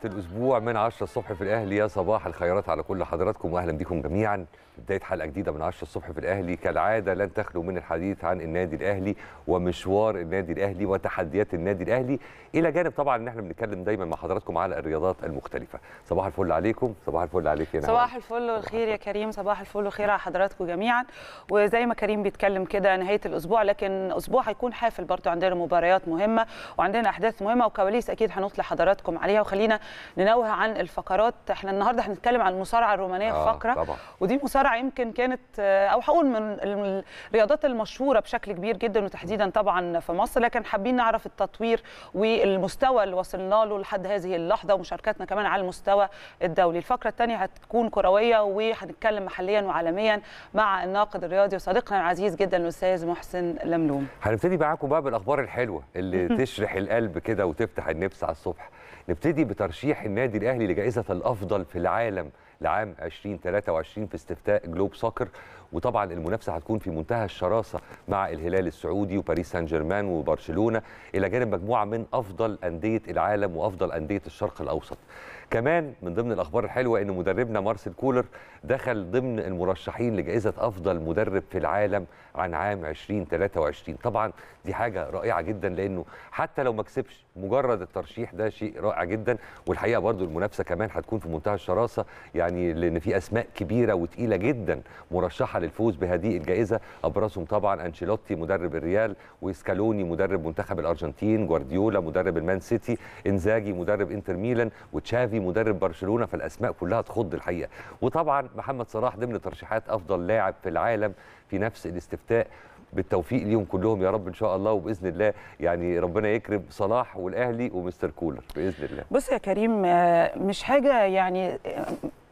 الاسبوع من 10 الصبح في الاهلي يا صباح الخيرات على كل حضراتكم واهلا بكم جميعا في بدايه حلقه جديده من 10 الصبح في الاهلي كالعاده لن تخلو من الحديث عن النادي الاهلي ومشوار النادي الاهلي وتحديات النادي الاهلي الى جانب طبعا ان احنا بنتكلم دايما مع حضراتكم على الرياضات المختلفه صباح الفل عليكم صباح الفل عليك يا نهى. صباح الفل والخير يا كريم صباح الفل والخير على حضراتكم جميعا وزي ما كريم بيتكلم كده نهايه الاسبوع لكن اسبوع هيكون حافل برضو عندنا مباريات مهمه وعندنا احداث مهمه وكواليس اكيد هنطلع حضراتكم عليها وخلينا ننوه عن الفقرات احنا النهارده هنتكلم عن المصارعه الرومانيه آه، في فقره طبعا. ودي مصارعه يمكن كانت آه، او هقول من الرياضات المشهوره بشكل كبير جدا وتحديدا طبعا في مصر لكن حابين نعرف التطوير والمستوى اللي وصلنا له لحد هذه اللحظه ومشاركتنا كمان على المستوى الدولي الفقره الثانيه هتكون كرويه وهنتكلم محليا وعالميا مع الناقد الرياضي وصديقنا العزيز جدا الاستاذ محسن لملوم هنبتدي معاكم بقى بالاخبار الحلوه اللي تشرح القلب كده وتفتح النفس على الصبح نبتدي بترشيح النادي الاهلي لجائزه الافضل في العالم لعام 2023 في استفتاء جلوب سوكر وطبعا المنافسه هتكون في منتهى الشراسه مع الهلال السعودي وباريس سان جيرمان وبرشلونه الى جانب مجموعه من افضل انديه العالم وافضل انديه الشرق الاوسط كمان من ضمن الاخبار الحلوه ان مدربنا مارسيل كولر دخل ضمن المرشحين لجائزه افضل مدرب في العالم عن عام 2023 طبعا دي حاجه رائعه جدا لانه حتى لو ما كسبش مجرد الترشيح ده شيء رائع جدا والحقيقه برضو المنافسه كمان هتكون في منتهى الشراسه يعني لان في اسماء كبيره وتقيله جدا مرشحه للفوز بهذه الجائزه ابرزهم طبعا انشيلوتي مدرب الريال وسكالوني مدرب منتخب الارجنتين جوارديولا مدرب المان سيتي انزاجي مدرب انتر ميلان وتشافي مدرب برشلونه فالاسماء كلها تخض الحقيقه وطبعا محمد صلاح ضمن ترشيحات افضل لاعب في العالم في نفس الاستفتاء بالتوفيق ليهم كلهم يا رب ان شاء الله وباذن الله يعني ربنا يكرم صلاح والاهلي ومستر كولر باذن الله بص يا كريم آه، مش حاجه يعني آه،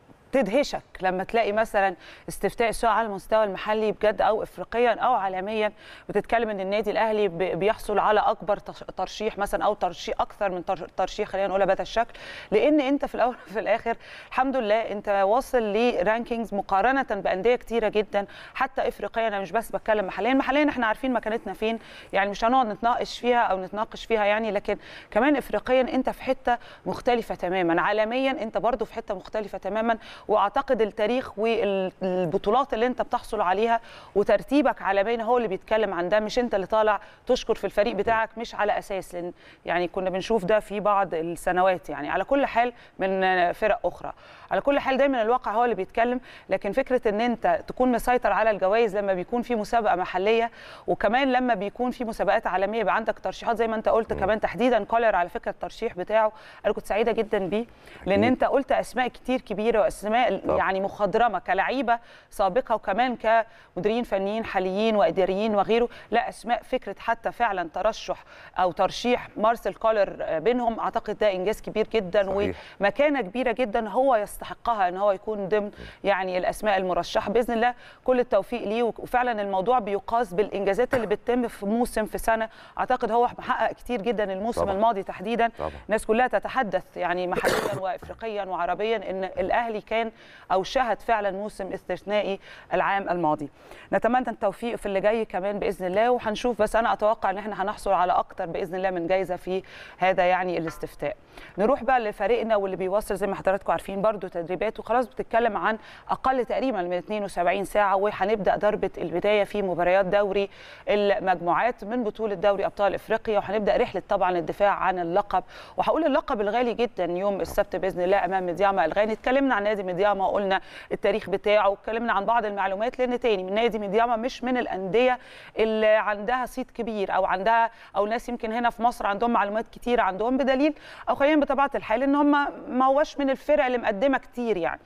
تدهشك لما تلاقي مثلا استفتاء سواء على المستوى المحلي بجد او افريقيا او عالميا بتتكلم ان النادي الاهلي ب- بيحصل على اكبر تش- ترشيح مثلا او ترشيح اكثر من تر- ترشيح خلينا نقولها بهذا الشكل لان انت في الاول وفي الاخر الحمد لله انت واصل لرانكينجز مقارنه بانديه كتيره جدا حتى افريقيا انا مش بس بتكلم محليا محليا احنا عارفين مكانتنا فين يعني مش هنقعد نتناقش فيها او نتناقش فيها يعني لكن كمان افريقيا انت في حته مختلفه تماما عالميا انت برضو في حته مختلفه تماما واعتقد التاريخ والبطولات اللي انت بتحصل عليها وترتيبك عالميا هو اللي بيتكلم عن ده مش انت اللي طالع تشكر في الفريق بتاعك مش على اساس لان يعني كنا بنشوف ده في بعض السنوات يعني على كل حال من فرق اخرى على كل حال دايما الواقع هو اللي بيتكلم لكن فكره ان انت تكون مسيطر على الجوائز لما بيكون في مسابقه محليه وكمان لما بيكون في مسابقات عالميه يبقى عندك ترشيحات زي ما انت قلت كمان تحديدا كولر على فكره الترشيح بتاعه انا كنت سعيده جدا بيه لان أكيد. انت قلت اسماء كتير كبيره واسماء طبعا. يعني مخضرمه كلعيبه سابقه وكمان كمديرين فنيين حاليين واداريين وغيره لا اسماء فكره حتى فعلا ترشح او ترشيح مارسيل كولر بينهم اعتقد ده انجاز كبير جدا صحيح. ومكانه كبيره جدا هو يستحقها ان هو يكون ضمن يعني الاسماء المرشحه باذن الله كل التوفيق ليه وفعلا الموضوع بيقاس بالانجازات اللي بتتم في موسم في سنه اعتقد هو محقق كتير جدا الموسم طبعا. الماضي تحديدا طبعا. الناس كلها تتحدث يعني محليا وافريقيا وعربيا ان الاهلي كان او شهد فعلا موسم استثنائي العام الماضي نتمنى التوفيق في اللي جاي كمان باذن الله وهنشوف بس انا اتوقع ان احنا هنحصل على اكتر باذن الله من جايزه في هذا يعني الاستفتاء نروح بقى لفريقنا واللي بيوصل زي ما حضراتكم عارفين برضو تدريبات وخلاص بتتكلم عن اقل تقريبا من 72 ساعه وهنبدا ضربه البدايه في مباريات دوري المجموعات من بطوله دوري ابطال افريقيا وهنبدا رحله طبعا الدفاع عن اللقب وهقول اللقب الغالي جدا يوم السبت باذن الله امام ميدياما الغاني اتكلمنا عن نادي ميدياما وقلنا التاريخ بتاعه واتكلمنا عن بعض المعلومات لان تاني من نادي ميدياما مش من الانديه اللي عندها صيت كبير او عندها او ناس يمكن هنا في مصر عندهم معلومات كتير عندهم بدليل او خلينا بطبيعه الحال ان هم ما هوش من الفرق اللي مقدمه كتير يعني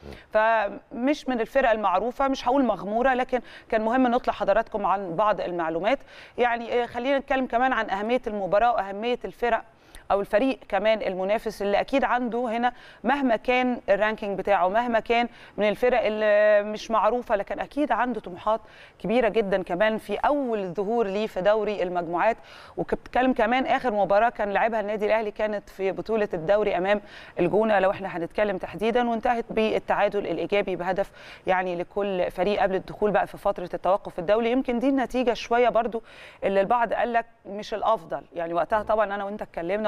فمش من الفرق المعروفه مش هقول مغموره لكن كان مهم نطلع حضراتكم عن بعض المعلومات يعني آه، خلينا نتكلم كمان عن اهميه المباراه واهميه الفرق او الفريق كمان المنافس اللي اكيد عنده هنا مهما كان الرانكينج بتاعه مهما كان من الفرق اللي مش معروفه لكن اكيد عنده طموحات كبيره جدا كمان في اول ظهور ليه في دوري المجموعات وبتكلم كمان اخر مباراه كان لعبها النادي الاهلي كانت في بطوله الدوري امام الجونه لو احنا هنتكلم تحديدا وانتهت بالتعادل الايجابي بهدف يعني لكل فريق قبل الدخول بقى في فتره التوقف الدولي يمكن دي النتيجه شويه برضو اللي البعض قال لك مش الافضل يعني وقتها طبعا انا وانت اتكلمنا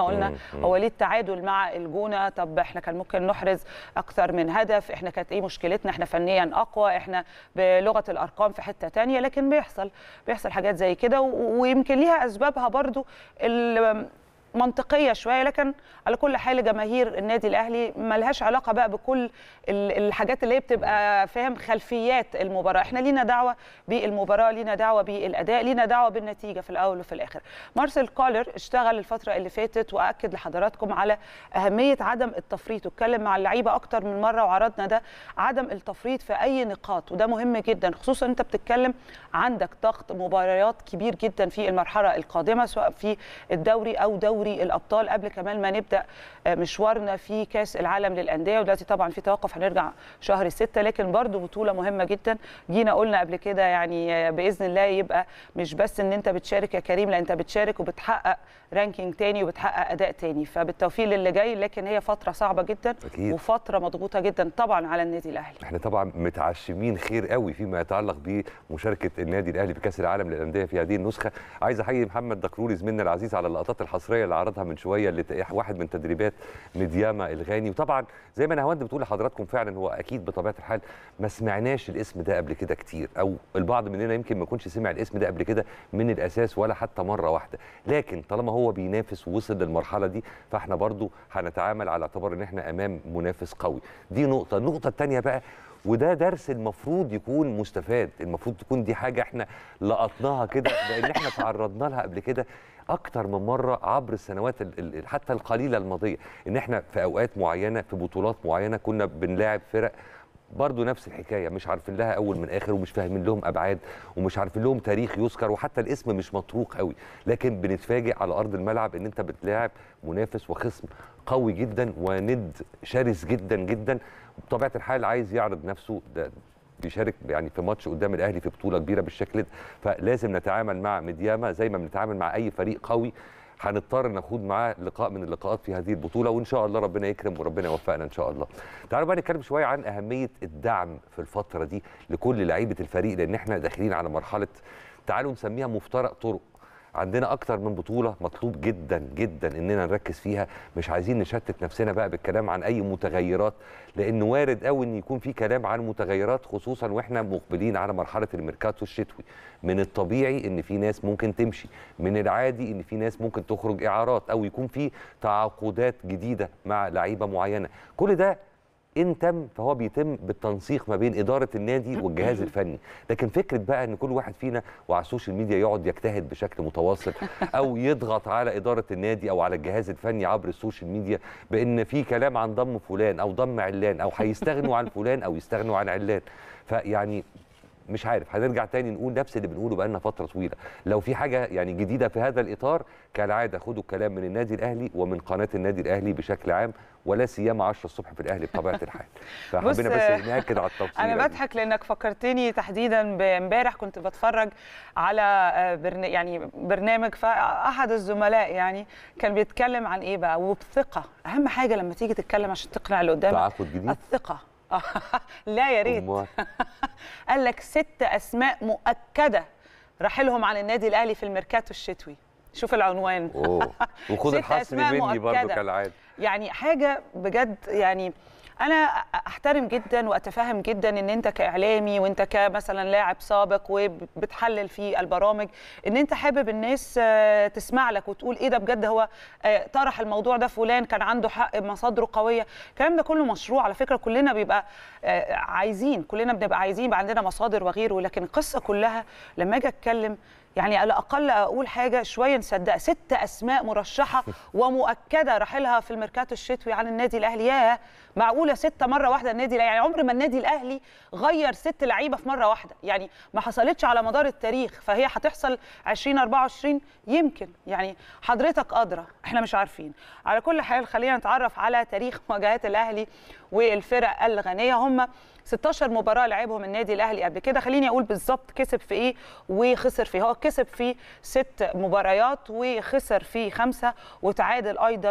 قلنا مم. هو ليه التعادل مع الجونه طب احنا كان ممكن نحرز اكثر من هدف احنا كانت ايه مشكلتنا احنا فنيا اقوى احنا بلغه الارقام في حته تانية لكن بيحصل بيحصل حاجات زي كده و- ويمكن ليها اسبابها برضو ال- منطقيه شويه لكن على كل حال جماهير النادي الاهلي ملهاش علاقه بقى بكل ال- الحاجات اللي هي بتبقى فاهم خلفيات المباراه احنا لينا دعوه بالمباراه لينا دعوه بالاداء لينا دعوه بالنتيجه في الاول وفي الاخر مارسيل كولر اشتغل الفتره اللي فاتت واكد لحضراتكم على اهميه عدم التفريط واتكلم مع اللعيبه اكتر من مره وعرضنا ده عدم التفريط في اي نقاط وده مهم جدا خصوصا انت بتتكلم عندك ضغط مباريات كبير جدا في المرحله القادمه سواء في الدوري او دوري الابطال قبل كمان ما نبدا آه، مشوارنا في كاس العالم للانديه ودلوقتي طبعا في توقف هنرجع شهر ستة لكن برضو بطوله مهمه جدا جينا قلنا قبل كده يعني آه، باذن الله يبقى مش بس ان انت بتشارك يا كريم لا انت بتشارك وبتحقق رانكينج تاني وبتحقق اداء تاني فبالتوفيق للي جاي لكن هي فتره صعبه جدا أكيد. وفتره مضغوطه جدا طبعا على النادي الاهلي احنا طبعا متعشمين خير قوي فيما يتعلق بمشاركه النادي الاهلي في كاس العالم للانديه في هذه النسخه عايز احيي محمد دكروري زميلنا العزيز على اللقطات الحصريه اللي عرضها من شويه اللي ت- واحد من تدريبات مدياما الغاني وطبعا زي ما نهاوند بتقول لحضراتكم فعلا هو اكيد بطبيعه الحال ما سمعناش الاسم ده قبل كده كتير او البعض مننا يمكن ما يكونش سمع الاسم ده قبل كده من الاساس ولا حتى مره واحده لكن طالما هو بينافس ووصل للمرحله دي فاحنا برضو هنتعامل على اعتبار ان احنا امام منافس قوي دي نقطه النقطه الثانيه بقى وده درس المفروض يكون مستفاد المفروض تكون دي حاجه احنا لقطناها كده لان احنا تعرضنا لها قبل كده اكتر من مره عبر السنوات ال- ال- حتى القليله الماضيه ان احنا في اوقات معينه في بطولات معينه كنا بنلاعب فرق برضه نفس الحكايه مش عارفين لها اول من اخر ومش فاهمين لهم ابعاد ومش عارفين لهم تاريخ يذكر وحتى الاسم مش مطروق قوي لكن بنتفاجئ على ارض الملعب ان انت بتلاعب منافس وخصم قوي جدا وند شرس جدا جدا بطبيعه الحال عايز يعرض نفسه ده بيشارك يعني في ماتش قدام الاهلي في بطوله كبيره بالشكل ده فلازم نتعامل مع مدياما زي ما بنتعامل مع اي فريق قوي هنضطر ناخد معاه لقاء من اللقاءات في هذه البطوله وان شاء الله ربنا يكرم وربنا يوفقنا ان شاء الله. تعالوا بقى نتكلم شويه عن اهميه الدعم في الفتره دي لكل لعيبه الفريق لان احنا داخلين على مرحله تعالوا نسميها مفترق طرق. عندنا اكتر من بطوله مطلوب جدا جدا اننا نركز فيها مش عايزين نشتت نفسنا بقى بالكلام عن اي متغيرات لان وارد قوي ان يكون في كلام عن متغيرات خصوصا واحنا مقبلين على مرحله الميركاتو الشتوي من الطبيعي ان في ناس ممكن تمشي من العادي ان في ناس ممكن تخرج اعارات او يكون في تعاقدات جديده مع لعيبه معينه كل ده ان تم فهو بيتم بالتنسيق ما بين اداره النادي والجهاز الفني لكن فكره بقى ان كل واحد فينا وعلى السوشيال ميديا يقعد يجتهد بشكل متواصل او يضغط على اداره النادي او على الجهاز الفني عبر السوشيال ميديا بان في كلام عن ضم فلان او ضم علان او هيستغنوا عن فلان او يستغنوا عن علان فيعني مش عارف هنرجع تاني نقول نفس اللي بنقوله بقالنا فتره طويله لو في حاجه يعني جديده في هذا الاطار كالعاده خدوا الكلام من النادي الاهلي ومن قناه النادي الاهلي بشكل عام ولا سيما 10 الصبح في الاهلي بطبيعه الحال فحبينا بس ناكد على التفصيل انا بضحك لانك فكرتني تحديدا بامبارح كنت بتفرج على آه، برن... يعني برنامج فاحد الزملاء يعني كان بيتكلم عن ايه بقى وبثقه اهم حاجه لما تيجي تتكلم عشان تقنع اللي قدامك تعاقد جديد الثقه لا يا ريت أمال. قال لك ست اسماء مؤكده رحيلهم عن النادي الاهلي في الميركاتو الشتوي شوف العنوان اوه وخد ست الحصر أسماء مني برضه مؤكدة. كالعاده يعني حاجه بجد يعني انا احترم جدا واتفهم جدا ان انت كاعلامي وانت كمثلا لاعب سابق وبتحلل في البرامج ان انت حابب الناس آه، تسمع لك وتقول ايه ده بجد هو آه، طرح الموضوع ده فلان كان عنده حق مصادره قويه الكلام ده كله مشروع على فكره كلنا بيبقى آه، عايزين كلنا بنبقى عايزين يبقى عندنا مصادر وغيره لكن القصه كلها لما اجي اتكلم يعني على الاقل اقول حاجه شويه نصدق ست اسماء مرشحه ومؤكده رحيلها في الميركاتو الشتوي عن النادي الاهلي ياه معقوله ستة مره واحده النادي الأهلي؟ يعني عمر ما النادي الاهلي غير ست لعيبه في مره واحده يعني ما حصلتش على مدار التاريخ فهي هتحصل 2024 يمكن يعني حضرتك ادرى احنا مش عارفين على كل حال خلينا نتعرف على تاريخ مواجهات الاهلي والفرق الغنيه هم 16 مباراه لعبهم النادي الاهلي قبل كده خليني اقول بالظبط كسب في ايه وخسر في إيه. هو كسب في ست مباريات وخسر في خمسه وتعادل ايضا في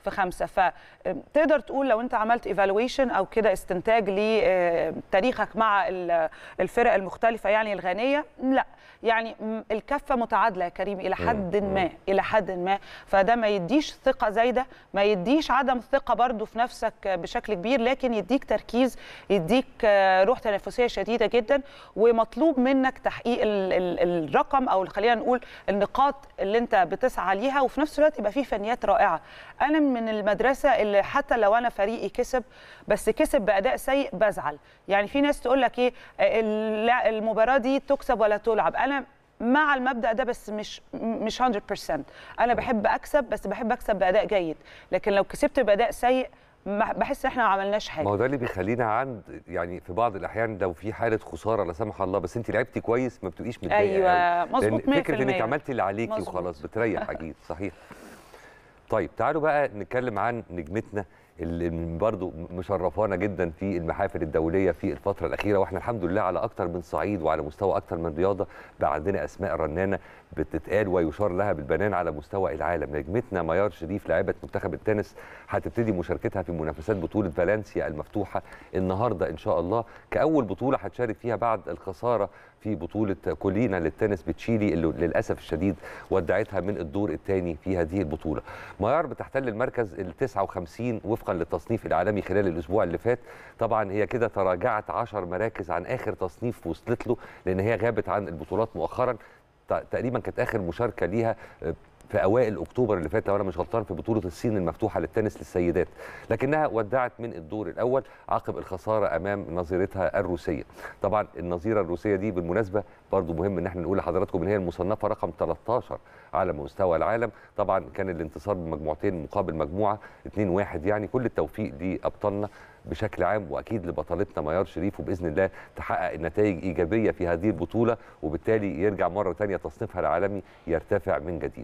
في خمسه فتقدر تقول لو انت عملت ايفالويشن او كده استنتاج لتاريخك مع ال- الفرق المختلفه يعني الغانيه لا يعني م- الكفه متعادله يا كريم الى حد ما الى حد ما فده ما يديش ثقه زايده ما يديش عدم ثقه برضو في نفسك بشكل كبير لكن يديك تركيز يديك آه، روح تنافسيه شديده جدا ومطلوب منك تحقيق ال ال الرقم او خلينا نقول النقاط اللي انت بتسعى ليها وفي نفس الوقت يبقى فيه فنيات رائعه انا من المدرسه اللي حتى لو انا فريقي كسب بس كسب باداء سيء بزعل يعني في ناس تقول لك ايه آه، الل- المباراه دي تكسب ولا تلعب انا مع المبدا ده بس مش مش 100% انا بحب اكسب بس بحب اكسب باداء جيد لكن لو كسبت باداء سيء ما- بحس ان احنا ما عملناش حاجه ما هو ده اللي بيخلينا عند يعني في بعض الاحيان لو في حاله خساره لا سمح الله بس انت لعبتي كويس ما بتبقيش متضايقه أيوة، قوي. لأن مظبوط فكره 100%. انك عملتي اللي عليكي مظبوط. وخلاص بتريح اكيد صحيح طيب تعالوا بقى نتكلم عن نجمتنا اللي برضو مشرفانا جدا في المحافل الدوليه في الفتره الاخيره واحنا الحمد لله على اكتر من صعيد وعلى مستوى اكتر من رياضه بقى عندنا اسماء رنانه بتتقال ويشار لها بالبنان على مستوى العالم نجمتنا ميار شريف لاعبه منتخب التنس هتبتدي مشاركتها في منافسات بطوله فالنسيا المفتوحه النهارده ان شاء الله كاول بطوله هتشارك فيها بعد الخساره في بطوله كولينا للتنس بتشيلي اللي للاسف الشديد ودعتها من الدور الثاني في هذه البطوله ميار بتحتل المركز ال 59 وفقا للتصنيف العالمي خلال الاسبوع اللي فات طبعا هي كده تراجعت 10 مراكز عن اخر تصنيف وصلت له لان هي غابت عن البطولات مؤخرا ت- تقريبا كانت اخر مشاركه ليها آه، في اوائل اكتوبر اللي فات لو انا مش غلطان في بطوله الصين المفتوحه للتنس للسيدات لكنها ودعت من الدور الاول عقب الخساره امام نظيرتها الروسيه طبعا النظيره الروسيه دي بالمناسبه برضو مهم ان احنا نقول لحضراتكم ان هي المصنفه رقم 13 على مستوى العالم طبعا كان الانتصار بمجموعتين مقابل مجموعه 2-1 يعني كل التوفيق لابطالنا بشكل عام واكيد لبطلتنا ميار شريف وباذن الله تحقق نتائج ايجابيه في هذه البطوله وبالتالي يرجع مره ثانيه تصنيفها العالمي يرتفع من جديد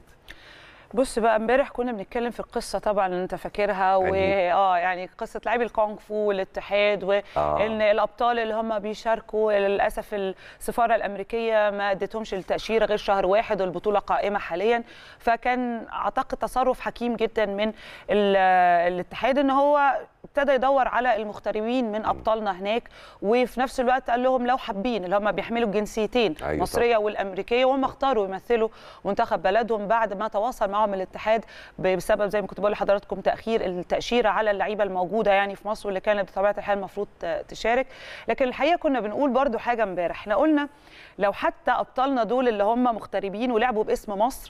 بص بقى امبارح كنا بنتكلم في القصه طبعا اللي انت فاكرها أكيد. واه يعني قصه لاعبي الكونغ فو والاتحاد وان آه. الابطال اللي هم بيشاركوا للاسف السفاره الامريكيه ما ادتهمش التاشيره غير شهر واحد والبطوله قائمه حاليا فكان اعتقد تصرف حكيم جدا من ال- الاتحاد ان هو ابتدى يدور على المغتربين من ابطالنا هناك وفي نفس الوقت قال لهم لو حابين اللي هم بيحملوا الجنسيتين أيوة المصريه والامريكيه وهم اختاروا يمثلوا منتخب بلدهم بعد ما تواصل معهم الاتحاد بسبب زي ما كنت بقول لحضراتكم تاخير التاشيره على اللعيبه الموجوده يعني في مصر واللي كانت بطبيعه الحال المفروض ت- تشارك لكن الحقيقه كنا بنقول برضو حاجه امبارح احنا قلنا لو حتى ابطالنا دول اللي هم مغتربين ولعبوا باسم مصر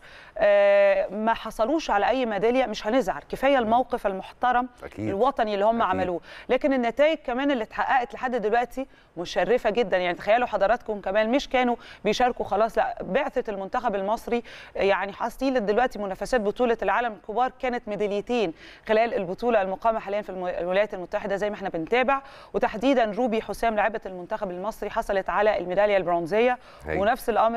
آه، ما حصلوش على اي ميداليه مش هنزعل كفايه الموقف المحترم أكيد. الوطني اللي هم أكيد. عملوه لكن النتائج كمان اللي اتحققت لحد دلوقتي مشرفه جدا يعني تخيلوا حضراتكم كمان مش كانوا بيشاركوا خلاص لا بعثه المنتخب المصري يعني حاصلين دلوقتي منافسات بطوله العالم الكبار كانت ميداليتين خلال البطوله المقامه حاليا في الم- الولايات المتحده زي ما احنا بنتابع وتحديدا روبي حسام لاعبه المنتخب المصري حصلت على الميداليه البرونزيه هاي. ونفس الامر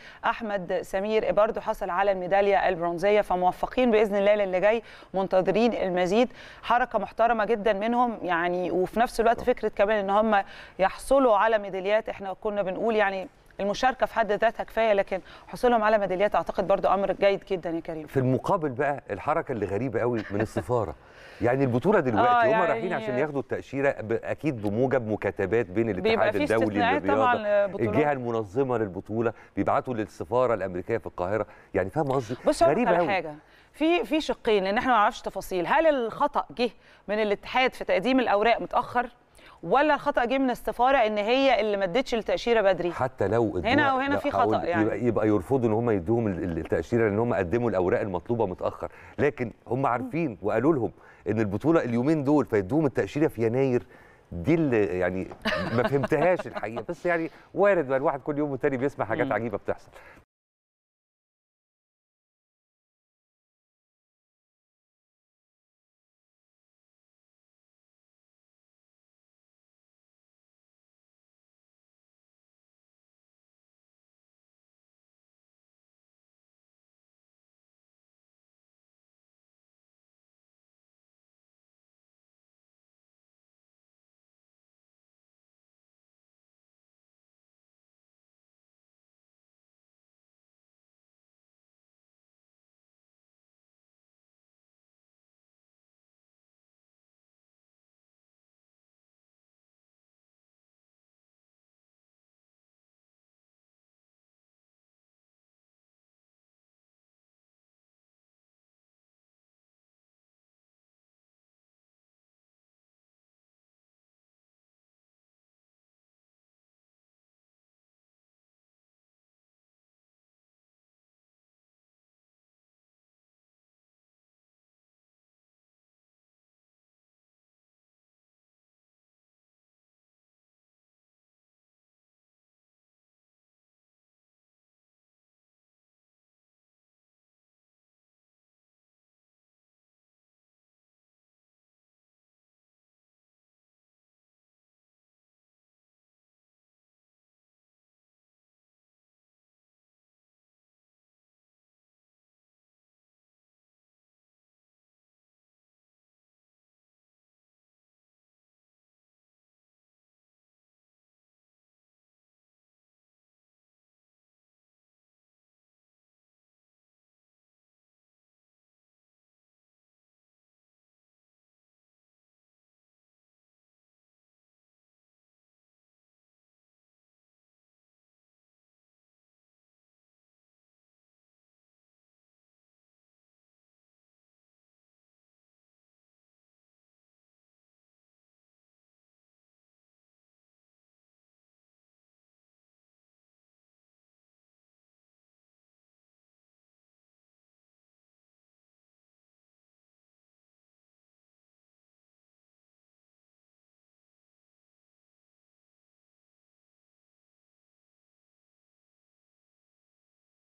لاحمد سمير برضه حصل على الميداليه البرونزيه فموفقين باذن الله للي جاي منتظرين المزيد حركه محترمه جدا منهم يعني وفي نفس الوقت فكره كمان ان هم يحصلوا على ميداليات احنا كنا بنقول يعني المشاركه في حد ذاتها كفايه لكن حصولهم على ميداليات اعتقد برضو امر جيد جدا يا كريم في المقابل بقى الحركه اللي غريبه قوي من السفاره يعني البطوله دلوقتي آه، هم يعني- رايحين عشان ياخدوا التاشيره ب- اكيد بموجب مكاتبات بين بيبقى الاتحاد في الدولي استثناءات للرياضه طبعا لبطولات. الجهه المنظمه للبطوله بيبعتوا للسفاره الامريكيه في القاهره يعني فاهم قصدي بص هقول لك غريبه على قوي حاجه في في شقين لان احنا ما نعرفش تفاصيل هل الخطا جه من الاتحاد في تقديم الاوراق متاخر ولا الخطا جه من السفاره ان هي اللي ما ادتش التاشيره بدري حتى لو ادوها- هنا وهنا لا، في خطأ هقول يعني. يبقى, يبقى يرفضوا ان هم يدوهم ال- ال- التاشيره لان هم قدموا الاوراق المطلوبه متاخر لكن هم عارفين وقالوا لهم ان البطوله اليومين دول فيدوهم التاشيره في يناير دي اللي يعني ما فهمتهاش الحقيقه بس يعني وارد بقى الواحد كل يوم والتاني بيسمع حاجات مم. عجيبه بتحصل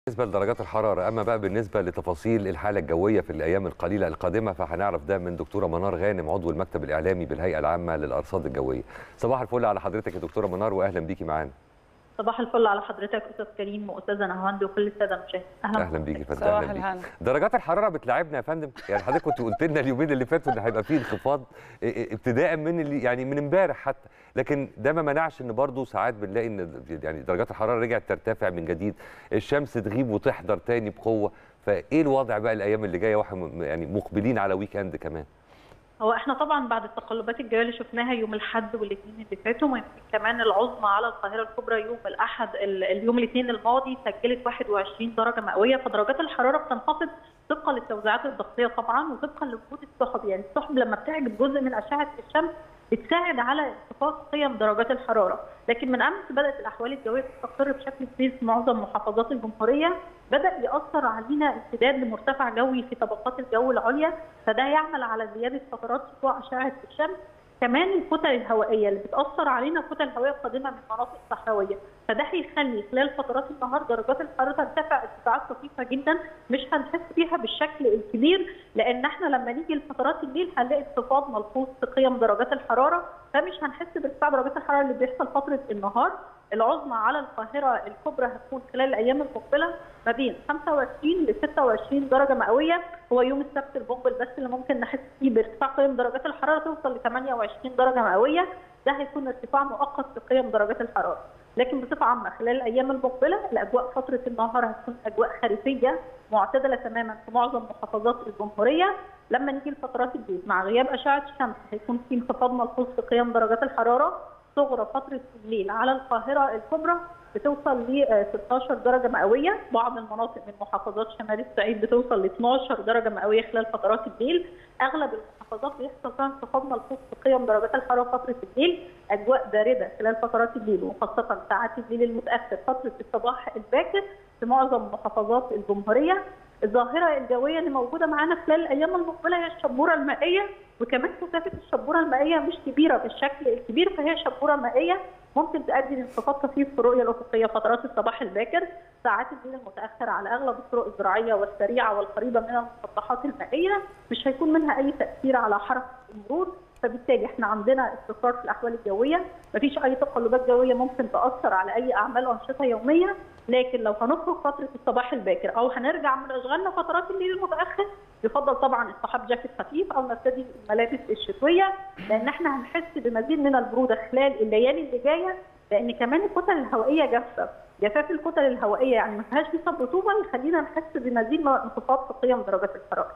بالنسبه لدرجات الحراره اما بقى بالنسبه لتفاصيل الحاله الجويه في الايام القليله القادمه فهنعرف ده من دكتوره منار غانم عضو المكتب الاعلامي بالهيئه العامه للارصاد الجويه صباح الفل على حضرتك يا دكتوره منار واهلا بيكي معانا صباح الفل على حضرتك استاذ كريم واستاذه نهاوند وكل الساده المشاهدين اهلا, أهلا بيكي فندم صباح اهلا الهنا. بيكي درجات الحراره بتلاعبنا يا فندم يعني حضرتك كنت قلت لنا اليومين اللي فاتوا ان هيبقى فيه انخفاض إيه إيه ابتداء من اللي يعني من امبارح حتى لكن ده ما منعش ان برضه ساعات بنلاقي ان يعني درجات الحراره رجعت ترتفع من جديد الشمس تغيب وتحضر تاني بقوه فايه الوضع بقى الايام اللي جايه واحنا م- يعني مقبلين على ويك اند كمان هو احنا طبعا بعد التقلبات الجويه اللي شفناها يوم الاحد والاثنين اللي فاتوا ويمكن كمان العظمى على القاهره الكبرى يوم الاحد ال- اليوم الاثنين الماضي سجلت 21 درجه مئويه فدرجات الحراره بتنخفض طبقا للتوزيعات الضغطيه طبعا وطبقا لوجود السحب يعني السحب لما بتعجب جزء من اشعه الشمس بتساعد على انخفاض قيم درجات الحراره، لكن من امس بدات الاحوال الجويه تستقر بشكل كبير في معظم محافظات الجمهوريه، بدا ياثر علينا امتداد لمرتفع جوي في طبقات الجو العليا، فده يعمل على زياده فترات سطوع اشعه الشمس، كمان الكتل الهوائيه اللي بتاثر علينا كتل هوائيه قادمه من مناطق صحراويه، فده هيخلي خلال فترات النهار درجات الحراره ترتفع ارتفاعات طفيفه جدا مش هنحس بيها بالشكل الكبير لان احنا لما نيجي لفترات الليل هنلاقي انخفاض ملحوظ في قيم درجات الحراره فمش هنحس بارتفاع درجات الحراره اللي بيحصل فتره النهار العظمى على القاهره الكبرى هتكون خلال الايام المقبله ما بين 25 ل 26 درجه مئويه هو يوم السبت المقبل بس اللي ممكن نحس فيه بارتفاع قيم درجات الحراره توصل ل 28 درجه مئويه ده هيكون ارتفاع مؤقت في قيم درجات الحراره لكن بصفه عامه خلال الايام المقبله الاجواء فتره النهار هتكون اجواء خريفيه معتدله تماما في معظم محافظات الجمهوريه لما نيجي لفترات الليل مع غياب اشعه الشمس هيكون في انخفاض ملحوظ في قيم درجات الحراره صغرى فتره الليل على القاهره الكبرى بتوصل ل 16 درجه مئويه، بعض المناطق من محافظات شمال الصعيد بتوصل ل 12 درجه مئويه خلال فترات الليل، اغلب المحافظات بيحصل فيها انخفاض ملحوظ في قيم درجات الحراره فتره الليل، اجواء بارده خلال فترات الليل وخاصه ساعات الليل المتاخر فتره الصباح الباكر في معظم محافظات الجمهوريه، الظاهره الجويه اللي موجوده معانا خلال الايام المقبله هي الشبوره المائيه وكمان كثافه الشبوره المائيه مش كبيره بالشكل الكبير فهي شبوره مائيه ممكن تؤدي لانخفاض طفيف في الرؤيه الافقيه فترات الصباح الباكر ساعات الليل المتاخر على اغلب الطرق الزراعيه والسريعه والقريبه من المسطحات المائيه مش هيكون منها اي تاثير على حركه المرور فبالتالي احنا عندنا استقرار في الاحوال الجويه مفيش اي تقلبات جويه ممكن تاثر على اي اعمال وانشطه يوميه لكن لو هنخرج فتره الصباح الباكر او هنرجع من اشغالنا فترات الليل المتاخر يفضل طبعا اصطحاب جاكيت خفيف او نرتدي الملابس الشتويه لان احنا هنحس بمزيد من البروده خلال الليالي اللي جايه لان كمان الكتل الهوائيه جافه جفاف الكتل الهوائيه يعني ما فيهاش نسب رطوبه يخلينا نحس بمزيد من انخفاض في قيم درجات الحراره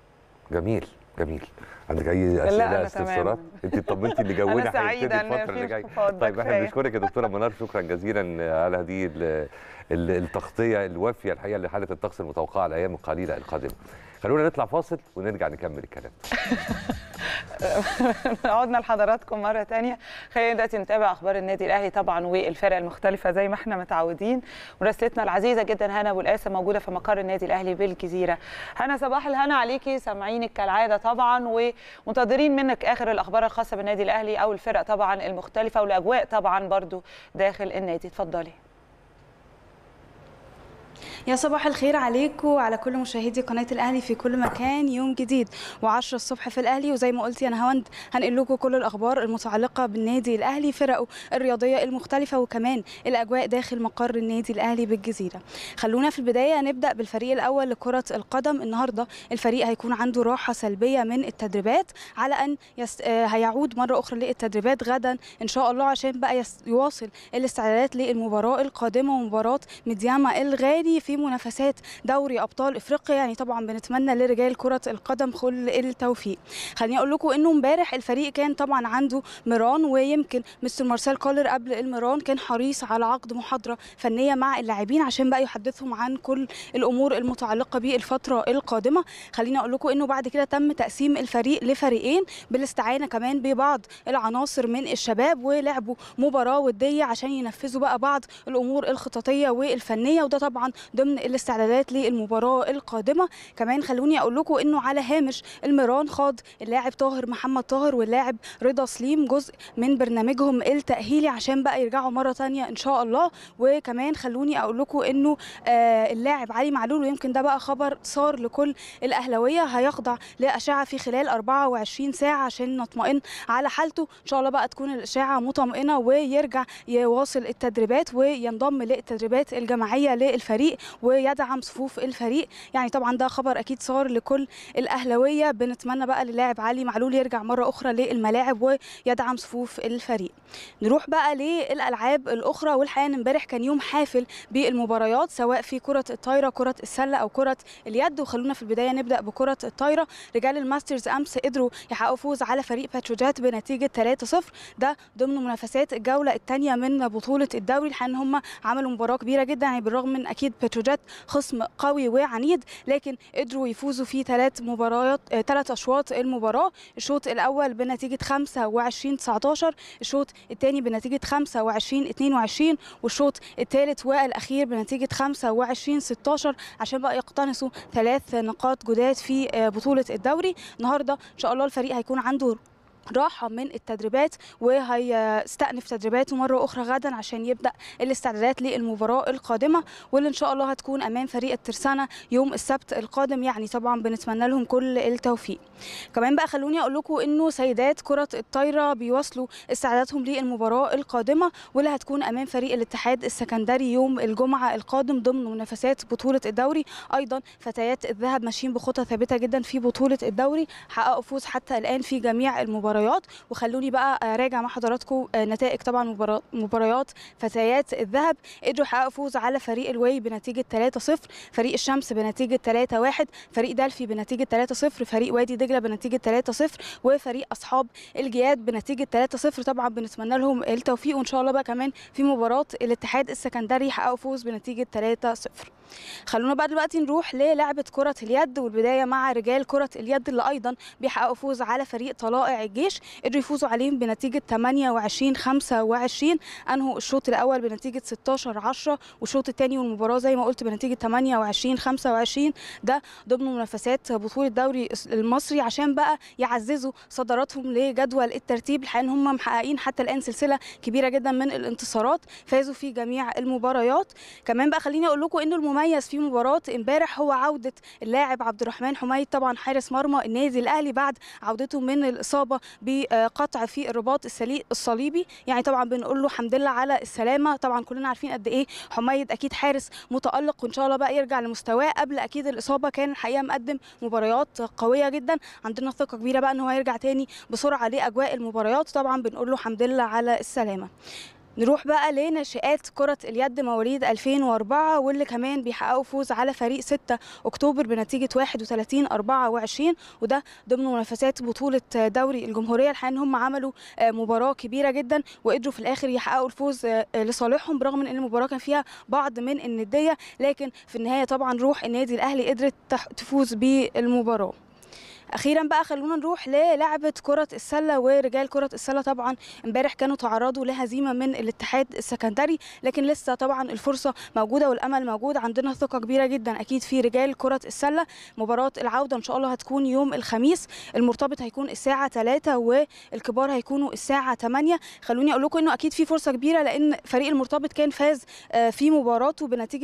جميل جميل عندك اي لا، اسئله أنا استفسارات تمام. انت طمنتي اللي جونا أنا سعيدة هيبتدي إن الفتره في اللي جايه انخفاض، ده طيب احنا كفاية. بنشكرك يا دكتوره منار شكرا جزيلا على هذه ال- ال- التغطيه الوافيه الحقيقه لحاله الطقس المتوقعه الايام القليله القادمه خلونا نطلع فاصل ونرجع نكمل الكلام عدنا لحضراتكم مرة تانية خلينا دلوقتي نتابع أخبار النادي الأهلي طبعا والفرق المختلفة زي ما احنا متعودين ورسلتنا العزيزة جدا هنا أبو القاسم موجودة في مقر النادي الأهلي بالجزيرة هنا صباح الهنا عليكي سامعينك كالعادة طبعا ومنتظرين منك آخر الأخبار الخاصة بالنادي الأهلي أو الفرق طبعا المختلفة والأجواء طبعا برضو داخل النادي اتفضلي يا صباح الخير عليكم وعلى كل مشاهدي قناه الاهلي في كل مكان يوم جديد و10 الصبح في الاهلي وزي ما قلتي انا هوند هنقل لكم كل الاخبار المتعلقه بالنادي الاهلي فرقه الرياضيه المختلفه وكمان الاجواء داخل مقر النادي الاهلي بالجزيره خلونا في البدايه نبدا بالفريق الاول لكره القدم النهارده الفريق هيكون عنده راحه سلبيه من التدريبات على ان يس... آه، هيعود مره اخرى للتدريبات غدا ان شاء الله عشان بقى يس... يواصل الاستعدادات للمباراه القادمه ومباراه ميدياما الغالي في منافسات دوري ابطال افريقيا يعني طبعا بنتمنى لرجال كره القدم كل التوفيق خليني اقول لكم انه امبارح الفريق كان طبعا عنده ميران ويمكن مستر مارسيل كولر قبل الميران كان حريص على عقد محاضره فنيه مع اللاعبين عشان بقى يحدثهم عن كل الامور المتعلقه بالفتره القادمه خليني اقول لكم انه بعد كده تم تقسيم الفريق لفريقين بالاستعانه كمان ببعض العناصر من الشباب ولعبوا مباراه وديه عشان ينفذوا بقى بعض الامور الخططيه والفنيه وده طبعا ضمن الاستعدادات للمباراه القادمه كمان خلوني اقول لكم انه على هامش المران خاض اللاعب طاهر محمد طاهر واللاعب رضا سليم جزء من برنامجهم التاهيلي عشان بقى يرجعوا مره تانية ان شاء الله وكمان خلوني اقول لكم انه آه اللاعب علي معلول ويمكن ده بقى خبر صار لكل الاهلاويه هيخضع لاشعه في خلال 24 ساعه عشان نطمئن على حالته ان شاء الله بقى تكون الاشعه مطمئنه ويرجع يواصل التدريبات وينضم للتدريبات الجماعيه للفريق ويدعم صفوف الفريق يعني طبعا ده خبر اكيد صار لكل الاهلاويه بنتمنى بقى للاعب علي معلول يرجع مره اخرى للملاعب ويدعم صفوف الفريق نروح بقى للالعاب الاخرى والحقيقه إن امبارح كان يوم حافل بالمباريات سواء في كره الطايره كره السله او كره اليد وخلونا في البدايه نبدا بكره الطايره رجال الماسترز امس قدروا يحققوا فوز على فريق باتروجات بنتيجه 3-0 ده ضمن منافسات الجوله الثانيه من بطوله الدوري الحقيقه ان هم عملوا مباراه كبيره جدا يعني بالرغم من اكيد باتروجات خصم قوي وعنيد لكن قدروا يفوزوا في ثلاث مباريات ثلاث اشواط المباراه الشوط الاول بنتيجه 25 19 الشوط الثاني بنتيجه 25 22 والشوط الثالث والاخير بنتيجه 25 16 عشان بقى يقتنصوا ثلاث نقاط جداد في بطوله الدوري النهارده ان شاء الله الفريق هيكون عنده راحة من التدريبات وهيستأنف تدريباته مرة أخرى غدا عشان يبدأ الاستعدادات للمباراة القادمة واللي إن شاء الله هتكون أمام فريق الترسانة يوم السبت القادم يعني طبعا بنتمنى لهم كل التوفيق كمان بقى خلوني أقول لكم إنه سيدات كرة الطايرة بيواصلوا استعداداتهم للمباراة القادمة واللي هتكون أمام فريق الاتحاد السكندري يوم الجمعة القادم ضمن منافسات بطولة الدوري أيضا فتيات الذهب ماشيين بخطى ثابتة جدا في بطولة الدوري حققوا فوز حتى الآن في جميع المباريات المباريات وخلوني بقى راجع مع حضراتكم نتائج طبعا مباريات فتيات الذهب قدروا يحققوا فوز على فريق الواي بنتيجه 3-0 فريق الشمس بنتيجه 3-1 فريق دلفي بنتيجه 3-0 فريق وادي دجله بنتيجه 3-0 وفريق اصحاب الجياد بنتيجه 3-0 طبعا بنتمنى لهم التوفيق وان شاء الله بقى كمان في مباراه الاتحاد السكندري يحققوا فوز بنتيجه 3-0 خلونا بقى دلوقتي نروح للعبه كره اليد والبدايه مع رجال كره اليد اللي ايضا بيحققوا فوز على فريق طلائع الجيش قدروا يفوزوا عليهم بنتيجه 28 25 انهوا الشوط الاول بنتيجه 16 10 والشوط الثاني والمباراه زي ما قلت بنتيجه 28 25 ده ضمن منافسات بطوله الدوري المصري عشان بقى يعززوا صداراتهم لجدول الترتيب الحقيقه ان هم محققين حتى الان سلسله كبيره جدا من الانتصارات فازوا في جميع المباريات كمان بقى خليني اقول لكم انه المميز في مباراه امبارح هو عوده اللاعب عبد الرحمن حميد طبعا حارس مرمى النادي الاهلي بعد عودته من الاصابه بقطع في الرباط الصليبي يعني طبعا بنقول له الحمد لله على السلامه طبعا كلنا عارفين قد ايه حميد اكيد حارس متالق وان شاء الله بقى يرجع لمستواه قبل اكيد الاصابه كان الحقيقه مقدم مباريات قويه جدا عندنا ثقه كبيره بقى ان هو يرجع تاني بسرعه لاجواء المباريات طبعا بنقول له الحمد لله على السلامه نروح بقى لناشئات كرة اليد مواليد 2004 واللي كمان بيحققوا فوز على فريق 6 أكتوبر بنتيجة 31 24 وده ضمن منافسات بطولة دوري الجمهورية الحقيقة إن هم عملوا مباراة كبيرة جدا وقدروا في الآخر يحققوا الفوز لصالحهم برغم من إن المباراة كان فيها بعض من الندية لكن في النهاية طبعا روح النادي الأهلي قدرت تفوز بالمباراة اخيرا بقى خلونا نروح للعبه كره السله ورجال كره السله طبعا امبارح كانوا تعرضوا لهزيمه من الاتحاد السكندري لكن لسه طبعا الفرصه موجوده والامل موجود عندنا ثقه كبيره جدا اكيد في رجال كره السله مباراه العوده ان شاء الله هتكون يوم الخميس المرتبط هيكون الساعه 3 والكبار هيكونوا الساعه 8 خلوني اقول لكم انه اكيد في فرصه كبيره لان فريق المرتبط كان فاز في مباراته بنتيجه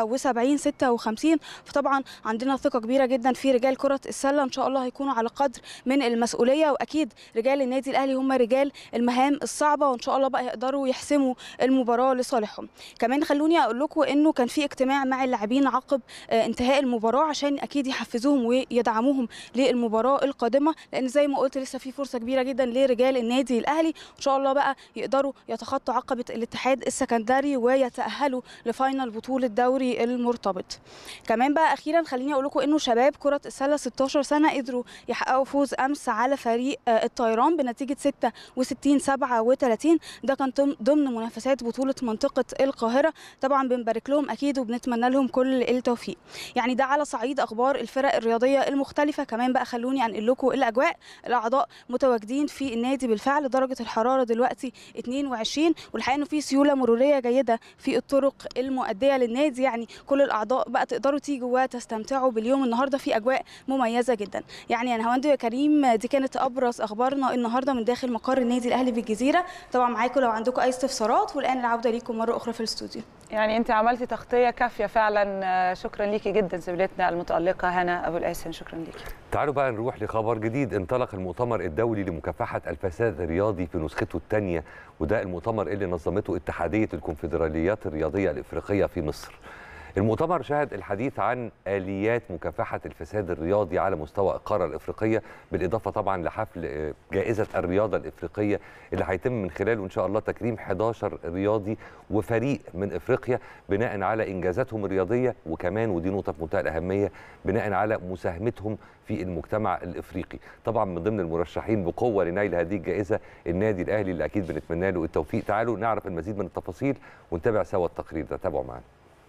79 56 فطبعا عندنا ثقه كبيره جدا في رجال كره السله ان شاء الله هيكونوا على قدر من المسؤوليه واكيد رجال النادي الاهلي هم رجال المهام الصعبه وان شاء الله بقى يقدروا يحسموا المباراه لصالحهم كمان خلوني اقول لكم انه كان في اجتماع مع اللاعبين عقب انتهاء المباراه عشان اكيد يحفزوهم ويدعموهم للمباراه القادمه لان زي ما قلت لسه في فرصه كبيره جدا لرجال النادي الاهلي ان شاء الله بقى يقدروا يتخطوا عقبه الاتحاد السكندري ويتاهلوا لفاينل بطوله دوري المرتبط كمان بقى اخيرا خليني اقول لكم انه شباب كره السله 16 سنه قدروا يحققوا فوز امس على فريق الطيران بنتيجه 66 37 ده كان ضمن منافسات بطوله منطقه القاهره طبعا بنبارك لهم اكيد وبنتمنى لهم كل التوفيق يعني ده على صعيد اخبار الفرق الرياضيه المختلفه كمان بقى خلوني انقل لكم الاجواء الاعضاء متواجدين في النادي بالفعل درجه الحراره دلوقتي 22 والحقيقه انه في سيوله مروريه جيده في الطرق المؤديه للنادي يعني كل الاعضاء بقى تقدروا تيجوا وتستمتعوا باليوم النهارده في اجواء مميزه جدا يعني يا نهاوند يا كريم دي كانت ابرز اخبارنا النهارده من داخل مقر النادي الاهلي بالجزيره طبعا معاكم لو عندكم اي استفسارات والان العوده ليكم مره اخرى في الاستوديو يعني انت عملتي تغطيه كافيه فعلا شكرا ليكي جدا زميلتنا المتالقه هنا ابو القاسم شكرا ليكي تعالوا بقى نروح لخبر جديد انطلق المؤتمر الدولي لمكافحه الفساد الرياضي في نسخته الثانيه وده المؤتمر اللي نظمته اتحاديه الكونفدراليات الرياضيه الافريقيه في مصر المؤتمر شهد الحديث عن اليات مكافحه الفساد الرياضي على مستوى القاره الافريقيه بالاضافه طبعا لحفل جائزه الرياضه الافريقيه اللي هيتم من خلاله ان شاء الله تكريم 11 رياضي وفريق من افريقيا بناء على انجازاتهم الرياضيه وكمان ودي نقطه في منتهى الاهميه بناء على مساهمتهم في المجتمع الافريقي طبعا من ضمن المرشحين بقوه لنيل هذه الجائزه النادي الاهلي اللي اكيد بنتمنى له التوفيق تعالوا نعرف المزيد من التفاصيل ونتابع سوا التقرير ده تابعوا معانا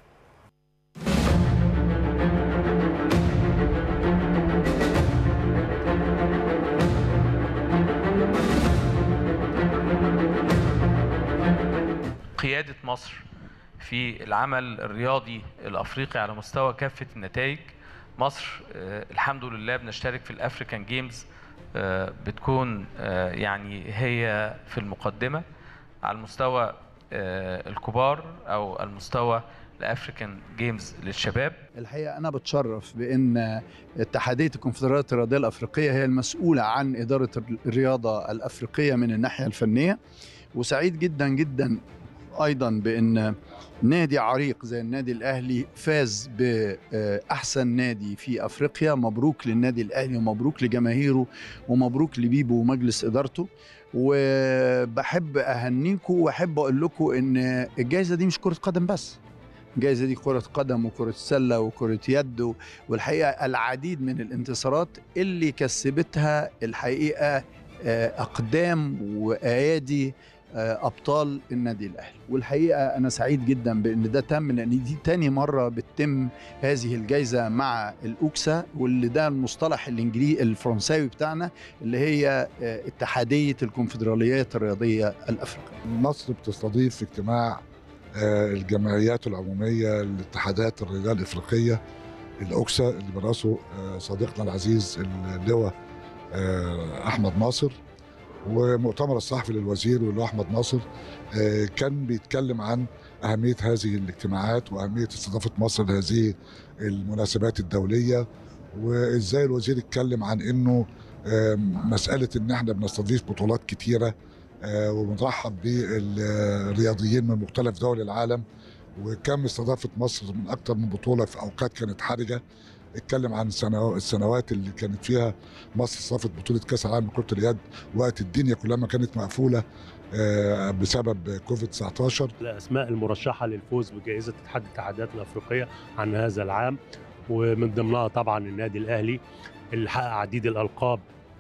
قيادة مصر في العمل الرياضي الأفريقي على مستوى كافة النتائج مصر آه الحمد لله بنشترك في الأفريكان جيمز آه بتكون آه يعني هي في المقدمة على المستوى الكبار أو المستوى الافريكان جيمز للشباب الحقيقه انا بتشرف بان اتحاديه الكونفدراليات الرياضيه الافريقيه هي المسؤوله عن اداره الرياضه الافريقيه من الناحيه الفنيه وسعيد جدا جدا ايضا بان نادي عريق زي النادي الاهلي فاز باحسن نادي في افريقيا مبروك للنادي الاهلي ومبروك لجماهيره ومبروك لبيبو ومجلس ادارته وبحب اهنيكم واحب اقول لكم ان الجائزه دي مش كره قدم بس الجائزة دي كرة قدم وكرة سلة وكرة يد والحقيقة العديد من الانتصارات اللي كسبتها الحقيقة أقدام وأيادي أبطال النادي الأهلي والحقيقة أنا سعيد جدا بأن ده تم لأن دي تاني مرة بتتم هذه الجائزة مع الأوكسا واللي ده المصطلح الإنجليزي الفرنساوي بتاعنا اللي هي اتحادية الكونفدراليات الرياضية الأفريقية مصر بتستضيف اجتماع الجمعيات العمومية لاتحادات الرياضة الإفريقية الأوكسا اللي برأسه صديقنا العزيز اللواء أحمد ناصر ومؤتمر الصحفي للوزير واللي هو أحمد ناصر كان بيتكلم عن أهمية هذه الاجتماعات وأهمية استضافة مصر لهذه المناسبات الدولية وإزاي الوزير اتكلم عن إنه مسألة إن إحنا بنستضيف بطولات كتيرة وبنرحب بالرياضيين من مختلف دول العالم وكم استضافت مصر من اكثر من بطوله في اوقات كانت حرجه اتكلم عن السنوات اللي كانت فيها مصر استضافت بطوله كاس العالم لكره اليد وقت الدنيا كلها ما كانت مقفوله بسبب كوفيد 19 الاسماء المرشحه للفوز بجائزه اتحاد الاتحادات الافريقيه عن هذا العام ومن ضمنها طبعا النادي الاهلي اللي حقق عديد الالقاب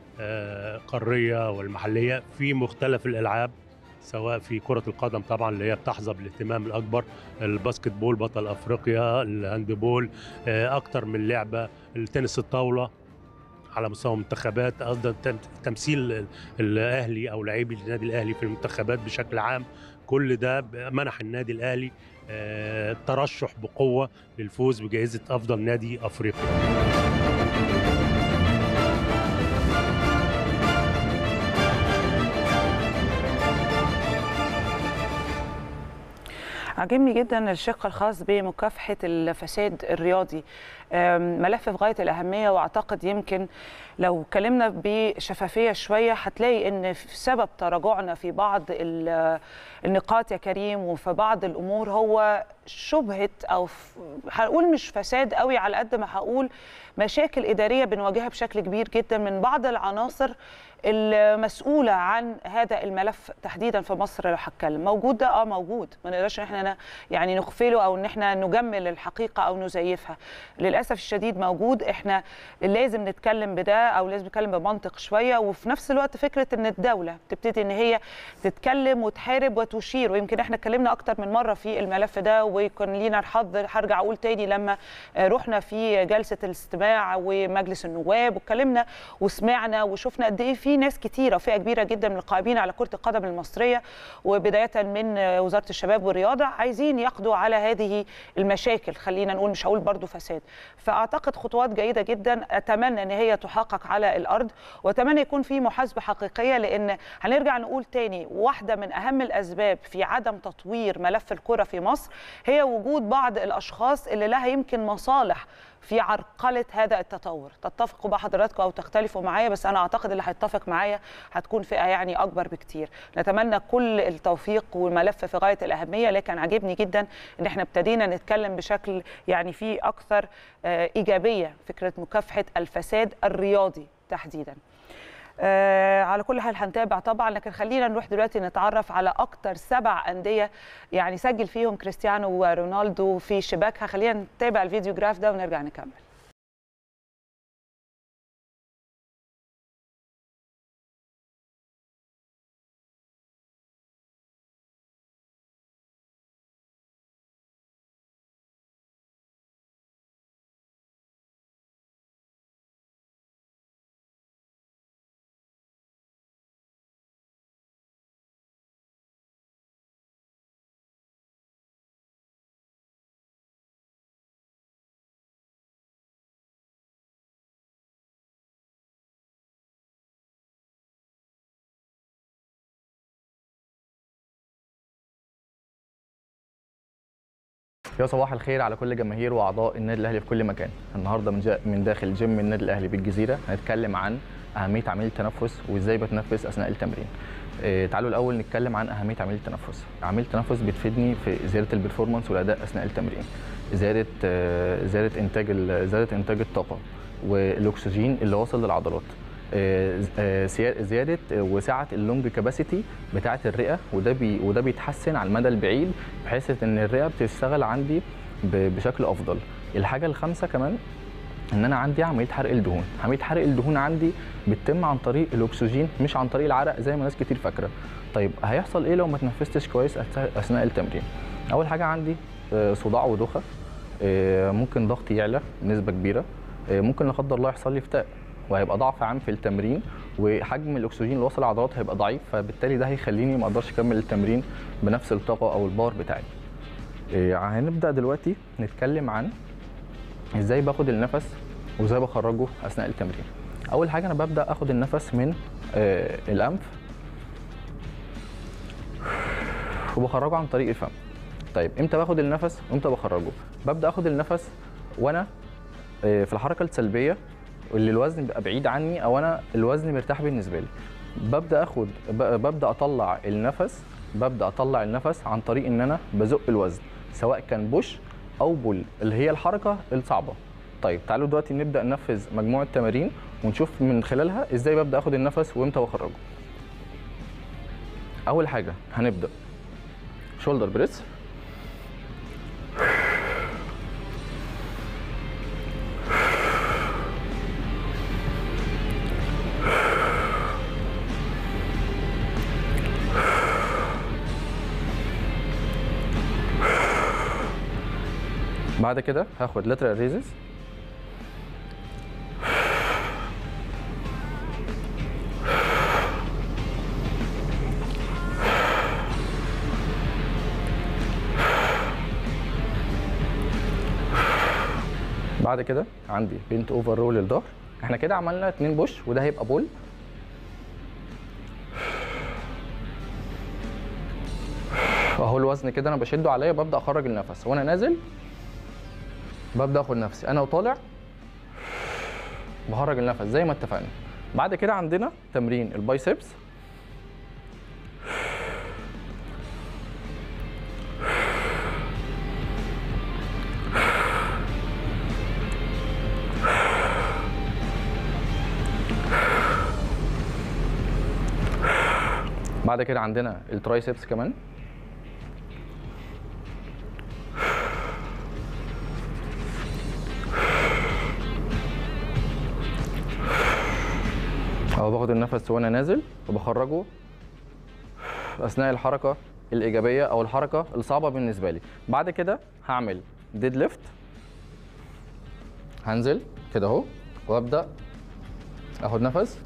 قاريه والمحليه في مختلف الالعاب سواء في كرة القدم طبعا اللي هي بتحظى بالاهتمام الأكبر الباسكت بول بطل أفريقيا الهاندبول أكتر من لعبة التنس الطاولة على مستوى المنتخبات قصدا تمثيل الأهلي أو لاعبي النادي الأهلي في المنتخبات بشكل عام كل ده منح النادي الأهلي ترشح بقوة للفوز بجائزة أفضل نادي أفريقي عجبني جدا الشق الخاص بمكافحه الفساد الرياضي ملف في غايه الاهميه واعتقد يمكن لو اتكلمنا بشفافيه شويه هتلاقي ان سبب تراجعنا في بعض النقاط يا كريم وفي بعض الامور هو شبهه او هقول مش فساد قوي على قد ما هقول مشاكل اداريه بنواجهها بشكل كبير جدا من بعض العناصر المسؤوله عن هذا الملف تحديدا في مصر لو هتكلم موجود ده اه موجود ما نقدرش ان احنا يعني نغفله او ان احنا نجمل الحقيقه او نزيفها للاسف للاسف الشديد موجود احنا لازم نتكلم بده او لازم نتكلم بمنطق شويه وفي نفس الوقت فكره ان الدوله تبتدي ان هي تتكلم وتحارب وتشير ويمكن احنا اتكلمنا اكتر من مره في الملف ده ويكون لينا الحظ هرجع اقول تاني لما رحنا في جلسه الاستماع ومجلس النواب واتكلمنا وسمعنا وشفنا قد ايه في ناس كتيره وفئه كبيره جدا من القائمين على كره القدم المصريه وبدايه من وزاره الشباب والرياضه عايزين يقضوا على هذه المشاكل خلينا نقول مش هقول برضو فساد فاعتقد خطوات جيده جدا اتمنى ان هي تحقق على الارض واتمنى يكون في محاسبه حقيقيه لان هنرجع نقول تاني واحده من اهم الاسباب في عدم تطوير ملف الكره في مصر هي وجود بعض الاشخاص اللي لها يمكن مصالح في عرقله هذا التطور تتفقوا مع حضراتكم او تختلفوا معايا بس انا اعتقد اللي هيتفق معايا هتكون فئه يعني اكبر بكتير نتمنى كل التوفيق والملف في غايه الاهميه لكن عجبني جدا ان احنا ابتدينا نتكلم بشكل يعني فيه اكثر ايجابيه فكره مكافحه الفساد الرياضي تحديدا آه على كل حال هنتابع طبعا لكن خلينا نروح دلوقتي نتعرف على اكتر سبع انديه يعني سجل فيهم كريستيانو ورونالدو في شباكها خلينا نتابع الفيديو جراف ده ونرجع نكمل يا صباح الخير على كل جماهير واعضاء النادي الاهلي في كل مكان النهارده من, جا من داخل جيم النادي الاهلي بالجزيره هنتكلم عن اهميه عمليه التنفس وازاي بتنفس اثناء التمرين إيه تعالوا الاول نتكلم عن اهميه عمليه التنفس عمليه التنفس بتفيدني في زياده البرفورمانس والاداء اثناء التمرين زياده آه زياده انتاج زياده انتاج الطاقه والاكسجين اللي واصل للعضلات زياده وسعه اللونج كاباسيتي بتاعه الرئه وده بي وده بيتحسن على المدى البعيد بحيث ان الرئه بتشتغل عندي بشكل افضل الحاجه الخامسه كمان ان انا عندي عمليه حرق الدهون عمليه حرق الدهون عندي بتتم عن طريق الاكسجين مش عن طريق العرق زي ما ناس كتير فاكره طيب هيحصل ايه لو ما تنفستش كويس اثناء التمرين اول حاجه عندي صداع ودوخه ممكن ضغطي يعلى بنسبه كبيره ممكن لا قدر الله يحصل لي فتاء وهيبقى ضعف عام في التمرين وحجم الاكسجين اللي واصل للعضلات هيبقى ضعيف فبالتالي ده هيخليني ما اقدرش اكمل التمرين بنفس الطاقه او الباور بتاعي هنبدا دلوقتي نتكلم عن ازاي باخد النفس وازاي بخرجه اثناء التمرين اول حاجه انا ببدا اخد النفس من آه الانف وبخرجه عن طريق الفم طيب امتى باخد النفس وامتى بخرجه ببدا اخد النفس وانا آه في الحركه السلبيه واللي الوزن بيبقى بعيد عني او انا الوزن مرتاح بالنسبه لي ببدا اخد ببدا اطلع النفس ببدا اطلع النفس عن طريق ان انا بزق الوزن سواء كان بوش او بول اللي هي الحركه الصعبه طيب تعالوا دلوقتي نبدا ننفذ مجموعه تمارين ونشوف من خلالها ازاي ببدا اخد النفس وامتى بخرجه اول حاجه هنبدا شولدر بريس بعد كده هاخد lateral raises بعد كده عندي بنت اوفر رول للظهر احنا كده عملنا اتنين بوش وده هيبقى بول اهو الوزن كده انا بشده عليا ببدا اخرج النفس وانا نازل ببدا اخد نفسي انا وطالع بخرج النفس زي ما اتفقنا بعد كده عندنا تمرين البايسبس بعد كده عندنا الترايسبس كمان او باخد النفس وانا نازل وبخرجه اثناء الحركه الايجابيه او الحركه الصعبه بالنسبه لي بعد كده هعمل ديد ليفت هنزل كده اهو وابدا اخد نفس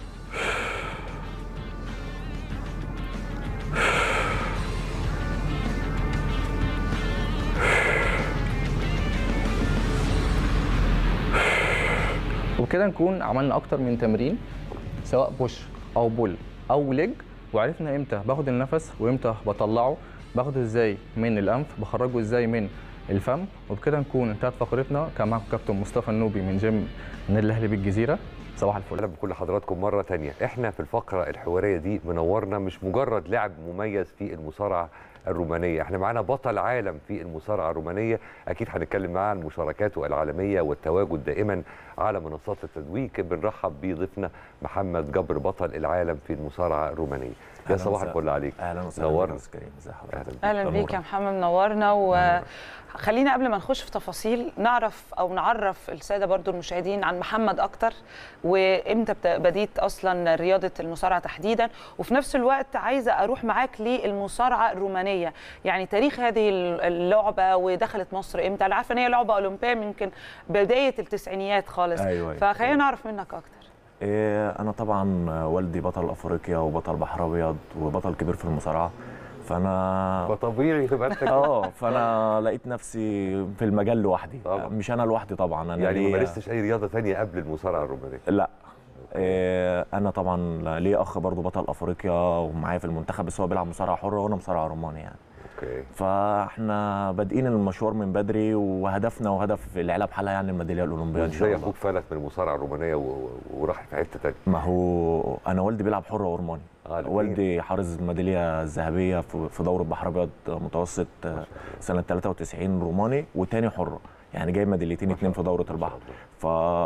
وبكده نكون عملنا اكتر من تمرين سواء بوش او بول او ليج وعرفنا امتى باخد النفس وامتى بطلعه باخده ازاي من الانف بخرجه ازاي من الفم وبكده نكون انتهت فقرتنا كان معكم كابتن مصطفى النوبي من جيم النادي الاهلي بالجزيره صباح الفل اهلا بكل حضراتكم مره تانية احنا في الفقره الحواريه دي منورنا مش مجرد لاعب مميز في المصارعه الرومانيه احنا معانا بطل عالم في المصارعه الرومانيه اكيد هنتكلم معاه عن مشاركاته العالميه والتواجد دائما على منصات التدويج بنرحب بضيفنا محمد جبر بطل العالم في المصارعه الرومانيه يا صباح الفل عليك اهلا وسهلا نورنا. بك يا كريم ازي حضرتك اهلا بيك يا محمد منورنا وخلينا قبل ما نخش في تفاصيل نعرف او نعرف الساده برضو المشاهدين عن محمد اكتر وامتى بت- بديت اصلا رياضه المصارعه تحديدا وفي نفس الوقت عايزه اروح معاك للمصارعه الرومانيه يعني تاريخ هذه اللعبه ودخلت مصر امتى انا عارفه ان هي لعبه اولمبيه يمكن بدايه التسعينيات خالص أيوة، أيوة. فخلينا نعرف منك اكتر إيه انا طبعا والدي بطل افريقيا وبطل بحر ابيض وبطل كبير في المصارعه فانا فطبيعي تبقى انت اه فانا لقيت نفسي في المجال لوحدي طبعا. مش انا لوحدي طبعا انا يعني ما ليا- مارستش اي رياضه تانية قبل المصارعه الرومانيه لا إيه انا طبعا ليا اخ برضو بطل افريقيا ومعايا في المنتخب بس هو بيلعب مصارعه حره وانا مصارعه روماني يعني اوكي فاحنا بادئين المشوار من بدري وهدفنا وهدف العيله بحالها يعني الميداليه الاولمبيه ان شاء ازاي الله اخوك فلت من المصارعه الرومانيه و- و- وراح في حته تانية ما هو انا والدي بيلعب حر وارماني آه، الاتنين. والدي حارس الميداليه الذهبيه في في دوره بحر ابيض متوسط سنه 93 روماني وتاني حره يعني جايب ميداليتين اتنين في دوره البحر ف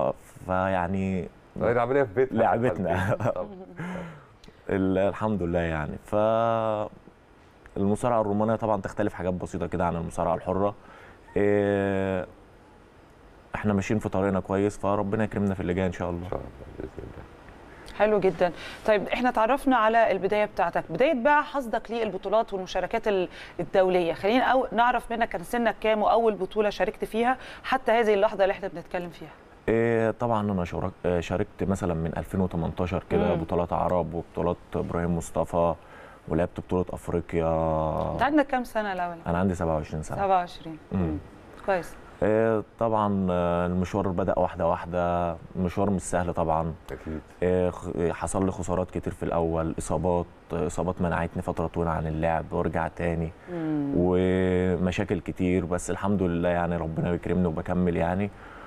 فيعني طيب عمليه في بيتنا لعبتنا. طب. ال- الحمد لله يعني ف المصارعه الرومانيه طبعا تختلف حاجات بسيطه كده عن المصارعه الحره إيه، احنا ماشيين في طريقنا كويس فربنا يكرمنا في اللي جاي ان شاء الله ان شاء الله باذن الله حلو جدا طيب احنا تعرفنا على البدايه بتاعتك بدايه بقى حصدك للبطولات والمشاركات ال- الدوليه خلينا أو نعرف منك كان سنك كام واول بطوله شاركت فيها حتى هذه اللحظه اللي احنا بنتكلم فيها إيه طبعا انا شارك آه، شاركت مثلا من 2018 كده مم. بطولات عرب وبطولات ابراهيم مصطفى ولعبت بطوله افريقيا انت عندك كام سنه الاول انا عندي 27 سنه 27 مم. كويس إيه طبعا آه، المشوار بدا واحده واحده المشوار مش سهل طبعا اكيد إيه خ- إيه، حصل لي خسارات كتير في الاول اصابات آه، اصابات منعتني فتره طويله عن اللعب وارجع تاني مم. ومشاكل كتير بس الحمد لله يعني ربنا بيكرمني وبكمل يعني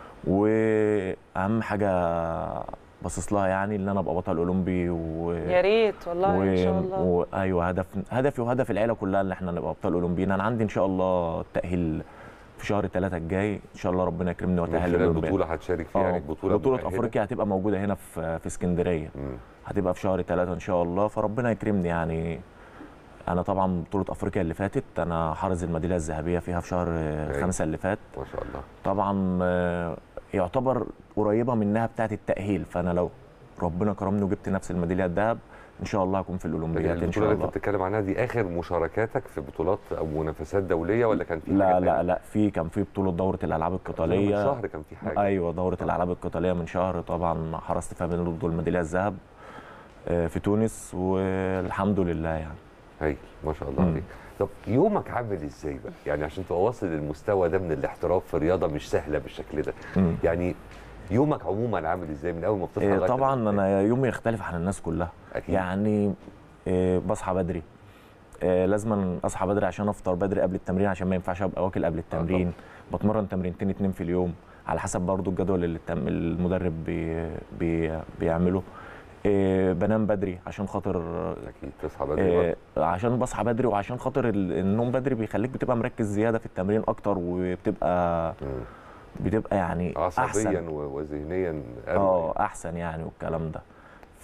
واهم حاجه باصص لها يعني ان انا ابقى بطل اولمبي و يا ريت والله ان شاء الله و... ايوه هدف هدفي وهدف العيله كلها ان احنا نبقى ابطال اولمبيين انا عندي ان شاء الله التاهيل في شهر ثلاثة الجاي ان شاء الله ربنا يكرمني من واتاهل خلال للاولمبياد بطوله هتشارك فيها يعني آه، بطوله بطولة مؤهلة؟ افريقيا هتبقى موجوده هنا في في اسكندريه مم. هتبقى في شهر ثلاثة ان شاء الله فربنا يكرمني يعني انا طبعا بطوله افريقيا اللي فاتت انا حارس الميداليه الذهبيه فيها في شهر أيوة. خمسة اللي فات ما شاء الله طبعا آه، يعتبر قريبه منها بتاعه التاهيل فانا لو ربنا كرمني وجبت نفس الميداليه الذهب ان شاء الله هكون في لكن الاولمبياد ان البطوله شاء اللي انت الله بتتكلم عنها دي اخر مشاركاتك في بطولات او منافسات دوليه ولا كان في لا حاجة لا تانية؟ لا في كان في بطوله دوره الالعاب من القتاليه شهر كان في حاجه ايوه دوره الالعاب القتاليه من شهر طبعا حرصت فيها ضد الميداليه الذهب آه، في تونس والحمد لله يعني هايل ما شاء الله مم. عليك طب يومك عامل ازاي بقى يعني عشان تبقى واصل للمستوى ده من الاحتراف في رياضه مش سهله بالشكل ده مم. يعني يومك عموما عامل ازاي من اول ما بتصحى آه، لغاية طبعا لما بتنام؟ انا يومي يختلف عن الناس كلها اكيد يعني آه، بصحى بدري آه، لازم اصحى بدري عشان افطر بدري قبل التمرين عشان ما ينفعش ابقى واكل قبل التمرين بتمرن تمرينتين اتنين في اليوم على حسب برضو الجدول اللي التم- المدرب بي بي بيعمله آه، بنام بدري عشان خاطر اكيد تصحى بدري برضه. آه، عشان بصحى بدري وعشان خاطر ال- النوم بدري بيخليك بتبقى مركز زياده في التمرين اكتر وبتبقى مم. بتبقى يعني عصبيا احسن و- وذهنيا اه أروع. احسن يعني والكلام ده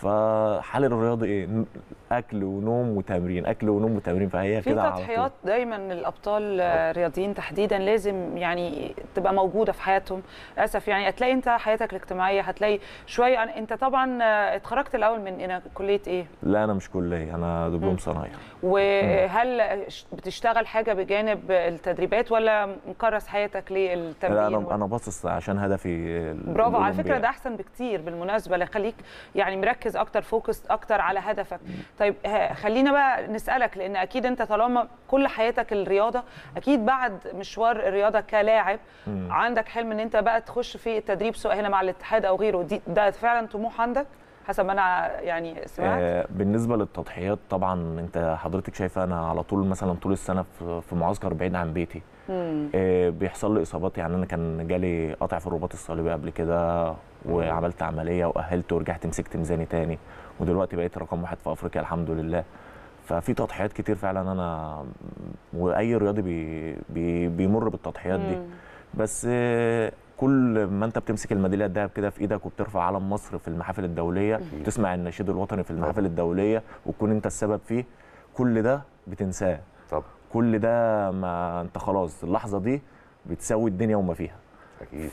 فحل الرياضي ايه ن- اكل ونوم وتمرين اكل ونوم وتمرين فهي في كده على طول. تضحيات دايما الابطال الرياضيين تحديدا لازم يعني تبقى موجوده في حياتهم للاسف يعني هتلاقي انت حياتك الاجتماعيه هتلاقي شويه أنا- انت طبعا اتخرجت الاول من هنا كليه ايه لا انا مش كليه انا دبلوم صنايع وهل بتشتغل حاجه بجانب التدريبات ولا مكرس حياتك للتمرين لا انا وال- انا باصص عشان هدفي ال- برافو على فكره الأولمبياد. ده احسن بكتير بالمناسبه ليخليك يعني مركز اكتر فوكس اكتر على هدفك طيب ه- خلينا بقى نسالك لان اكيد انت طالما كل حياتك الرياضه اكيد بعد مشوار الرياضه كلاعب مم. عندك حلم ان انت بقى تخش في التدريب سواء هنا مع الاتحاد او غيره دي ده فعلا طموح عندك حسب ما انا يعني سمعت آه، بالنسبه للتضحيات طبعا انت حضرتك شايفه انا على طول مثلا طول السنه في في معسكر بعيد عن بيتي مم. آه، بيحصل لي اصابات يعني انا كان جالي قطع في الرباط الصليبي قبل كده وعملت عمليه واهلت ورجعت مسكت ميزاني تاني ودلوقتي بقيت رقم واحد في افريقيا الحمد لله ففي تضحيات كتير فعلا انا واي رياضي بي بي بيمر بالتضحيات دي مم. بس آه، كل ما انت بتمسك الميداليه الذهب كده في ايدك وبترفع علم مصر في المحافل الدوليه بتسمع النشيد الوطني في المحافل الدوليه وتكون انت السبب فيه كل ده بتنساه طب كل ده ما انت خلاص اللحظه دي بتساوي الدنيا وما فيها اكيد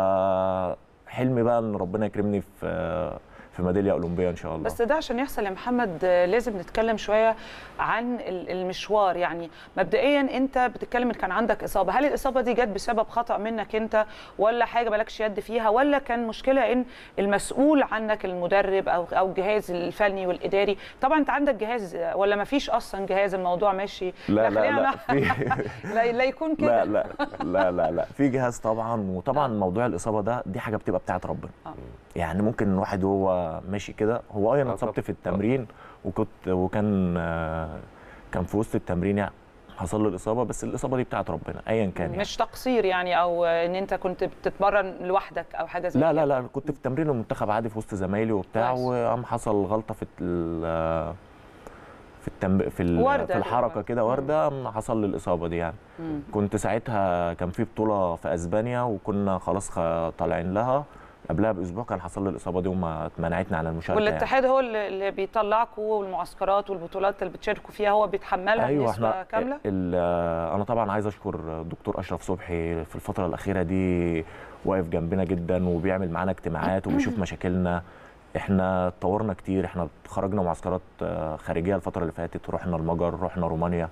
فحلمي بقى ان ربنا يكرمني في في ميداليه اولمبيه ان شاء الله بس ده عشان يحصل يا محمد آه، لازم نتكلم شويه عن ال- المشوار يعني مبدئيا انت بتتكلم ان كان عندك اصابه هل الاصابه دي جت بسبب خطا منك انت ولا حاجه مالكش يد فيها ولا كان مشكله ان المسؤول عنك المدرب او او الجهاز الفني والاداري طبعا انت عندك جهاز آه، ولا ما فيش اصلا جهاز الموضوع ماشي لا لا خلينا لا لا- في لا, لا يكون كده لا لا لا لا لا في جهاز طبعا وطبعا موضوع الاصابه ده دي حاجه بتبقى بتاعت ربنا آه. يعني ممكن الواحد وهو ماشي كده هو اه انا آه اتصبت طبعاً. في التمرين وكنت وكان آه، كان في وسط التمرين يعني حصل له الاصابه بس الاصابه دي بتاعت ربنا ايا كان يعني. مش تقصير يعني او ان انت كنت بتتمرن لوحدك او حاجه زي لا كده. لا لا كنت في تمرين المنتخب عادي في وسط زمايلي وبتاع كويس. وقام حصل غلطه في ال- في التم في, ال- وردة في الحركه دلوقتي. كده ورده قام حصل لي الاصابه دي يعني مم. كنت ساعتها كان في بطوله في اسبانيا وكنا خلاص خ- طالعين لها قبلها باسبوع كان حصل لي الاصابه دي وما منعتني عن المشاركه يعني. والاتحاد هو اللي اللي بيطلعكم والمعسكرات والبطولات اللي بتشاركوا فيها هو بيتحملها ايوه بنسبه احنا كامله ال- انا طبعا عايز اشكر الدكتور اشرف صبحي في الفتره الاخيره دي واقف جنبنا جدا وبيعمل معانا اجتماعات وبيشوف مشاكلنا احنا اتطورنا كتير احنا خرجنا معسكرات آه، خارجيه الفتره اللي فاتت رحنا المجر رحنا رومانيا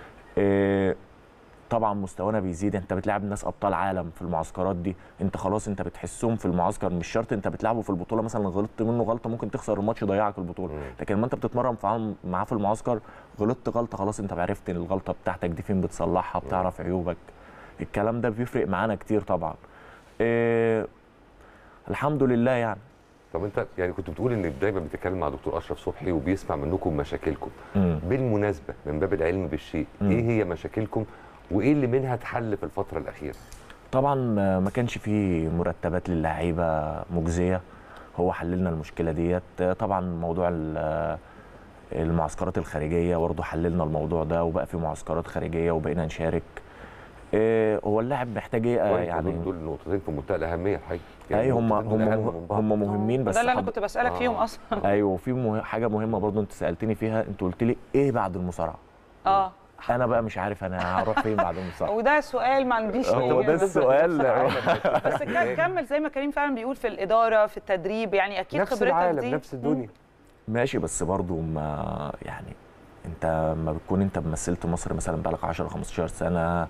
إيه، طبعا مستوانا بيزيد انت بتلعب ناس ابطال عالم في المعسكرات دي انت خلاص انت بتحسهم في المعسكر مش شرط انت بتلعبه في البطوله مثلا غلطت منه غلطه ممكن تخسر الماتش يضيعك البطوله مم. لكن لما انت بتتمرن فعلا معاه في المعسكر غلطت غلطه خلاص انت عرفت ان الغلطه بتاعتك دي فين بتصلحها بتعرف عيوبك الكلام ده بيفرق معانا كتير طبعا إيه الحمد لله يعني طب انت يعني كنت بتقول ان دايما بتتكلم مع دكتور اشرف صبحي وبيسمع منكم مشاكلكم مم. بالمناسبه من باب العلم بالشيء مم. ايه هي مشاكلكم وايه اللي منها اتحل في الفتره الاخيره طبعا آه، ما كانش فيه مرتبات للعيبه مجزيه هو حللنا المشكله ديت آه، طبعا موضوع ال- آه، المعسكرات الخارجيه برضه حللنا الموضوع ده وبقى في معسكرات خارجيه وبقينا نشارك آه، هو اللاعب محتاج ايه آه، كويس، يعني دول دول نقطتين في منتهى الاهميه الحقيقه اي هم النقطتين دول هم أهم من بعض. هم مهمين بس ده اللي انا حض- كنت بسالك آه. فيهم اصلا ايوه وفي مه... حاجه مهمه برضه انت سالتني فيها انت قلت لي ايه بعد المصارعه اه انا بقى مش عارف انا هروح فين بعد المصارعه وده سؤال ما عنديش هو فيه. ده السؤال بس ك- كمل زي ما كريم فعلا بيقول في الاداره في التدريب يعني اكيد نفس خبرتك العالم دي نفس الدنيا ماشي بس برضو ما يعني انت ما بتكون انت مثلت مصر مثلا بقالك 10 15 سنه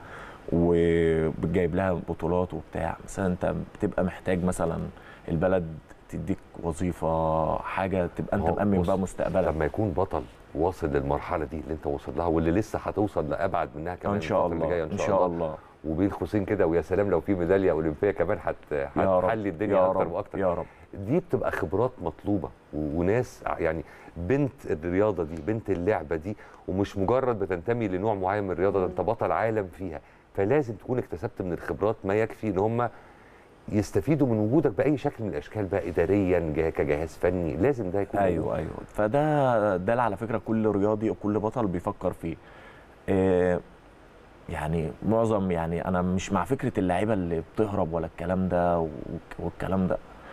وبتجايب لها بطولات وبتاع مثلا انت بتبقى محتاج مثلا البلد تديك وظيفه حاجه تبقى انت هو مأمن بص، بقى مستقبلك لما يكون بطل واصل للمرحله دي اللي انت وصل لها واللي لسه هتوصل لابعد منها كمان ان شاء الفترة اللي الله جايه ان شاء الله وبين قوسين كده ويا سلام لو في ميداليه اولمبيه كمان هت يا رب هتحلي الدنيا يا اكتر رب واكتر يا رب دي بتبقى خبرات مطلوبه و- وناس ع- يعني بنت الرياضه دي بنت اللعبه دي ومش مجرد بتنتمي لنوع معين من الرياضه ده انت بطل عالم فيها فلازم تكون اكتسبت من الخبرات ما يكفي ان هم يستفيدوا من وجودك باي شكل من الاشكال بقى اداريا جه- كجهاز فني لازم ده يكون موجود. ايوه ايوه فده ده اللي على فكره كل رياضي او كل بطل بيفكر فيه إيه يعني معظم يعني انا مش مع فكره اللعيبه اللي بتهرب ولا الكلام ده والك- والكلام ده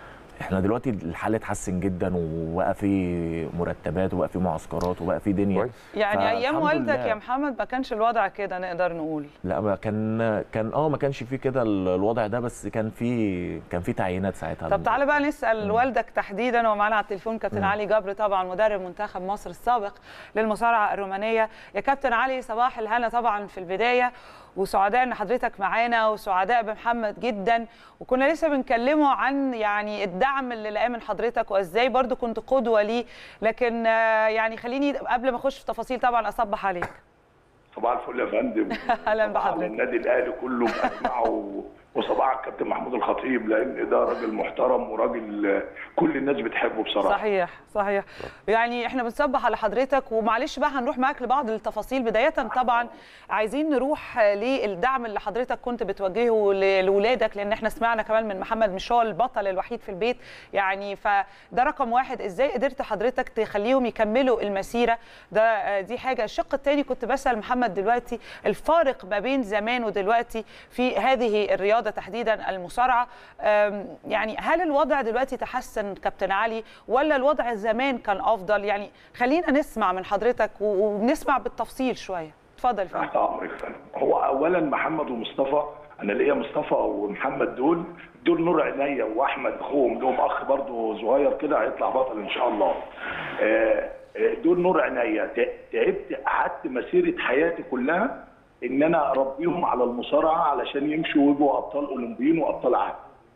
احنا دلوقتي الحال اتحسن جدا وبقى في مرتبات وبقى في معسكرات وبقى في دنيا كويس يعني ايام فالحمد والدك لله. يا محمد ما كانش الوضع كده نقدر نقول لا ما كان كان اه ما كانش في كده ال- الوضع ده بس كان في كان في تعيينات ساعتها طب تعالى بقى نسال والدك تحديدا ومعانا على التليفون كابتن علي جبر طبعا مدرب منتخب مصر السابق للمصارعه الرومانيه يا كابتن علي صباح الهنا طبعا في البدايه وسعداء ان حضرتك معانا وسعداء بمحمد جدا وكنا لسه بنكلمه عن يعني الدعم اللي لقاه من حضرتك وازاي برضو كنت قدوه ليه لكن آه، يعني خليني قبل ما اخش في تفاصيل طبعا اصبح عليك صباح الفل يا فندم أهلاً صباح بحضرتك. النادي الاهلي كله بأجمعه و- وصباح الكابتن محمود الخطيب لان ده راجل محترم وراجل آه، كل الناس بتحبه بصراحه صحيح صحيح يعني احنا بنصبح على حضرتك ومعلش بقى هنروح معاك لبعض التفاصيل بدايه طبعا عايزين نروح للدعم اللي حضرتك كنت بتوجهه ل- لاولادك لان احنا سمعنا كمان من محمد مشوال البطل الوحيد في البيت يعني فده رقم واحد ازاي قدرت حضرتك تخليهم يكملوا المسيره ده آه، دي حاجه الشق الثاني كنت بسال محمد دلوقتي الفارق ما بين زمان ودلوقتي في هذه الرياضه تحديدا المصارعه أم، يعني هل الوضع دلوقتي تحسن كابتن علي ولا الوضع زمان كان افضل يعني خلينا نسمع من حضرتك و- ونسمع بالتفصيل شويه اتفضل يا فندم تحت امرك يا فندم هو اولا محمد ومصطفى انا ليا مصطفى ومحمد دول دول نور عينيا واحمد اخوهم لهم اخ برضه صغير كده هيطلع بطل ان شاء الله آه، آه، دول نور عينيا ت- تعبت قعدت مسيره حياتي كلها ان انا اربيهم على المصارعه علشان يمشوا ويبقوا ابطال اولمبيين وابطال عالم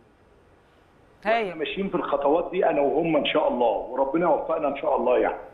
احنا هاي ماشيين في الخطوات دي انا وهم ان شاء الله وربنا يوفقنا ان شاء الله يعني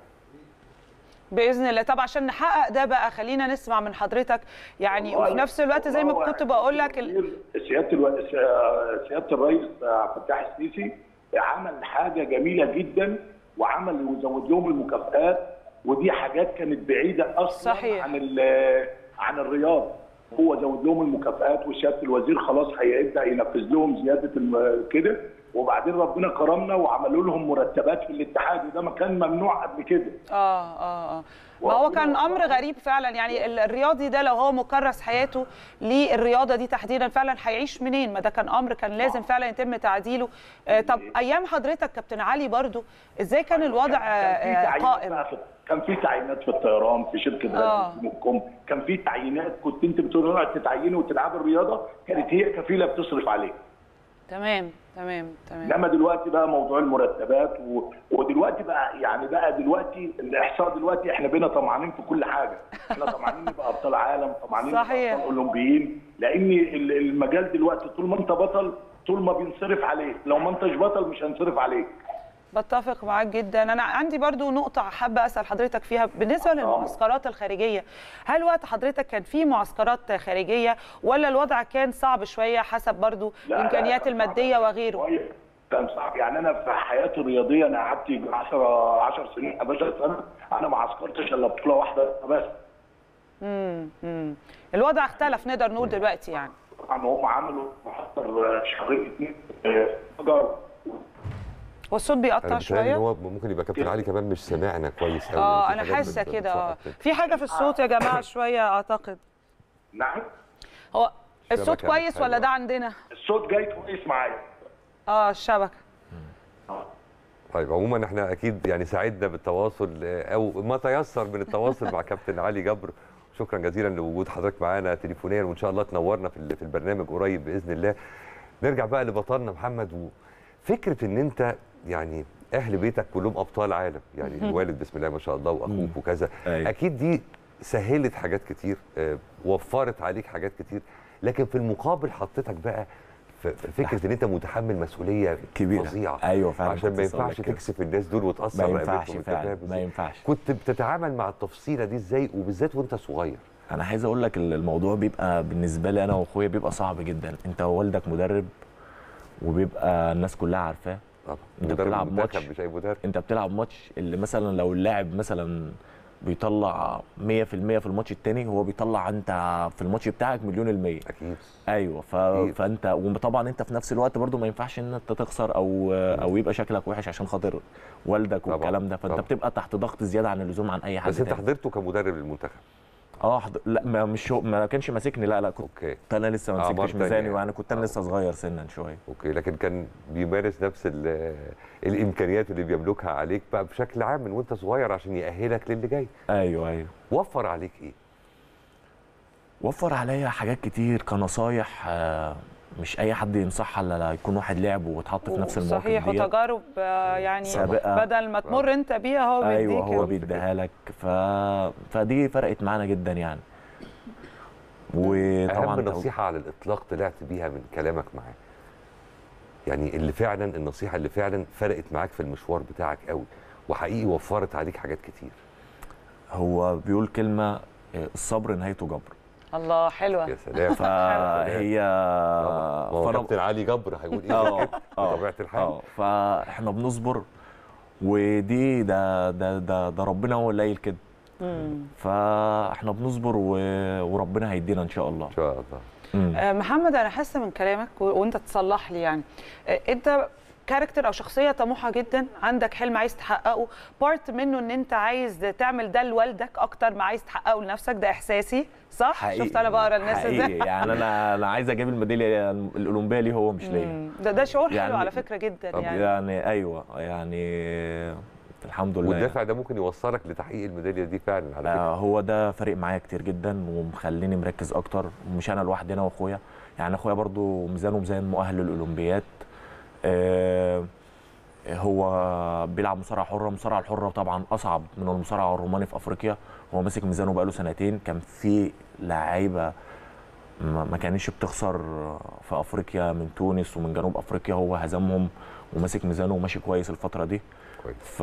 باذن الله طب عشان نحقق ده بقى خلينا نسمع من حضرتك يعني وفي نفس الوقت زي ما كنت بقول لك ال- سياده الو... سياده الرئيس عبد الفتاح السيسي عمل حاجه جميله جدا وعمل وزود لهم المكافآت ودي حاجات كانت بعيده اصلا صحيح. عن ال... عن الرياضه هو زود لهم المكافآت وسياده الوزير خلاص هيبدا ينفذ لهم زياده الم... كده وبعدين ربنا كرمنا وعملوا لهم مرتبات في الاتحاد وده ما كان ممنوع قبل كده اه اه اه ما هو كان امر غريب فعلا يعني ال- الرياضي ده لو هو مكرس حياته للرياضه دي تحديدا فعلا هيعيش منين ما ده كان امر كان لازم فعلا يتم تعديله آه طب ايام حضرتك كابتن علي برضو ازاي كان الوضع كان في آه، تعيينات قائم بقى في- كان في تعيينات في الطيران في شركه آه. غازي كان في تعيينات كنت انت بتروح تتعيني وتلعب الرياضه كانت هي كفيله بتصرف عليك تمام تمام تمام انما دلوقتي بقى موضوع المرتبات و... ودلوقتي بقى يعني بقى دلوقتي الاحصاء دلوقتي احنا بقينا طمعانين في كل حاجه احنا طمعانين نبقى ابطال عالم طمعانين نبقى صحيح. ابطال اولمبيين لان ال- المجال دلوقتي طول ما انت بطل طول ما بينصرف عليك لو ما انتش بطل مش هنصرف عليك بتفق معاك جدا انا عندي برضو نقطه حابه اسال حضرتك فيها بالنسبه للمعسكرات الخارجيه هل وقت حضرتك كان في معسكرات خارجيه ولا الوضع كان صعب شويه حسب برضو لا، لا، الامكانيات كان صعب. الماديه وغيره شوية. كان صعب يعني انا في حياتي الرياضيه انا قعدت 10 10 سنين 11 سنه انا ما عسكرتش الا بطوله واحده بس امم امم الوضع اختلف نقدر نقول دلوقتي يعني طبعا هم عملوا محضر شهرين اثنين آه، فجر والصوت انا بيقطع بتهيألي ان شويه هو ممكن يبقى كابتن علي كمان مش سامعنا كويس قوي اه انا حاسه كده اه في حاجه في الصوت يا جماعه شويه اعتقد نعم هو الصوت الشبكة كويس مش ولا حلوة. ده عندنا الصوت جاي كويس معايا اه الشبكه طيب عموما احنا اكيد يعني سعدنا بالتواصل آه، او ما تيسر من التواصل مع كابتن علي جبر شكرا جزيلا لوجود حضرتك معانا تليفونيا وان شاء الله تنورنا في ال- في البرنامج قريب باذن الله نرجع بقى لبطلنا محمد وفكره ان انت يعني اهل بيتك كلهم ابطال عالم يعني الوالد بسم الله ما شاء الله واخوك وكذا أيوة. اكيد دي سهلت حاجات كتير آه، وفرت عليك حاجات كتير لكن في المقابل حطيتك بقى في في فكره ان انت متحمل مسؤوليه كبيرة. فظيعه أيوة فعلا عشان كنت ما لسه أقول ينفعش لك كده. تكسف الناس دول وتاثر ما ينفعش رقبتهم، أنت فعلا فاهم ما إزاي؟ ينفعش كنت بتتعامل مع التفصيله دي ازاي وبالذات وانت صغير انا عايز اقول لك الموضوع بيبقى بالنسبه لي انا واخويا بيبقى صعب جدا انت والدك مدرب وبيبقى الناس كلها عارفاه طبعا أنت مدرب بتلعب منتخب ماتش. مش اي مدرب انت بتلعب ماتش اللي مثلا لو اللاعب مثلا بيطلع 100% في الماتش التاني هو بيطلع انت في الماتش بتاعك مليون المية اكيد ايوه ف... أكيد. فانت وطبعا انت في نفس الوقت برضو ما ينفعش ان انت تخسر او او يبقى شكلك وحش عشان خاطر والدك طبعاً، والكلام ده فانت طبعاً. بتبقى تحت ضغط زياده عن اللزوم عن اي حد بس انت تاني. حضرته كمدرب للمنتخب اه حض... لا ما مش هو ما كانش ماسكني لا لا كنت اوكي كنت انا لسه ما أعمار مسكتش تانية ميزاني يعني. وانا كنت انا آه. لسه صغير سنا شويه اوكي لكن كان بيمارس نفس ال- الامكانيات اللي بيملكها عليك بقى بشكل عام من وانت صغير عشان يأهلك للي جاي ايوه ايوه وفر عليك ايه وفر عليا حاجات كتير كنصايح آه، مش اي حد ينصحها الا لا يكون واحد لعب واتحط في نفس المواقف صحيح دي وتجارب آه، يعني سابقة. بدل ما تمر انت بيها هو بيديك ايوه هو بيديها لك ف... فدي فرقت معانا جدا يعني وطبعا اهم نصيحه على الاطلاق طلعت بيها من كلامك معاه يعني اللي فعلا النصيحه اللي فعلا فرقت معاك في المشوار بتاعك قوي وحقيقي وفرت عليك حاجات كتير هو بيقول كلمه آه، الصبر نهايته جبر الله حلوه يا سلام فهي ما هو فأنا- كابتن علي جبر هيقول ايه اه غير كده؟ اه بطبيعه الحال اه فاحنا بنصبر ودي ده ده ده, ده ربنا هو اللي قايل كده مم. فاحنا بنصبر و... وربنا هيدينا ان شاء الله ان شاء الله مم. آه، محمد انا حاسه من كلامك و- وانت تصلح لي يعني آه، انت كاركتر او شخصيه طموحه جدا عندك حلم عايز تحققه بارت منه ان انت عايز تعمل ده لوالدك اكتر ما عايز تحققه لنفسك ده احساسي صح حقيقي شفت انا بقرا الناس حقيقي ازاي يعني انا انا عايز اجيب الميداليه الاولمبيه ليه هو مش ليا مم. ده ده شعور يعني- حلو على فكره جدا طب يعني يعني ايوه يعني الحمد لله يعني. والدافع ده ممكن يوصلك لتحقيق الميداليه دي فعلا على فكره آه هو ده فارق معايا كتير جدا ومخليني مركز اكتر ومش انا لوحدي انا واخويا يعني اخويا برضو ميزانه ميزان مؤهل للاولمبياد آه هو بيلعب مصارعه حره المصارعه الحره طبعا اصعب من المصارعه الروماني في افريقيا هو ماسك ميزانه بقاله سنتين كان في لعيبه ما ما كانتش بتخسر في افريقيا من تونس ومن جنوب افريقيا هو هزمهم وماسك ميزانه وماشي كويس الفتره دي كويس ف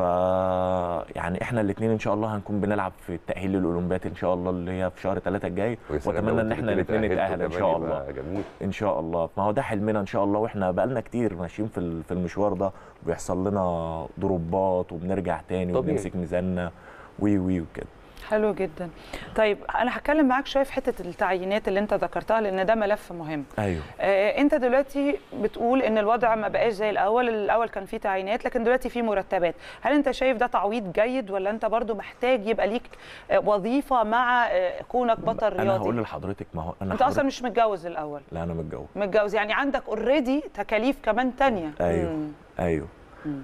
يعني احنا الاثنين ان شاء الله هنكون بنلعب في التاهيل للاولمبياد ان شاء الله اللي هي في شهر ثلاثة الجاي ويا سلام واتمنى لو ان انتوا احنا الاتنين الاثنين اتأهلتوا نتاهل ان كمان شاء الله يبقى جميل ان شاء الله ما هو ده حلمنا ان شاء الله واحنا بقالنا كتير ماشيين في ال- في المشوار ده وبيحصل لنا ضربات وبنرجع تاني طبيعي. وبنمسك ميزاننا وي وي وكده حلو جدا طيب انا هتكلم معاك شويه في حته التعيينات اللي انت ذكرتها لان ده ملف مهم ايوه آه، انت دلوقتي بتقول ان الوضع ما بقاش زي الاول الاول كان فيه تعيينات لكن دلوقتي فيه مرتبات هل انت شايف ده تعويض جيد ولا انت برضو محتاج يبقى ليك آه، وظيفه مع آه، كونك بطل انا هقول رياضي لحضرتك ما هو انا انت اصلا حضرتك- مش متجوز الاول لا انا متجوز متجوز يعني عندك اوريدي تكاليف كمان تانية ايوه مم. ايوه مم.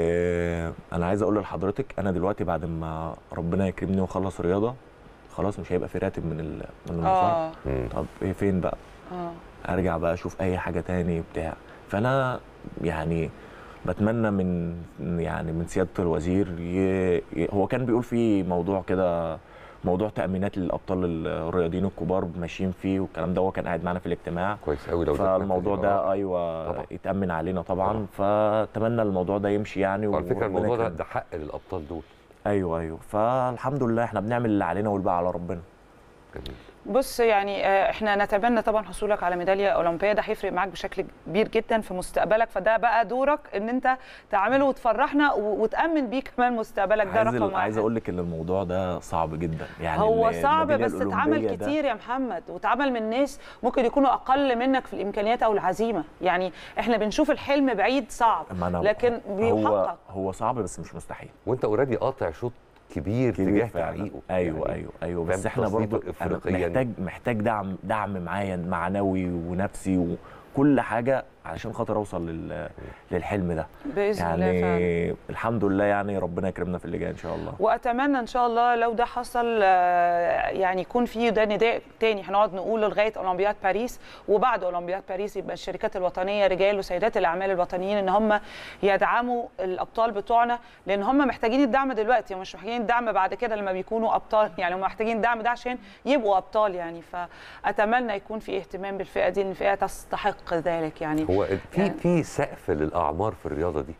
إيه انا عايز اقول لحضرتك انا دلوقتي بعد ما ربنا يكرمني واخلص رياضه خلاص مش هيبقى في راتب من ال- من المصارعه اه مم. طب ايه فين بقى اه ارجع بقى اشوف اي حاجه تاني بتاع فانا يعني بتمنى من يعني من سياده الوزير ي... ي- هو كان بيقول في موضوع كده موضوع تامينات للابطال الرياضيين الكبار ماشيين فيه والكلام ده هو كان قاعد معانا في الاجتماع كويس قوي لو ده فالموضوع اتنفذ يبقى ده ايوه طبعا. يتامن علينا طبعا فاتمنى الموضوع ده يمشي يعني وعلى فكره وربنا الموضوع ده يكرمنا. ده حق للابطال دول ايوه ايوه فالحمد لله احنا بنعمل اللي علينا والباقي على ربنا جميل بص يعني آه، احنا نتمنى طبعا حصولك على ميداليه اولمبيه ده هيفرق معاك بشكل كبير جدا في مستقبلك فده بقى دورك ان انت تعمله وتفرحنا و- وتامن بيه كمان مستقبلك ده عايز رقم واحد عايز اقول لك ان الموضوع ده صعب جدا يعني هو ال- صعب الميدالية بس اتعمل الأولمبية ده- كتير يا محمد واتعمل من ناس ممكن يكونوا اقل منك في الامكانيات او العزيمه يعني احنا بنشوف الحلم بعيد صعب ما أنا لكن هو بيحقق هو صعب بس مش مستحيل وانت اوريدي قاطع شوط كبير, كبير تجاه فعلا. تحقيقه ايوه يعني ايوه ايوه فاهم بس احنا تصنيفك برضو أنا إفريقياً. محتاج محتاج دعم دعم معايا معنوي ونفسي وكل حاجه علشان خاطر اوصل لل... للحلم ده باذن الله فعلا يعني الحمد لله يعني ربنا يكرمنا في اللي جاي ان شاء الله واتمنى ان شاء الله لو ده حصل آه، يعني يكون في ده نداء تاني هنقعد نقوله لغايه اولمبياد باريس وبعد اولمبياد باريس يبقى الشركات الوطنيه رجال وسيدات الاعمال الوطنيين ان هم يدعموا الابطال بتوعنا لان هم محتاجين الدعم دلوقتي ومش محتاجين الدعم بعد كده لما بيكونوا ابطال يعني هم محتاجين الدعم ده عشان يبقوا ابطال يعني فاتمنى يكون في اهتمام بالفئه دي لان الفئه تستحق ذلك يعني هو في يعني- في سقف للاعمار في الرياضه دي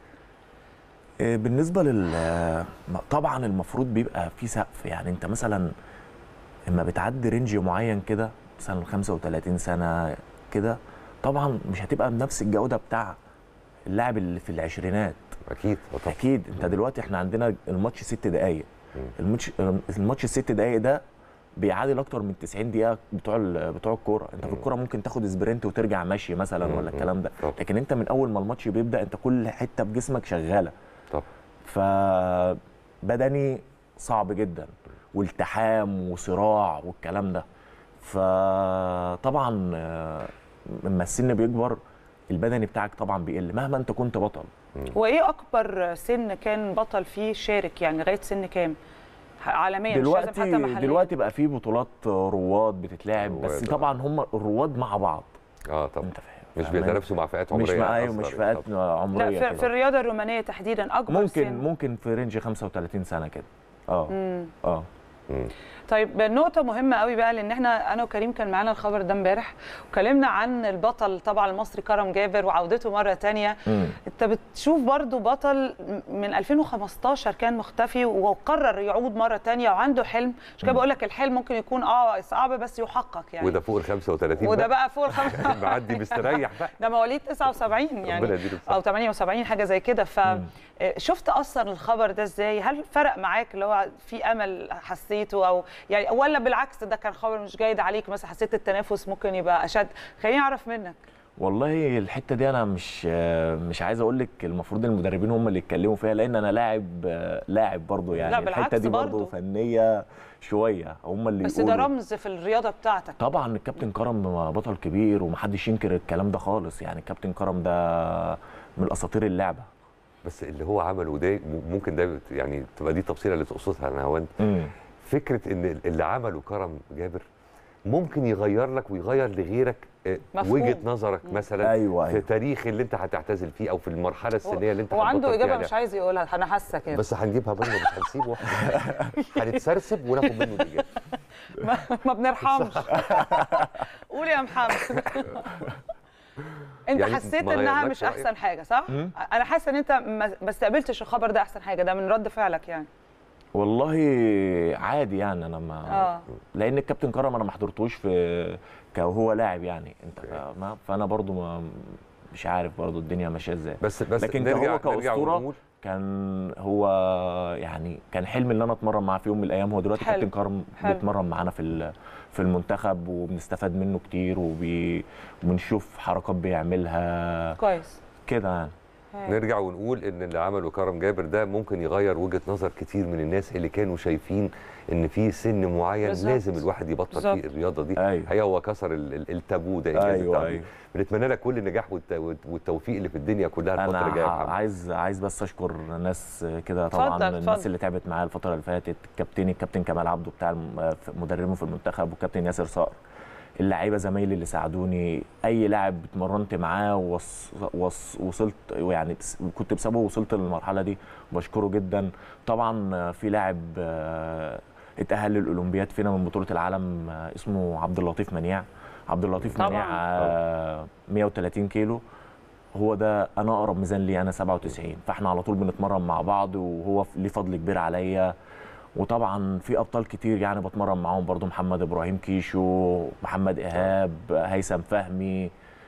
إيه، بالنسبه لل ما- طبعا المفروض بيبقى في سقف يعني انت مثلا اما بتعدي رينج معين كده مثلا 35 سنه كده طبعا مش هتبقى بنفس الجوده بتاع اللاعب اللي في العشرينات اكيد آه طبعاً. اكيد انت دلوقتي احنا عندنا الماتش ست دقائق الماتش الماتش الست دقائق ده بيعادل اكتر من 90 دقيقه بتوع ال- بتوع الكوره انت في الكوره ممكن تاخد سبرنت وترجع ماشي مثلا مم. ولا الكلام ده طبعاً. لكن انت من اول ما الماتش بيبدا انت كل حته في جسمك شغاله طب فبدني صعب جدا والتحام وصراع والكلام ده فطبعا آه، لما السن بيكبر البدني بتاعك طبعا بيقل مهما انت كنت بطل وايه اكبر سن كان بطل فيه شارك يعني لغايه سن كام عالميا مش لازم دلوقتي حتى محليا دلوقتي بقى في بطولات رواد بتتلعب بس رواد، آه. طبعا هم الرواد مع بعض اه طبعا انت فاهم مش فاهمان؟ بيتنافسوا مع فئات عمريه مش مع ايوه أصغر مش يعني. فئات طبعاً. عمريه لا في, كده. في الرياضه الرومانيه تحديدا اكبر ممكن سن ممكن في رينج 35 سنه كده اه مم. اه مم. طيب نقطة مهمة قوي بقى لأن احنا أنا وكريم كان معانا الخبر ده امبارح وكلمنا عن البطل طبعا المصري كرم جابر وعودته مرة تانية مم. أنت بتشوف برضو بطل من 2015 كان مختفي وقرر يعود مرة تانية وعنده حلم مش كده بقول لك الحلم ممكن يكون اه صعب بس يحقق يعني وده فوق ال 35 وده بقى فوق الخمسة معدي مستريح بقى ده مواليد 79 يعني ربنا يديله الصحة. او 78 حاجه زي كده فشفت اصلا الخبر ده ازاي هل فرق معاك اللي هو في امل حسيته او يعني ولا بالعكس ده كان خبر مش جيد عليك مثلا حسيت التنافس ممكن يبقى اشد خليني اعرف منك والله الحته دي انا مش مش عايز اقول لك المفروض المدربين هم اللي يتكلموا فيها لان انا لاعب لاعب برضو يعني لا، بالعكس الحته دي برضو برضو. فنيه شويه هم اللي بس ده يقولوا رمز في الرياضه بتاعتك طبعا الكابتن كرم بطل كبير ومحدش ينكر الكلام ده خالص يعني الكابتن كرم ده من اساطير اللعبه بس اللي هو عمله ده م- ممكن ده يعني تبقى دي التفصيله اللي تقصدها انا وانت مم. فكره ان اللي عمله كرم جابر ممكن يغير لك ويغير لغيرك آه، مفهوم. وجهه نظرك مثلا أيوة، في أيوة. التاريخ اللي انت هتعتزل فيه او في المرحله السنيه اللي انت هو عنده هتبطل فيها اجابه لعب. مش عايز يقولها انا حاسه كده بس هنجيبها منه مش هنسيبه واحد هنتسرسب وناخد منه الاجابه ما, ما بنرحمش قول يا محمد انت يعني حسيت ما انها غيرلكش مش رأيك؟ احسن حاجه صح انا حاسه ان انت ما ما استقبلتش الخبر ده احسن حاجه ده من رد فعلك يعني والله عادي يعني انا ما اه لان الكابتن كرم انا ما حضرتوش في كهو لاعب يعني انت فاهمة؟ فانا برضو ما مش عارف برضو الدنيا ماشيه ازاي بس بس لكن نرجع كهو نرجع كاسطوره ونقول كان هو يعني كان حلم ان انا اتمرن معاه في يوم من الايام هو دلوقتي حلو. كابتن كرم حلو. بيتمرن معانا في ال- في المنتخب وبنستفاد منه كتير وبي- وبنشوف حركات بيعملها كويس كده يعني نرجع ونقول ان اللي عمله كرم جابر ده ممكن يغير وجهه نظر كتير من الناس اللي كانوا شايفين ان في سن معين بالظبط. لازم الواحد يبطل بالظبط. فيه الرياضه دي أيوة. هي هو كسر ال- ال- التابو ده إنجاز أيوة، التعبير. أيوة. بنتمنى لك كل النجاح والت- والتوفيق اللي في الدنيا كلها الفتره انا اللي جايه يا ع- محمد. عايز عايز بس اشكر ناس كده طبعا اتفضل، الناس اتفضل. اللي تعبت معايا الفتره اللي فاتت كابتني الكابتن كمال عبده بتاع الم- مدربه في المنتخب والكابتن ياسر صقر اللعيبه زمايلي اللي ساعدوني اي لاعب اتمرنت معاه وص وص وصلت يعني تس- كنت بسببه وصلت للمرحله دي بشكره جدا طبعا في لاعب آه، اتاهل للاولمبياد فينا من بطوله العالم آه، اسمه عبد اللطيف منيع عبد اللطيف طبعاً. منيع آه، 130 كيلو هو ده انا اقرب ميزان لي انا 97 فاحنا على طول بنتمرن مع بعض وهو ليه فضل كبير عليا وطبعا في ابطال كتير يعني بتمرن معاهم برضو محمد ابراهيم كيشو محمد ايهاب هيثم فهمي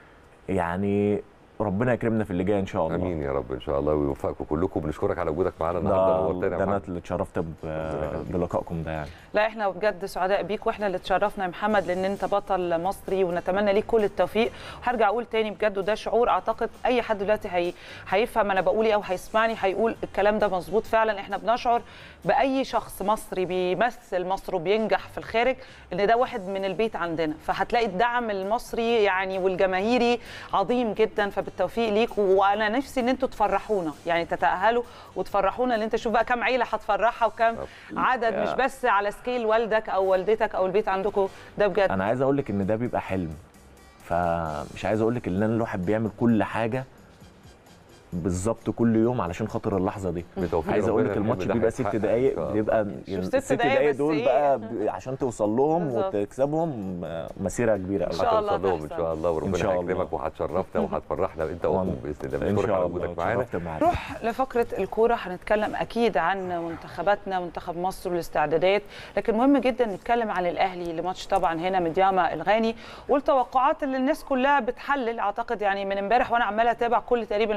يعني ربنا يكرمنا في اللي جاي ان شاء الله امين يا رب ان شاء الله ويوفقكم كلكم بنشكرك على وجودك معانا النهارده ده, نورتنا ده يا انا محمد اللي اتشرفت ب- بلقائكم ده يعني لا احنا بجد سعداء بيك واحنا اللي اتشرفنا يا محمد لان انت بطل مصري ونتمنى ليك كل التوفيق وهرجع اقول تاني بجد وده شعور اعتقد اي حد دلوقتي هي هيفهم انا بقول ايه او هيسمعني هيقول الكلام ده مظبوط فعلا احنا بنشعر باي شخص مصري بيمثل مصر وبينجح في الخارج ان ده واحد من البيت عندنا فهتلاقي الدعم المصري يعني والجماهيري عظيم جدا فبالتوفيق ليك وانا نفسي ان انتوا تفرحونا يعني تتاهلوا وتفرحونا ان انت شوف بقى كام عيله هتفرحها وكام عدد مش بس على سكيل والدك او والدتك او البيت عندكم ده بجد انا عايز اقول لك ان ده بيبقى حلم فمش عايز اقول لك ان انا الواحد بيعمل كل حاجه بالظبط كل يوم علشان خاطر اللحظه دي بتوفيق عايز اقول لك ربنا الماتش الحلم ده بيبقى ست هيتحقق إن دقايق شاء الله. بيبقى ست الست دقايق دقايق بس دول إيه؟ بقى ب- عشان توصل لهم بالظبط. وتكسبهم آه، مسيره كبيره إن قوي شاء الله هتوصل لهم ان تحصل. شاء الله إن وربنا شاء الله. هيكرمك وهتشرفنا وهتفرحنا انت واخوك باذن الله ان بنشكرك على شاء وجودك الله معانا اتشرفت معاك نروح لفقرة الكورة هنتكلم أكيد عن منتخباتنا منتخب مصر والاستعدادات لكن مهم جدا نتكلم عن الأهلي لماتش طبعا هنا مدياما الغاني والتوقعات اللي الناس كلها بتحلل أعتقد يعني من امبارح وأنا عمالة أتابع كل تقريبا الاستوديوهات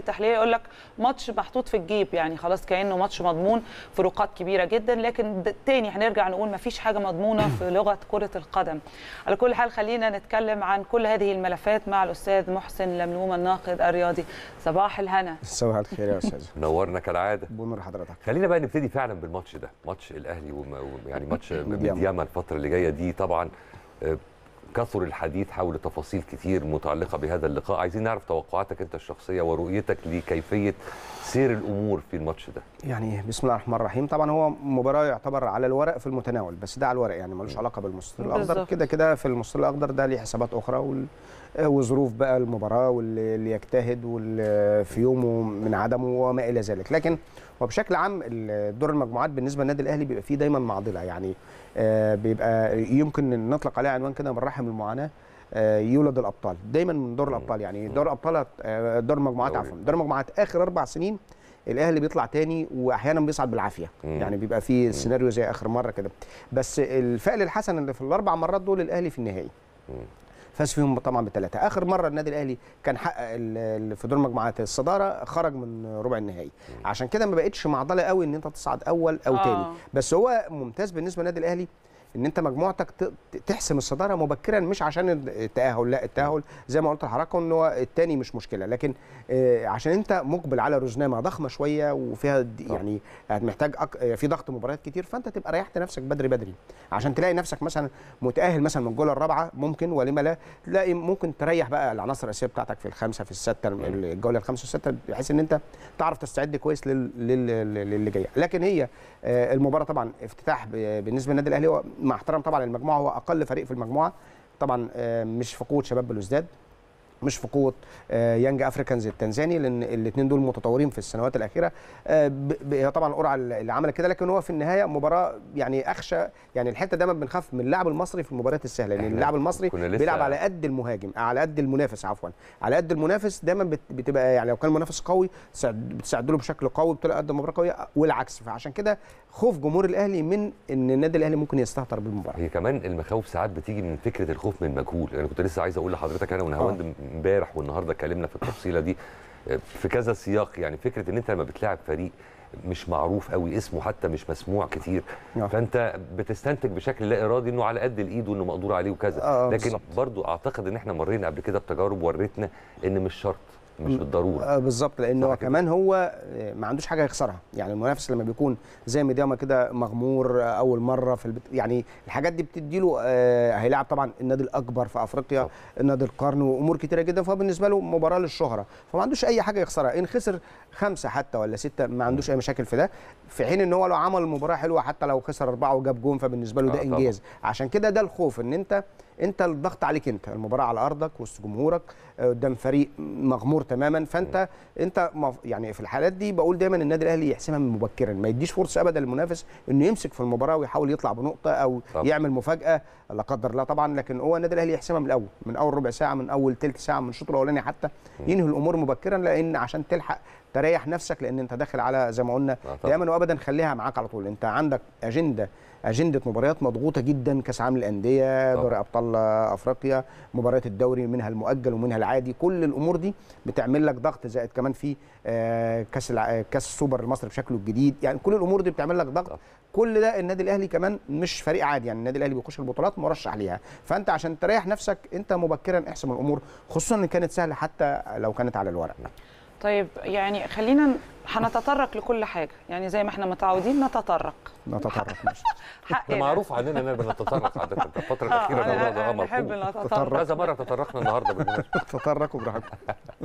التحليليه يقول لك ماتش محطوط في الجيب يعني خلاص كانه ماتش مضمون فروقات كبيره جدا لكن د- تاني هنرجع نقول ما فيش حاجه مضمونه في لغه كره القدم على كل حال خلينا نتكلم عن كل هذه الملفات مع الاستاذ محسن لملوم الناقد الرياضي صباح الهنا صباح الخير يا استاذ نورنا كالعاده بونور حضرتك خلينا بقى نبتدي فعلا بالماتش ده ماتش الاهلي وم... وم- يعني ماتش ميدياما. ميدياما الفتره اللي جايه دي طبعا آه، كثر الحديث حول تفاصيل كتير متعلقه بهذا اللقاء عايزين نعرف توقعاتك انت الشخصيه ورؤيتك لكيفيه سير الامور في الماتش ده يعني بسم الله الرحمن الرحيم طبعا هو مباراه يعتبر على الورق في المتناول بس ده على الورق يعني ملوش علاقه بالمستطيل الاخضر بالظبط. كده كده في المستطيل الاخضر ده ليه حسابات اخرى وال... وظروف بقى المباراه واللي اللي يجتهد واللي في يومه من عدمه وما الى ذلك لكن وبشكل عام ال- دور المجموعات بالنسبه للنادي الاهلي بيبقى فيه دايما معضله يعني آه، بيبقى يمكن نطلق عليه عنوان كده من رحم المعاناه آه، يولد الابطال دايما من دور الابطال يعني دور الابطال آه، دور المجموعات دوري. عفوا دور المجموعات اخر اربع سنين الاهلي بيطلع تاني واحيانا بيصعد بالعافيه مم. يعني بيبقى في سيناريو زي اخر مره كده بس الفعل الحسن اللي في الاربع مرات دول الاهلي في النهائي مم. فاز فيهم طبعا بثلاثه اخر مره النادي الاهلي كان حقق ال- ال- في دور مجموعات الصداره خرج من ربع النهائي عشان كده ما بقتش معضله قوي ان انت تصعد اول او آه. تاني بس هو ممتاز بالنسبه للنادي الاهلي ان انت مجموعتك ت- تحسم الصداره مبكرا مش عشان التاهل لا التاهل زي ما قلت لحضراتكم ان هو الثاني مش مشكله لكن آه، عشان انت مقبل على رزنامه ضخمه شويه وفيها د- يعني محتاج أك... في ضغط مباريات كتير فانت تبقى ريحت نفسك بدري بدري عشان تلاقي نفسك مثلا متاهل مثلا من الجوله الرابعه ممكن ولما لا تلاقي ممكن تريح بقى العناصر الاساسيه بتاعتك في الخمسه في السته الجوله الخمسه والسته بحيث ان انت تعرف تستعد كويس لل... لل... لل- للي جاي لكن هي آه، المباراه طبعا افتتاح ب- بالنسبه للنادي الاهلي هو مع احترام طبعا المجموعه هو اقل فريق في المجموعه طبعا آه، مش في قوه شباب بلوزداد مش في قوه آه، يانج افريكانز التنزاني لان الاثنين دول متطورين في السنوات الاخيره آه، ب- ب- هي طبعا القرعه اللي عملت كده لكن هو في النهايه مباراه يعني اخشى يعني الحته دايما بنخاف من اللاعب المصري في المباريات السهله لان إحنا اللاعب المصري كنا لسه- بيلعب على قد المهاجم على قد المنافس عفوا على قد المنافس دايما بت- بتبقى يعني لو كان المنافس قوي تساعد- بتساعد له بشكل قوي بتقدم مباراه قويه والعكس فعشان كده خوف جمهور الاهلي من ان النادي الاهلي ممكن يستهتر بالمباراه هي كمان المخاوف ساعات بتيجي من فكره الخوف من المجهول انا كنت لسه عايز اقول لحضرتك انا ونهاوند امبارح والنهارده اتكلمنا في التفصيله دي في كذا سياق يعني فكره ان انت لما بتلاعب فريق مش معروف قوي اسمه حتى مش مسموع كتير آه. فانت بتستنتج بشكل لا ارادي انه على قد الايد وانه مقدور عليه وكذا آه، لكن بالظبط. برضو اعتقد ان احنا مرينا قبل كده بتجارب ورتنا ان مش شرط مش بالضروره آه، بالظبط لان صح هو كده؟ كمان هو آه، ما عندوش حاجه يخسرها يعني المنافس لما بيكون زي ميدياما كده مغمور آه، اول مره في البت... يعني الحاجات دي بتديله آه، هيلاعب طبعا النادي الاكبر في افريقيا طب. النادي القرن وامور كتيره جدا فهو بالنسبه له مباراه للشهره فما عندوش اي حاجه يخسرها ان خسر خمسه حتى ولا سته ما عندوش اي مشاكل في ده في حين ان هو لو عمل مباراه حلوه حتى لو خسر اربعه وجاب جون فبالنسبه له آه، ده طبعا. انجاز عشان كده ده الخوف ان انت انت الضغط عليك انت المباراه على ارضك وسط جمهورك آه، قدام فريق مغمور تماما فانت انت مف- يعني في الحالات دي بقول دايما النادي الاهلي يحسمها من مبكرا ما يديش فرصه ابدا للمنافس انه يمسك في المباراه ويحاول يطلع بنقطه او طبعا. يعمل مفاجاه لا قدر الله طبعا لكن هو النادي الاهلي يحسمها من الاول من اول ربع ساعه من اول ثلث ساعه من الشوط الاولاني حتى ينهي الامور مبكرا لان عشان تلحق تريح نفسك لان انت داخل على زي ما قلنا آه، طبعا. دايما وابدا خليها معاك على طول انت عندك اجنده اجنده مباريات مضغوطه جدا كاس عالم الانديه طبعا. دوري ابطال افريقيا مباريات الدوري منها المؤجل ومنها العادي كل الامور دي بتعمل لك ضغط زائد كمان في آه، كاس الع- آه، كاس السوبر المصري بشكله الجديد يعني كل الامور دي بتعمل لك ضغط طبعا. كل ده النادي الاهلي كمان مش فريق عادي يعني النادي الاهلي بيخش البطولات مرشح ليها فانت عشان تريح نفسك انت مبكرا احسم الامور خصوصا ان كانت سهله حتى لو كانت على الورق طيب يعني خلينا ن- هنتطرق لكل حاجه يعني زي ما احنا متعودين نتطرق نتطرق ماشي حقنا معروف عننا اننا بنتطرق عاده الفتره آه، الاخيره أنا- الموضوع ده أنا بحب مرفوض نتطرق كذا مره تطرقنا النهارده بالمناسبه تطرقوا براحتكم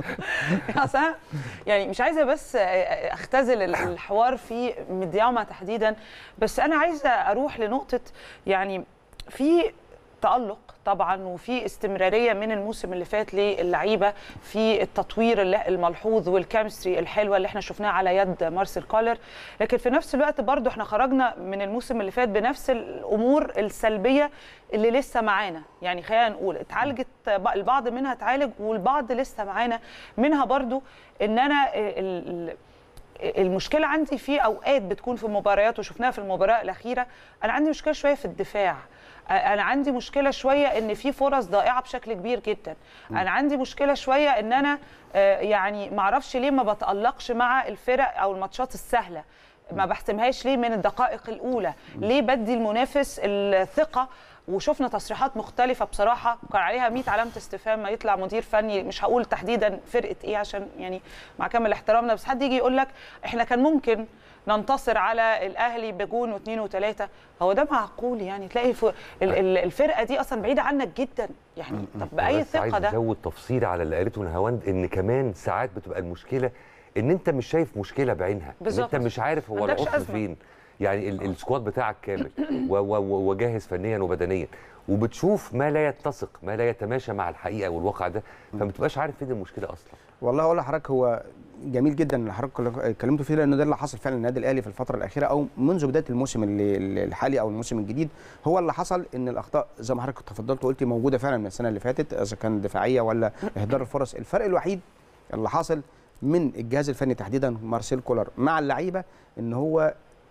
أصل أنا يعني مش عايزه بس اختزل الحوار في مدياما تحديدا بس انا عايزه اروح لنقطه يعني في تألق طبعا وفي استمراريه من الموسم اللي فات للعيبه في التطوير اللي- الملحوظ والكيمستري الحلوه اللي احنا شفناها على يد مارسيل كولر لكن في نفس الوقت برضو احنا خرجنا من الموسم اللي فات بنفس الامور السلبيه اللي لسه معانا يعني خلينا نقول اتعالجت ب- البعض منها اتعالج والبعض لسه معانا منها برضو ان انا ال- ال- المشكله عندي في اوقات بتكون في مباريات وشفناها في المباراه الاخيره انا عندي مشكله شويه في الدفاع انا عندي مشكله شويه ان في فرص ضائعه بشكل كبير جدا انا عندي مشكله شويه ان انا آه، يعني ما اعرفش ليه ما بتالقش مع الفرق او الماتشات السهله ما بحسمهاش ليه من الدقائق الاولى ليه بدي المنافس الثقه وشفنا تصريحات مختلفه بصراحه كان عليها 100 علامه استفهام ما يطلع مدير فني مش هقول تحديدا فرقه ايه عشان يعني مع كامل احترامنا بس حد يجي يقول لك احنا كان ممكن ننتصر على الاهلي بجون واثنين وثلاثه هو ده معقول يعني تلاقي ف- ال- ال- الفرقه دي اصلا بعيده عنك جدا يعني طب باي بس عايز ثقه ده ازود تفصيل على اللي قالته نهاوند ان كمان ساعات بتبقى المشكله ان انت مش شايف مشكله بعينها ان بالظبط. انت مش عارف هو عندكش العطل أزمة. فين يعني ال- السكواد بتاعك كامل و- و- و- وجاهز فنيا وبدنيا وبتشوف ما لا يتسق ما لا يتماشى مع الحقيقه والواقع ده فما تبقاش عارف فين المشكله اصلا والله اقول لحضرتك هو جميل جدا اللي حضرتك اتكلمتوا فيه لان ده اللي حصل فعلا النادي الاهلي في الفتره الاخيره او منذ بدايه الموسم اللي- اللي- الحالي او الموسم الجديد هو اللي حصل ان الاخطاء زي ما حضرتك تفضلت وقلتي موجوده فعلا من السنه اللي فاتت اذا كان دفاعيه ولا اهدار الفرص الفرق الوحيد اللي حاصل من الجهاز الفني تحديدا مارسيل كولر مع اللعيبه ان هو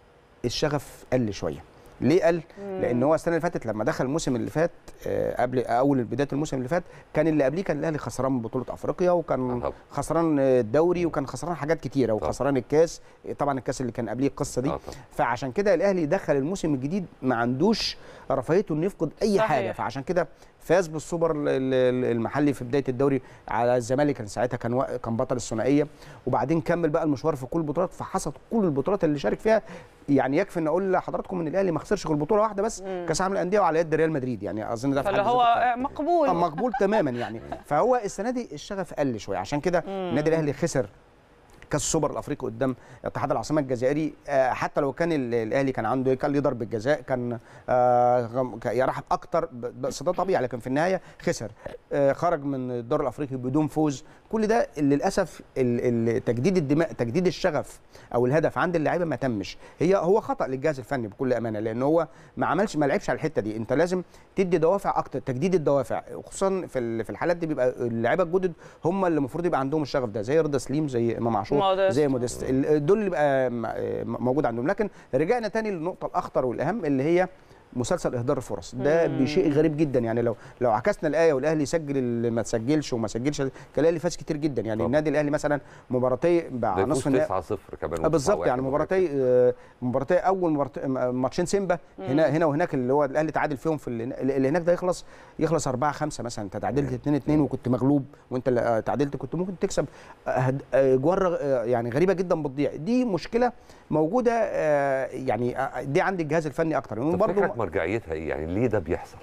الشغف قل شويه ليه قل؟ لان هو السنه اللي فاتت لما دخل الموسم اللي فات آه، قبل اول بدايه الموسم اللي فات كان اللي قبليه كان الاهلي خسران من بطوله افريقيا وكان طبعا. خسران الدوري وكان خسران حاجات كتيره وخسران الكاس طبعا الكاس اللي كان قبليه القصه دي آه طبعا. فعشان كده الاهلي دخل الموسم الجديد ما عندوش رفاهيته انه يفقد اي صحيح. حاجه فعشان كده فاز بالسوبر ال- ال- المحلي في بدايه الدوري على الزمالك كان ساعتها كان وا- كان بطل الثنائيه وبعدين كمل بقى المشوار في كل البطولات فحصد كل البطولات اللي شارك فيها يعني يكفي ان اقول لحضراتكم ان الاهلي ما خسرش غير بطوله واحده بس كاس العالم للانديه وعلى يد ريال مدريد يعني اظن ده في فاللي حد هو ذاته آه، مقبول آه، مقبول تماما يعني فهو السنه دي الشغف قل شويه عشان كده النادي الاهلي خسر كاس السوبر الافريقي قدام اتحاد العاصمه الجزائري آه، حتى لو كان ال- الاهلي كان عنده كان ليه ضربه جزاء كان آه، غم- ك- يرحب اكتر ب- بس ده طبيعي لكن في النهايه خسر آه، خرج من الدور الافريقي بدون فوز كل ده للاسف ال- ال- تجديد الدماء تجديد الشغف او الهدف عند اللعيبه ما تمش هي هو خطا للجهاز الفني بكل امانه لان هو ما عملش ما لعبش على الحته دي انت لازم تدي دوافع اكتر تجديد الدوافع خصوصا في ال- في الحالات دي بيبقى اللعيبه الجدد هم اللي المفروض يبقى عندهم الشغف ده زي رضا سليم زي امام عاشور موديست. زي موديست ال- دول اللي بقى م- م- موجود عندهم لكن رجعنا تاني للنقطه الاخطر والاهم اللي هي مسلسل اهدار الفرص ده بشيء غريب جدا يعني لو لو عكسنا الايه والاهلي يسجل اللي ما تسجلش وما سجلش كان الاهلي فاز كتير جدا يعني طبعا. النادي الاهلي مثلا مباراتي ده مع يفوز نصف النهائي 9 0 كمان آه بالظبط و9-1 يعني مباراتي آه، مباراتي اول مباراتي ماتشين سيمبا هنا هنا وهناك اللي هو الاهلي تعادل فيهم في اللي اللي هناك ده يخلص يخلص 4 5 مثلا انت تعادلت 2 2 وكنت مغلوب وانت اللي آه، تعادلت كنت ممكن تكسب أهد- آه، اجوار رغ- آه، يعني غريبه جدا بتضيع دي مشكله موجوده آه، يعني آه، دي عند الجهاز الفني اكتر يعني طب برضه فكرك مرجعيتها ايه يعني ليه ده بيحصل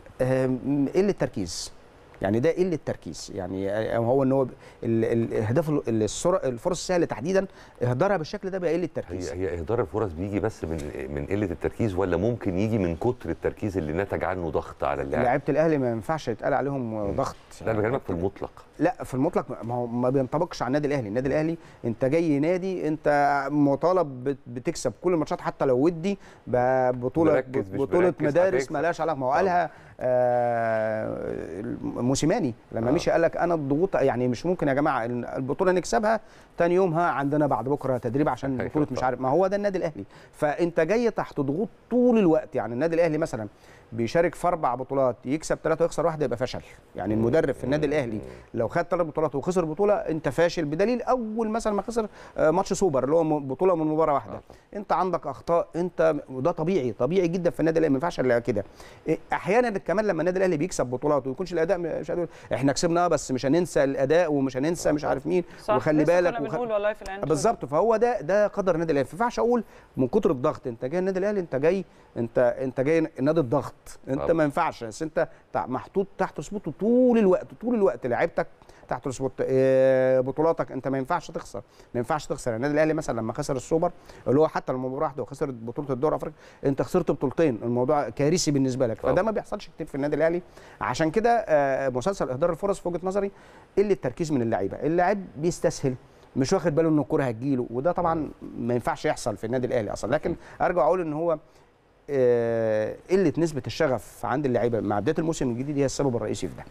آم، قله تركيز يعني ده قله تركيز يعني آه، هو ان هو ال- ال- الاهداف ال- السرعه الفرص السهله تحديدا اهدارها بالشكل ده بقى قله تركيز هي هي اهدار الفرص بيجي بس من من قله التركيز ولا ممكن يجي من كتر التركيز اللي نتج عنه ضغط على اللاعب لعيبه الاهلي ما ينفعش يتقال عليهم ضغط لا انا بكلمك في المطلق لا في المطلق ما هو ما بينطبقش على النادي الاهلي النادي الاهلي انت جاي نادي انت مطالب بت- بتكسب كل الماتشات حتى لو ودي ببطوله مركز مش بطوله مركز مدارس هتكسب. مالهاش علاقه ما هو قالها آه، موسيماني لما آه. مشي قال لك انا الضغوط يعني مش ممكن يا جماعه إن البطوله نكسبها تاني يوم ها عندنا بعد بكره تدريب عشان أيوة بطوله مش طبعا. عارف ما هو ده النادي الاهلي فانت جاي تحت ضغوط طول الوقت يعني النادي الاهلي مثلا بيشارك في اربع بطولات يكسب ثلاثه ويخسر واحده يبقى فشل يعني المدرب في النادي الاهلي لو خد ثلاث بطولات وخسر بطوله انت فاشل بدليل اول مثلا ما خسر آه، ماتش سوبر اللي هو م- بطوله من مباراه واحده انت عندك اخطاء انت وده طبيعي طبيعي جدا في النادي الاهلي ما ينفعش الا كده إيه، احيانا كمان لما النادي الاهلي بيكسب بطولات ويكونش الاداء مش هنقول احنا كسبنا بس مش هننسى الاداء ومش هننسى مش عارف مين صح وخلي لسه بالك كنا وخ... بنقول والله في الانترو بالظبط فهو ده ده قدر النادي الاهلي ما ينفعش اقول من كتر الضغط انت جاي النادي الاهلي انت جاي انت انت جاي نادي الضغط انت طبعا. ما ينفعش بس انت تع- محطوط تحت سبوت طول الوقت طول الوقت لعيبتك تحت سبوت آه، بطولاتك انت ما ينفعش تخسر ما ينفعش تخسر النادي الاهلي مثلا لما خسر السوبر اللي هو حتى لما مباراه واحده وخسر بطوله الدوري الافريقي انت خسرت بطولتين الموضوع كارثي بالنسبه لك طبعا. فده ما بيحصلش كتير في النادي الاهلي عشان كده آه، مسلسل اهدار الفرص في وجهه نظري قله التركيز من اللعيبه اللاعب بيستسهل مش واخد باله ان الكوره هتجيله وده طبعا ما ينفعش يحصل في النادي الاهلي اصلا لكن ارجع اقول ان هو آه، قله نسبه الشغف عند اللعيبه مع بدايه الموسم الجديد هي السبب الرئيسي في ده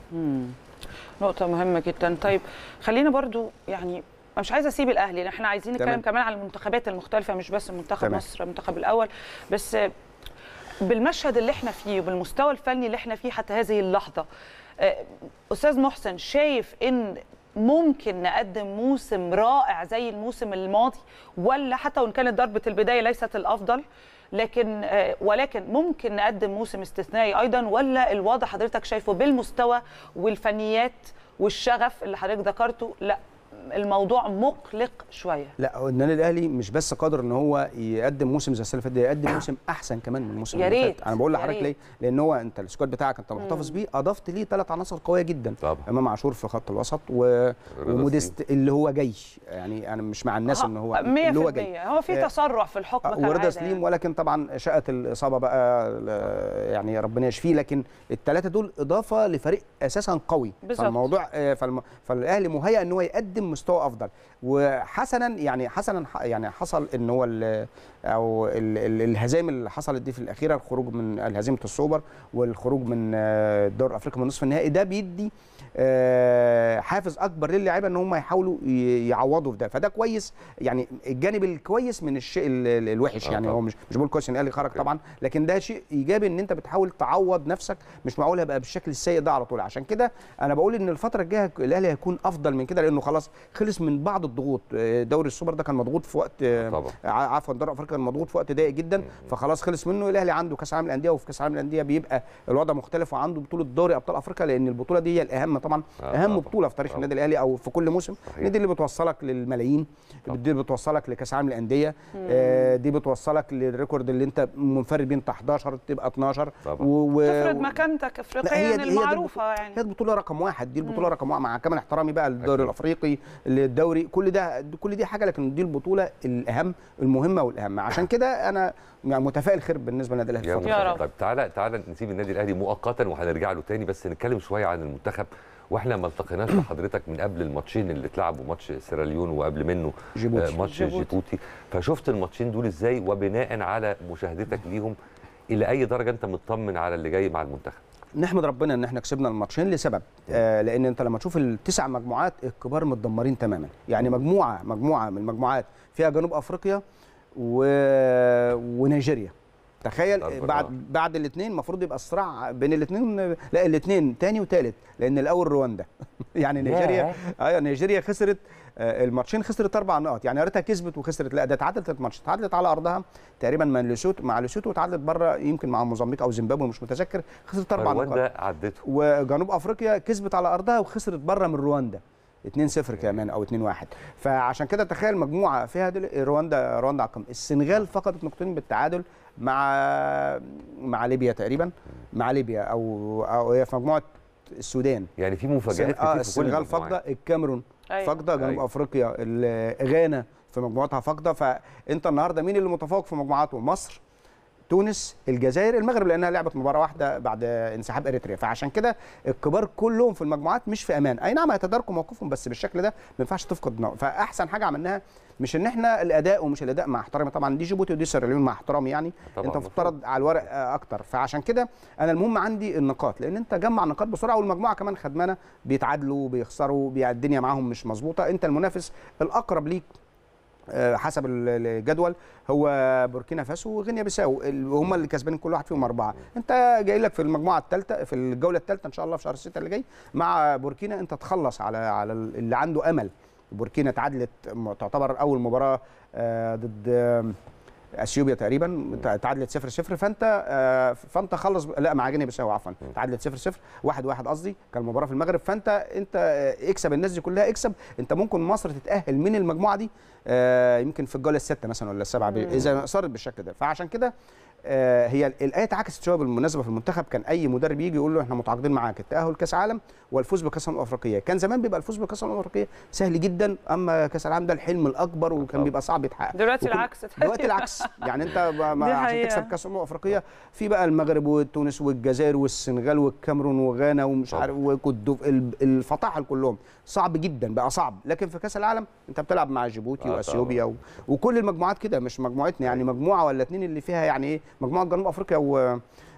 نقطة مهمة جدا طيب خلينا برضو يعني أنا مش عايزة أسيب الأهلي لأن إحنا عايزين نتكلم تمام. كمان على المنتخبات المختلفة مش بس منتخب تمام. مصر المنتخب الأول بس بالمشهد اللي احنا فيه وبالمستوى الفني اللي احنا فيه حتى هذه اللحظه آه، استاذ محسن شايف ان ممكن نقدم موسم رائع زي الموسم الماضي ولا حتى وان كانت ضربه البدايه ليست الافضل لكن آه، ولكن ممكن نقدم موسم استثنائي ايضا ولا الوضع حضرتك شايفه بالمستوى والفنيات والشغف اللي حضرتك ذكرته لا الموضوع مقلق شويه لا النادي الاهلي مش بس قادر ان هو يقدم موسم زي السنه اللي فاتت يقدم موسم احسن كمان من الموسم يا اللي ريت، فات انا بقول يا لحضرتك ريت. ليه لان هو انت السكواد بتاعك انت محتفظ بيه اضفت ليه ثلاث عناصر قويه جدا طبعا امام عاشور في خط الوسط و... وموديست اللي هو جاي يعني انا مش مع الناس ان هو 100% اللي هو جاي هو في آه، تسرع في الحكم ورضا كالعادة سليم يعني. ولكن طبعا شاءت الاصابه بقى ل- يعني ربنا يشفيه لكن الثلاثه دول اضافه لفريق اساسا قوي بالظبط. فالموضوع آه، فالم... فالاهلي مهيأ ان هو يقدم مستوى افضل وحسنا يعني حسنا ح- يعني حصل ان هو ال... او ال... ال... الهزائم اللي حصلت دي في الاخيره الخروج من هزيمه السوبر والخروج من آه، الدوري الافريقي من نصف النهائي ده بيدي آه، حافز اكبر للاعيبه ان هم يحاولوا ي- يعوضوا في ده فده كويس يعني الجانب الكويس من الشيء ال- ال- الوحش آه يعني طبعا. هو مش مش بقول كويس ان الاهلي خرج طبعا لكن ده شيء ايجابي ان انت بتحاول تعوض نفسك مش معقول هيبقى بالشكل السيء ده على طول عشان كده انا بقول ان الفتره الجايه الاهلي هيكون افضل من كده لانه خلاص خلص من بعض الضغوط آه، دوري السوبر ده كان مضغوط في وقت آه، طبعا ع- عفوا دوري افريقيا كان مضغوط في وقت ضيق جدا فخلاص خلص منه الاهلي عنده كاس العالم للانديه وفي كاس العالم للانديه بيبقى الوضع مختلف وعنده بطوله دوري ابطال افريقيا لان البطوله دي هي الاهم طبعا آه اهم طبعاً. بطوله في تاريخ طبعاً. النادي الاهلي او في كل موسم صحيح. دي اللي بتوصلك للملايين طبعاً. دي اللي بتوصلك لكاس العالم للانديه آه، دي بتوصلك للريكورد اللي انت منفرد بيه انت 11 تبقى 12 طبعاً. و... و... تفرض مكانتك لا، افريقيا هي دي- هي دي المعروفه هي يعني البطوله رقم واحد دي البطوله رقم واحد مع كمان احترامي بقى للدوري أكيد. الافريقي للدوري كل ده كل دي حاجه لكن دي البطوله الاهم المهمه والاهم عشان كده انا يعني متفائل خير بالنسبه للنادي الاهلي يا الفترة يا مسهل. رب. طيب تعالى تعالى نسيب النادي الاهلي مؤقتا وهنرجع له تاني بس نتكلم شويه عن المنتخب واحنا ما التقيناش بحضرتك من قبل الماتشين اللي اتلعبوا ماتش سيراليون وقبل منه جيبوتي. آه، ماتش جيبوتي. جيبوتي فشفت الماتشين دول ازاي وبناء على مشاهدتك ليهم الى اي درجه انت مطمن على اللي جاي مع المنتخب نحمد ربنا ان احنا كسبنا الماتشين لسبب آه لان انت لما تشوف التسع مجموعات الكبار متدمرين تماما يعني مجموعه مجموعه من المجموعات فيها جنوب افريقيا و... ونيجيريا تخيل أكبر، بعد آه. بعد الاثنين المفروض يبقى الصراع بين الاثنين لا الاثنين تاني وتالت لان الاول رواندا يعني نيجيريا ايوه نيجيريا خسرت آه، الماتشين خسرت اربع نقط يعني يا ريتها كسبت وخسرت لا ده اتعادلت الماتش اتعادلت على ارضها تقريبا مع لوسوتو مع لوسوتو واتعادلت بره يمكن مع موزمبيق او زيمبابوي مش متذكر خسرت اربع نقاط رواندا عدته وجنوب افريقيا كسبت على ارضها وخسرت بره من رواندا 2-0 كمان او 2-1 فعشان كده تخيل مجموعه فيها دل... رواندا رواندا عقم السنغال فقدت نقطتين بالتعادل مع مع ليبيا تقريبا مع ليبيا او او هي في مجموعه السودان يعني في مفاجات السن- اه كتير في كل السنغال المجموعات. فاقده الكاميرون أيوة. فاقده جنوب أيوة. افريقيا ال- غانا في مجموعتها فاقده فانت النهارده مين اللي متفوق في مجموعاته مصر تونس الجزائر المغرب لانها لعبت مباراه واحده بعد انسحاب اريتريا فعشان كده الكبار كلهم في المجموعات مش في امان اي نعم هيتداركوا موقفهم بس بالشكل ده ما ينفعش تفقد نقط فاحسن حاجه عملناها مش ان احنا الاداء ومش الاداء مع احترامي طبعا دي جيبوتي ودي سيراليون مع احترامي يعني طبعاً انت مفروض. مفترض على الورق آه، اكتر فعشان كده انا المهم عندي النقاط لان انت جمع نقاط بسرعه والمجموعه كمان خدمانه بيتعادلوا بيخسروا بي- الدنيا معاهم مش مظبوطه انت المنافس الاقرب ليك آه، حسب ال- الجدول هو بوركينا فاسو وغينيا بيساو ال- هم اللي كسبانين كل واحد فيهم اربعه انت جاي لك في المجموعه الثالثه في الجوله الثالثه ان شاء الله في شهر 6 اللي جاي مع بوركينا انت تخلص على على ال- اللي عنده امل بوركينا تعادلت م- تعتبر اول مباراه آه، ضد آه، اثيوبيا تقريبا تع- تعادلت 0 0 فانت آه، فانت خلص لا مع غينيا بيساو عفوا تعادلت 0 0 1 1 قصدي كان المباراه في المغرب فانت انت آه، اكسب الناس دي كلها اكسب انت ممكن مصر تتاهل من المجموعه دي آه، يمكن في الجوله السادسه مثلا ولا السابعه ب- اذا صارت بالشكل ده فعشان كده آه، هي ال- الايه اتعكست شويه بالمناسبه في المنتخب كان اي مدرب يجي يقول له احنا متعاقدين معاك التاهل كاس عالم والفوز بكاس الامم الافريقيه كان زمان بيبقى الفوز بكاس الامم الافريقيه سهل جدا اما كاس العالم ده الحلم الاكبر وكان طبعا. بيبقى صعب يتحقق دلوقتي وكل- العكس دلوقتي العكس يعني انت ب- ما دي عشان حقيقة. تكسب كاس الامم الافريقيه في بقى المغرب وتونس والجزائر والسنغال والكاميرون وغانا ومش طبعا. عارف وكوت ال- الفطاحل كلهم صعب جدا بقى صعب لكن في كاس العالم انت بتلعب مع جيبوتي آه واثيوبيا و... وكل المجموعات كده مش مجموعتنا يعني مجموعه ولا اتنين اللي فيها يعني ايه مجموعه جنوب افريقيا و...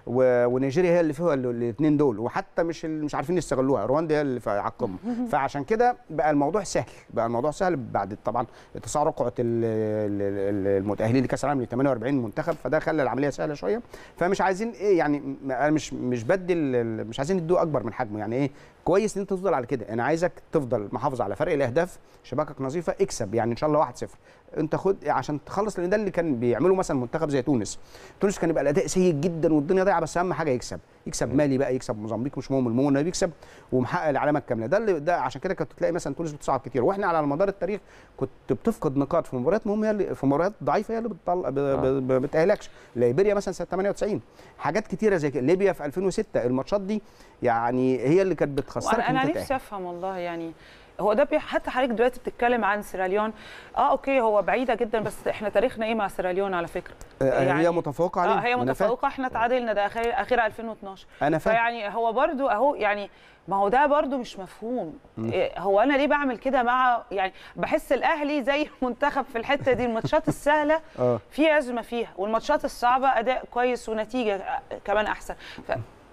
و- ونيجيريا هي اللي فيها الاثنين دول وحتى مش ال- مش عارفين يستغلوها رواندا هي اللي في- على القمه فعشان كده بقى الموضوع سهل بقى الموضوع سهل بعد طبعا اتساع رقعه ال- ال- ال- المتاهلين لكاس العالم ل 48 منتخب فده خلى العمليه سهله شويه فمش عايزين ايه يعني م- انا مش مش بدي ال- مش عايزين ندوه اكبر من حجمه يعني ايه كويس ان انت تفضل على كده انا عايزك تفضل محافظ على فرق الاهداف شباكك نظيفه اكسب يعني ان شاء الله 1-0 انت خد عشان تخلص لان ده اللي كان بيعمله مثلا منتخب زي تونس تونس كان يبقى الاداء سيء جدا والدنيا ضايعه بس اهم حاجه يكسب يكسب مالي بقى يكسب موزمبيق مش مهم المهم انه بيكسب ومحقق العلامه الكامله ده اللي ده عشان كده كنت تلاقي مثلا تونس بتصعد كتير واحنا على مدار التاريخ كنت بتفقد نقاط في مباريات مهمه هي اللي في مباريات ضعيفه هي اللي بتطلع ب- ب- ب- بتاهلكش ليبيريا مثلا سنه 98 حاجات كتيره زي كده ليبيا في 2006 الماتشات دي يعني هي اللي كانت بتخسرك وانا إن انا أنت نفسي تأهل. افهم والله يعني هو ده بي... حتى حضرتك دلوقتي بتتكلم عن سيراليون اه اوكي هو بعيده جدا بس احنا تاريخنا ايه مع سيراليون على فكره آه، هي متفوقه عليه اه هي ما أنا فاهم. متفوقه احنا تعادلنا ده اخر اخيرا 2012 أنا فاهم. فيعني هو برضو اهو يعني ما هو ده برضو مش مفهوم مم. إيه هو انا ليه بعمل كده مع يعني بحس الاهلي زي المنتخب في الحته دي الماتشات السهله اه في ازمه فيها والماتشات الصعبه اداء كويس ونتيجه آه، كمان احسن ف...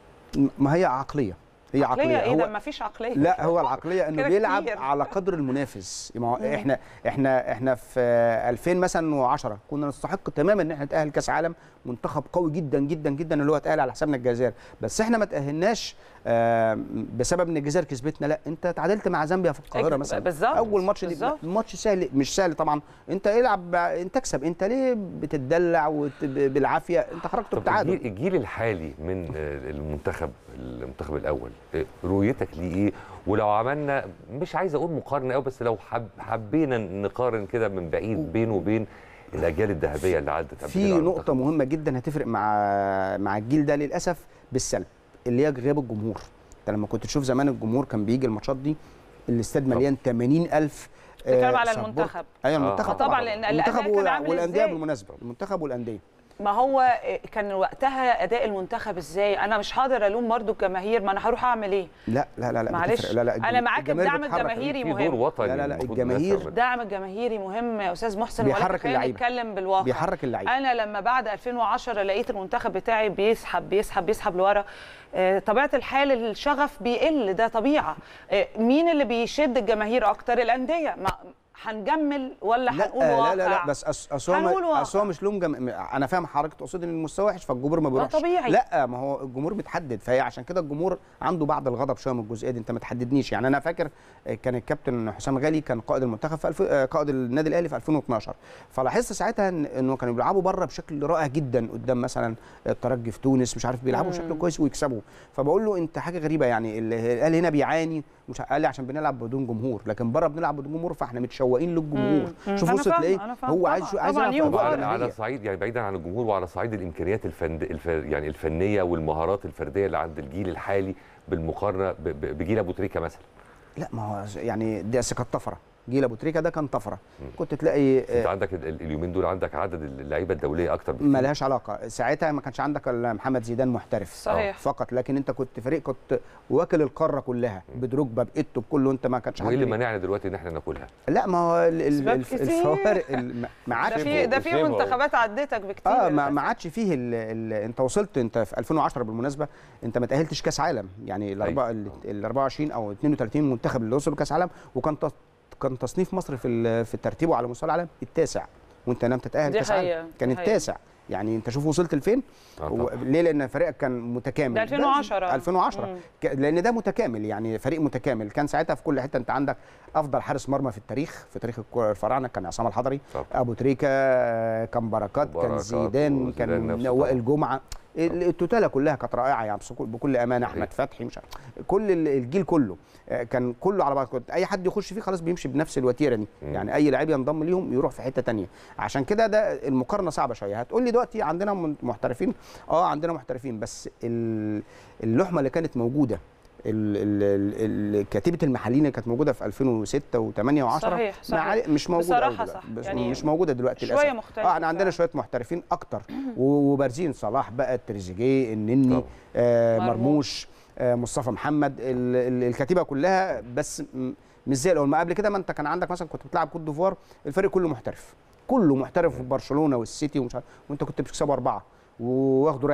ما هي عقليه هي عقليه عقليه ايه هو ده ما فيش عقليه لا هو العقليه انه كده بيلعب كتير. على قدر المنافس ما هو مم. احنا احنا احنا في 2000 مثلا و10 كنا نستحق تماما ان احنا نتاهل كاس عالم منتخب قوي جدا جدا جدا اللي هو اتاهل على حسابنا الجزائر بس احنا ما تاهلناش آه، بسبب ان الجزائر كسبتنا لا انت تعادلت مع زامبيا في القاهره أك- مثلا بالظبط، اول ماتش دي بالظبط. ماتش سهل مش سهل طبعا انت العب انت اكسب انت ليه بتدلع وت- بالعافيه انت خرجت طب بتعادل الجيل, الجيل الحالي من آه، المنتخب المنتخب الاول آه، رؤيتك ليه ايه ولو عملنا مش عايز اقول مقارنه قوي بس لو حب حبينا نقارن كده من بعيد بينه وبين الاجيال الذهبيه اللي عدت قبل في كده على نقطة مهمة جدا هتفرق مع مع الجيل ده للأسف بالسلب اللي هي غياب الجمهور انت لما كنت تشوف زمان الجمهور كان بيجي الماتشات دي الاستاد مليان 80000 بتتكلم على support. المنتخب. ايوه آه. المنتخب طبعاً، لأن المنتخب الأداء كان عامل والانديه إزاي؟ بالمناسبه المنتخب والانديه ما هو كان وقتها اداء المنتخب ازاي انا مش هقدر الوم برضو الجماهير ما انا هروح اعمل ايه لا لا لا لا معلش بتفرق. لا لا انا معاك الجماهير الدعم بتحرك. الجماهيري في مهم دور وطني لا لا لا المفروض الجماهير الناس الدعم الجماهيري مهم يا استاذ محسن بيحرك ولكن خلينا اللعيبة. نتكلم بالواقع بيحرك اللعيبة. انا لما بعد 2010 لقيت المنتخب بتاعي بيسحب بيسحب بيسحب لورا آه، طبيعه الحال الشغف بيقل ده طبيعه آه، مين اللي بيشد الجماهير اكتر الانديه ما هنجمل ولا لا هنقول واقع لا لا لا بس أس- اصل هو هنقول ما- واقع. اصل هو مش لوم جم... انا فاهم حضرتك تقصد ان المستوى وحش فالجمهور ما بيروحش طبيعي. لا ما هو الجمهور بيتحدد فهي عشان كده الجمهور عنده بعض الغضب شويه من الجزئيه دي انت ما تحددنيش يعني انا فاكر آه، كان الكابتن حسام غالي كان قائد المنتخب في الف... آه، قائد النادي الاهلي في 2012 فلاحظت ساعتها إن- انه كانوا بيلعبوا بره بشكل رائع جدا قدام مثلا الترجي في تونس مش عارف بيلعبوا مم. بشكل كويس ويكسبوا فبقول له انت حاجه غريبه يعني ال- الاهلي هنا بيعاني مش قال لي عشان بنلعب بدون جمهور لكن بره بنلعب بدون جمهور فاحنا متشوقين للجمهور مم. شوف أنا وصل فاهمة، تلاقيه أنا فاهمة. هو عايز طبعاً، عايز طبعاً يلعب ليهم في وقت. أجواء وعلى على جماهيرية. صعيد يعني بعيدا عن الجمهور وعلى صعيد الامكانيات الفن الف يعني الفنيه والمهارات الفرديه اللي عند الجيل الحالي بالمقارنه ب- ب- بجيل ابو تريكه مثلا لا ما هو يعني ده أصل كانت طفره جيل ابو تريكه ده كان طفره كنت تلاقي انت آه، عندك ال- ال- اليومين دول عندك عدد اللعيبه الدوليه اكتر بكتير ما لهاش علاقه ساعتها ما كانش عندك الا محمد زيدان محترف صحيح. فقط لكن انت كنت فريق كنت واكل القاره كلها بدروجبا بايتو بكله انت ما كانش وايه حد اللي بي- مانعنا دلوقتي ان احنا ناكلها لا ما هو ال- ال- أسباب الف- كتير. الفوارق ال- ما- ما ده عادش في ده في شبه. منتخبات عدتك بكتير اه ما, ما عادش فيه ال ال انت وصلت انت في 2010 بالمناسبه انت ما تاهلتش كاس عالم يعني الاربعه ال ال 24 او 32 منتخب اللي وصلوا كاس عالم وكان تص- كان تصنيف مصر في ال- في ترتيبه على مستوى العالم التاسع وانت لم تتاهل دي كاس حقيقة، عالم دي كان حقيقة. التاسع يعني انت شوف وصلت لفين آه و- طبعاً. ليه لان فريقك كان متكامل ده 2010. 2010 مم. ك- لان ده متكامل يعني فريق متكامل كان ساعتها في كل حته انت عندك افضل حارس مرمى في التاريخ في تاريخ الكرة الفراعنه كان عصام الحضري طبعاً. ابو تريكه آه، كان بركات كان بركات زيدان وزيدان كان نفسه وائل جمعه ال- التوتاله كلها كانت رائعه يعني بس كل- بكل امانه احمد فتحي مش عارف. كل ال- الجيل كله آه، كان كله على بعض كنت اي حد يخش فيه خلاص بيمشي بنفس الوتيره دي مم. يعني اي لعيب ينضم ليهم يروح في حته تانية عشان كده ده المقارنه صعبه شويه هتقول لي دلوقتي عندنا من- محترفين اه عندنا محترفين بس ال- اللحمه اللي كانت موجوده ال- ال- ال- كتيبه المحليين اللي كانت موجوده في 2006 و8 و10 صحيح، صحيح. مش موجوده بصراحة أوي دلوقتي. صح. بس يعني مش موجوده دلوقتي شوية للاسف مختلفة اه احنا عندنا فعلا. شويه محترفين اكتر و- وبارزين صلاح بقى تريزيجيه النني طبعا. آه مرموش. مرموش آه مصطفى محمد ال- ال- الكتيبه كلها بس م- مش زي الاول ما قبل كده ما انت كان عندك مثلا كنت بتلعب كوت ديفوار الفريق كله محترف كله محترف في برشلونه والسيتي ومش عارف وانت كنت بتكسبه اربعه واخده رايح جاي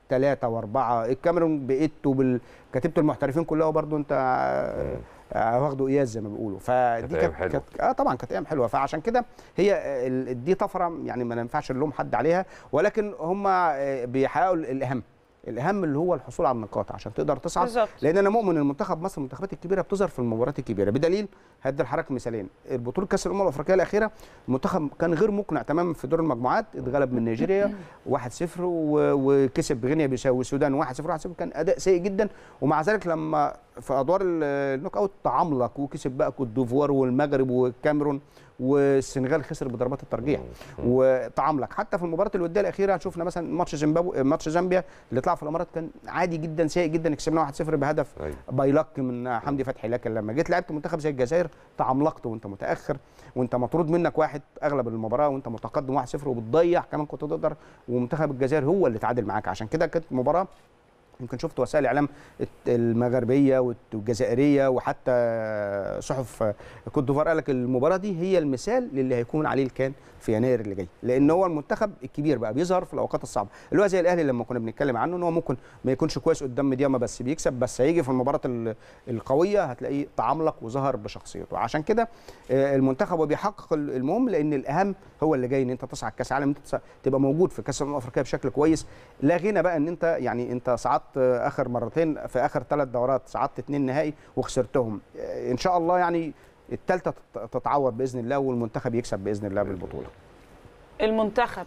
ثلاثه واربعه الكاميرون بايتو بالكتيبه المحترفين كلها برضو انت آه، واخده قياس زي ما بيقولوا فدي كانت أيام حلوة. كانت اه طبعا كانت ايام حلوه فعشان كده هي ال- دي طفره يعني ما ينفعش نلوم حد عليها ولكن هم آه، بيحققوا الاهم الاهم اللي هو الحصول على النقاط عشان تقدر تصعد بالظبط. لان انا مؤمن ان منتخب مصر المنتخبات الكبيره بتظهر في المباريات الكبيره بدليل هدي لحضرتك مثالين البطوله كاس الامم الافريقيه الاخيره المنتخب كان غير مقنع تماما في دور المجموعات اتغلب من نيجيريا 1-0 و- وكسب غينيا بيساو السودان 1-0 1-0 كان اداء سيء جدا ومع ذلك لما في ادوار ال- النوك اوت تعملق وكسب بقى كوت ديفوار والمغرب والكاميرون والسنغال خسر بضربات الترجيح وتعملق حتى في المباراه الوديه الاخيره شفنا مثلا ماتش زيمبابوي ماتش زامبيا اللي طلع في الامارات كان عادي جدا سيء جدا كسبنا 1-0 بهدف أيوة. بايلك من حمدي فتحي لكن لما جيت لعبت منتخب زي الجزائر تعملقت وانت متاخر وانت مطرود منك واحد اغلب المباراه وانت متقدم 1-0 وبتضيع كمان كنت تقدر ومنتخب الجزائر هو اللي تعادل معاك عشان كده كانت مباراه يمكن شفت وسائل الاعلام المغربيه والجزائريه وحتى صحف كوت ديفوار قال لك المباراه دي هي المثال للي هيكون عليه الكان في يناير اللي جاي لان هو المنتخب الكبير بقى بيظهر في الاوقات الصعبه اللي هو زي الاهلي لما كنا بنتكلم عنه ان هو ممكن ما يكونش كويس قدام ميدياما بس بيكسب بس هيجي في المباراه ال- القويه هتلاقيه تعملق وظهر بشخصيته عشان كده آه، المنتخب وبيحقق ال- المهم لان الاهم هو اللي جاي ان انت تصعد كاس عالم انت تصعد- تبقى موجود في كاس الامم الافريقيه بشكل كويس لا غنى بقى ان انت يعني انت صعدت آه، اخر مرتين في اخر ثلاث دورات صعدت اثنين نهائي وخسرتهم آه، ان شاء الله يعني الثالثه تتعوض باذن الله والمنتخب يكسب باذن الله بالبطوله المنتخب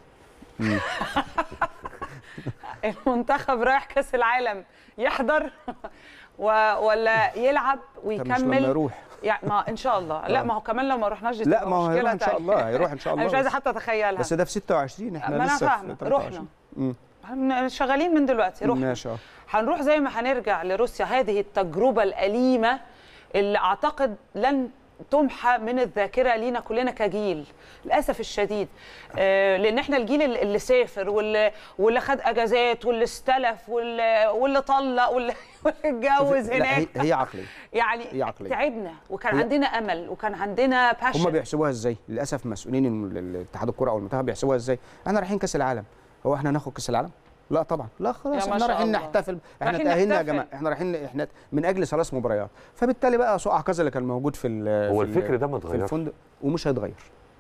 المنتخب رايح كاس العالم يحضر و... ولا يلعب طب مش لما ويكمل يروح يعني ما ان شاء الله لا ما هو كمان لو ما رحناش دي لا تبقى ما هو مشكلة هيروح ان شاء تانية. الله هيروح ان شاء الله انا مش عايزه بس- حتى اتخيلها بس ده في 26 احنا ما انا لسه فاهمه في رحنا 23 مم. احنا شغالين من دلوقتي رحنا ماشي اه هنروح زي ما هنرجع لروسيا هذه التجربة الأليمة اللي أعتقد لن تمحى من الذاكرة لينا كلنا كجيل للأسف الشديد آه، لأن احنا الجيل اللي اللي سافر واللي, واللي خد أجازات واللي استلف واللي, واللي طلق واللي واللي اتجوز لا، هي, هناك هي عقليه يعني هي عقلية. تعبنا وكان هي- عندنا أمل وكان عندنا هم باشن بيحسبوها ازاي للاسف مسؤولين ال- ال- الاتحاد الكره او المنتخب بيحسبوها ازاي احنا رايحين كاس العالم هو احنا ناخد كاس العالم لا طبعا لا خلاص يا ما احنا شاء رايحين الله. نحتفل احنا رايحين تاهلنا يا نحتفل. جماعه احنا رايحين احنا من اجل ثلاث مباريات فبالتالي بقى سوء عكاظ اللي كان موجود في ال- هو في ال- الفكر ده ما في اتغيرش. الفندق ومش هيتغير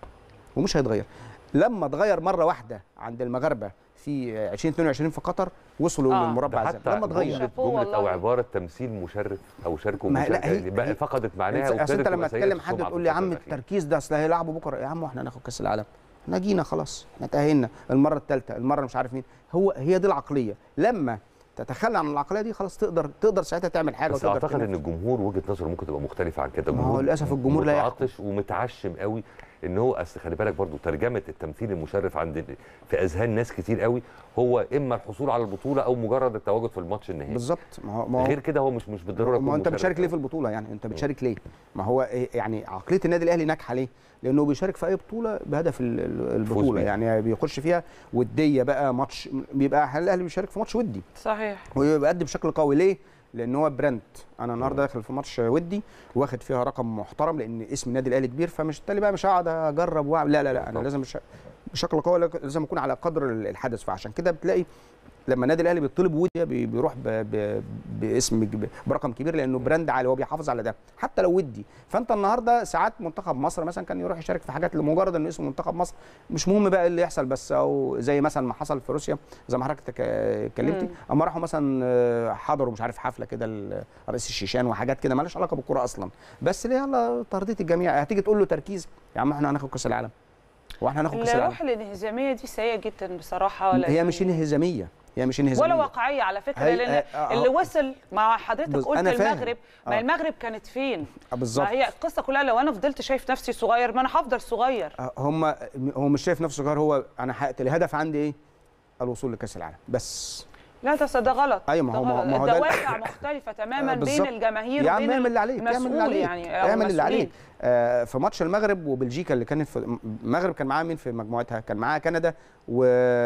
ومش هيتغير لما اتغير مره واحده عند المغاربه في 2022 في قطر وصلوا آه. للمربع ده الذهبي حتى لما اتغير جملة, شافوه جملة او والله. عباره تمثيل مشرف او شاركوا ما هي- لا، مشاركه هي- بقى هي- فقدت معناها انت أصل انت وابتدت لما تبقى سيئة تكلم حد السمعة تقول في لي يا الفترة عم الأخيرة. التركيز ده اصل هيلعبوا بكره يا عم واحنا هناخد كاس العالم احنا جينا خلاص احنا تاهلنا المره الثالثه المره مش عارف مين هو هي دي العقليه لما تتخلى عن العقليه دي خلاص تقدر تقدر ساعتها تعمل حاجه بس وتقدر اعتقد تنافس. ان الجمهور وجهه نظره ممكن تبقى مختلفه عن كده ما هو للأسف الجمهور لا يحكم. متعطش ومتعشم قوي ان هو اصل خلي بالك برضو ترجمه التمثيل المشرف عند في اذهان ناس كتير قوي هو اما الحصول على البطوله او مجرد التواجد في الماتش النهائي بالظبط ما هو ما هو غير كده هو مش مش بالضروره ما يكون هو انت مشرف بتشارك ليه في قوي. البطوله يعني انت بتشارك ليه ما هو إيه يعني عقليه النادي الاهلي ناجحه ليه لانه بيشارك في اي بطوله بهدف ال- ال- البطوله بيها. يعني بيخش فيها وديه بقى ماتش بيبقى الاهلي بيشارك في ماتش ودي صحيح ويؤدي بشكل قوي ليه؟ لان هو براند انا النهارده داخل في ماتش ودي واخد فيها رقم محترم لان اسم النادي الاهلي كبير فمش بالتالي بقى مش هقعد اجرب واعمل لا لا لا انا طبعا. لازم بش- بشكل قوي لازم اكون على قدر الحدث فعشان كده بتلاقي لما النادي الاهلي بيطلب ودي بي- بيروح ب... ب... باسم ب- برقم كبير لانه براند عالي هو بيحافظ على ده حتى لو ودي فانت النهارده ساعات منتخب مصر مثلا كان يروح يشارك في حاجات لمجرد انه اسمه منتخب مصر مش مهم بقى إيه اللي يحصل بس او زي مثلا ما حصل في روسيا زي ما حضرتك تك- اتكلمتي مم. اما راحوا مثلا آه، حضروا مش عارف حفله كده ل- رئيس الشيشان وحاجات كده مالهاش علاقه بالكوره اصلا بس ليه يلا ترضيه الجميع هتيجي تقول له تركيز يا عم احنا هناخد كاس العالم واحنا هناخد كاس العالم الروح الانهزامية دي سيئة جدا بصراحة هي لكن- مش انهزاميه هي مش انهزاميه ولا واقعيه على فكره هي- لان آه، آه، اللي وصل مع حضرتك بص، قلت أنا فاهم. المغرب ما آه. المغرب كانت فين آه، بالظبط ما هي القصه كلها لو انا فضلت شايف نفسي صغير ما انا هفضل صغير آه، هم هو مش شايف نفسه صغير هو انا حققت الهدف عندي ايه الوصول لكاس العالم بس لا ده ده غلط أيوة، ما ده هو- ما هو- غلط. ما هو ده- الدوافع مختلفه تماما آه، بين بالظبط. الجماهير يا عم وبين اعمل اللي عليك اعمل اللي المسؤول عليك يعني أو اعمل اللي عليك المسؤولين. آه في ماتش المغرب وبلجيكا اللي كانت في المغرب كان معاها مين في مجموعتها كان معاها كندا و...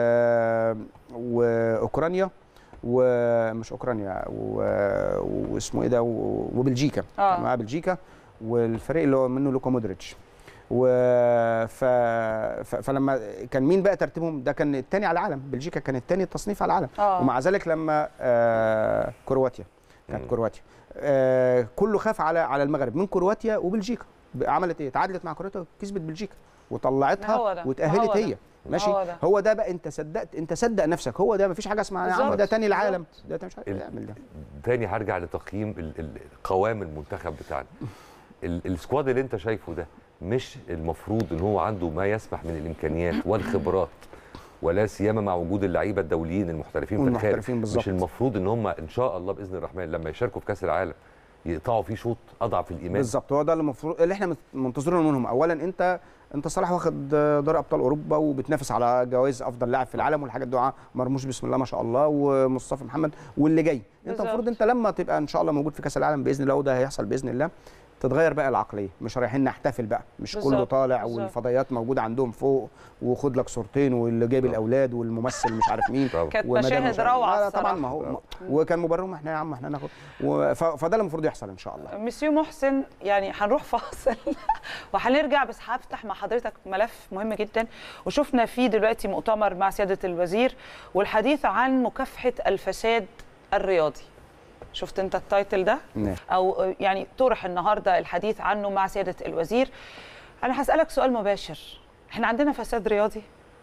واوكرانيا ومش اوكرانيا و... واسمه ايه ده و... وبلجيكا آه. معاها بلجيكا والفريق اللي هو منه لوكا مودريتش و ف... ف... فلما كان مين بقى ترتيبهم ده كان الثاني على العالم بلجيكا كان الثاني التصنيف على العالم آه. ومع ذلك لما آه كرواتيا كانت مم. كرواتيا آه كله خاف على على المغرب من كرواتيا وبلجيكا عملت ايه تعادلت مع كرواتيا وكسبت بلجيكا هو وطلعتها ده. وتاهلت هو ده. هي ماشي هو ده. هو ده بقى انت صدقت انت صدق نفسك هو ده مفيش حاجه اسمها يا عم بالظبط. ده تاني العالم بالظبط. ده انت مش عارف ال- تعمل ده تاني هرجع لتقييم ال- ال- قوام المنتخب بتاعنا ال- السكواد اللي انت شايفه ده مش المفروض ان هو عنده ما يسمح من الامكانيات والخبرات ولا سيما مع وجود اللعيبه الدوليين المحترفين في الخارج والمحترفين بالظبط. مش المفروض ان هم ان شاء الله باذن الرحمن لما يشاركوا في كاس العالم يقطعوا فيه شوط اضعف الايمان بالظبط هو ده اللي المفروض اللي احنا منتظرينه منهم اولا انت انت صلاح واخد دوري ابطال اوروبا وبتنافس على جوائز افضل لاعب في العالم والحاجات دي مرموش بسم الله ما شاء الله ومصطفى محمد واللي جاي انت بالظبط. المفروض انت لما تبقى ان شاء الله موجود في كاس العالم باذن الله وده هيحصل باذن الله تتغير بقى العقليه مش رايحين نحتفل بقى مش كله بالظبط، طالع بالظبط. والفضائيات موجوده عندهم فوق وخد لك صورتين واللي جايب الاولاد والممثل مش عارف مين طبعا. كانت ومدام مشاهد مش عارف- روعة لا لا طبعا الصراحة. ما هو ما- وكان مبررهم احنا يا عم احنا ناخد و- ف- فده اللي المفروض يحصل ان شاء الله مسيو محسن يعني هنروح فاصل وهنرجع بس هفتح مع حضرتك ملف مهم جدا وشفنا فيه دلوقتي مؤتمر مع سياده الوزير والحديث عن مكافحه الفساد الرياضي شفت انت التايتل ده نعم. او يعني طرح النهارده الحديث عنه مع سياده الوزير انا هسالك سؤال مباشر احنا عندنا فساد رياضي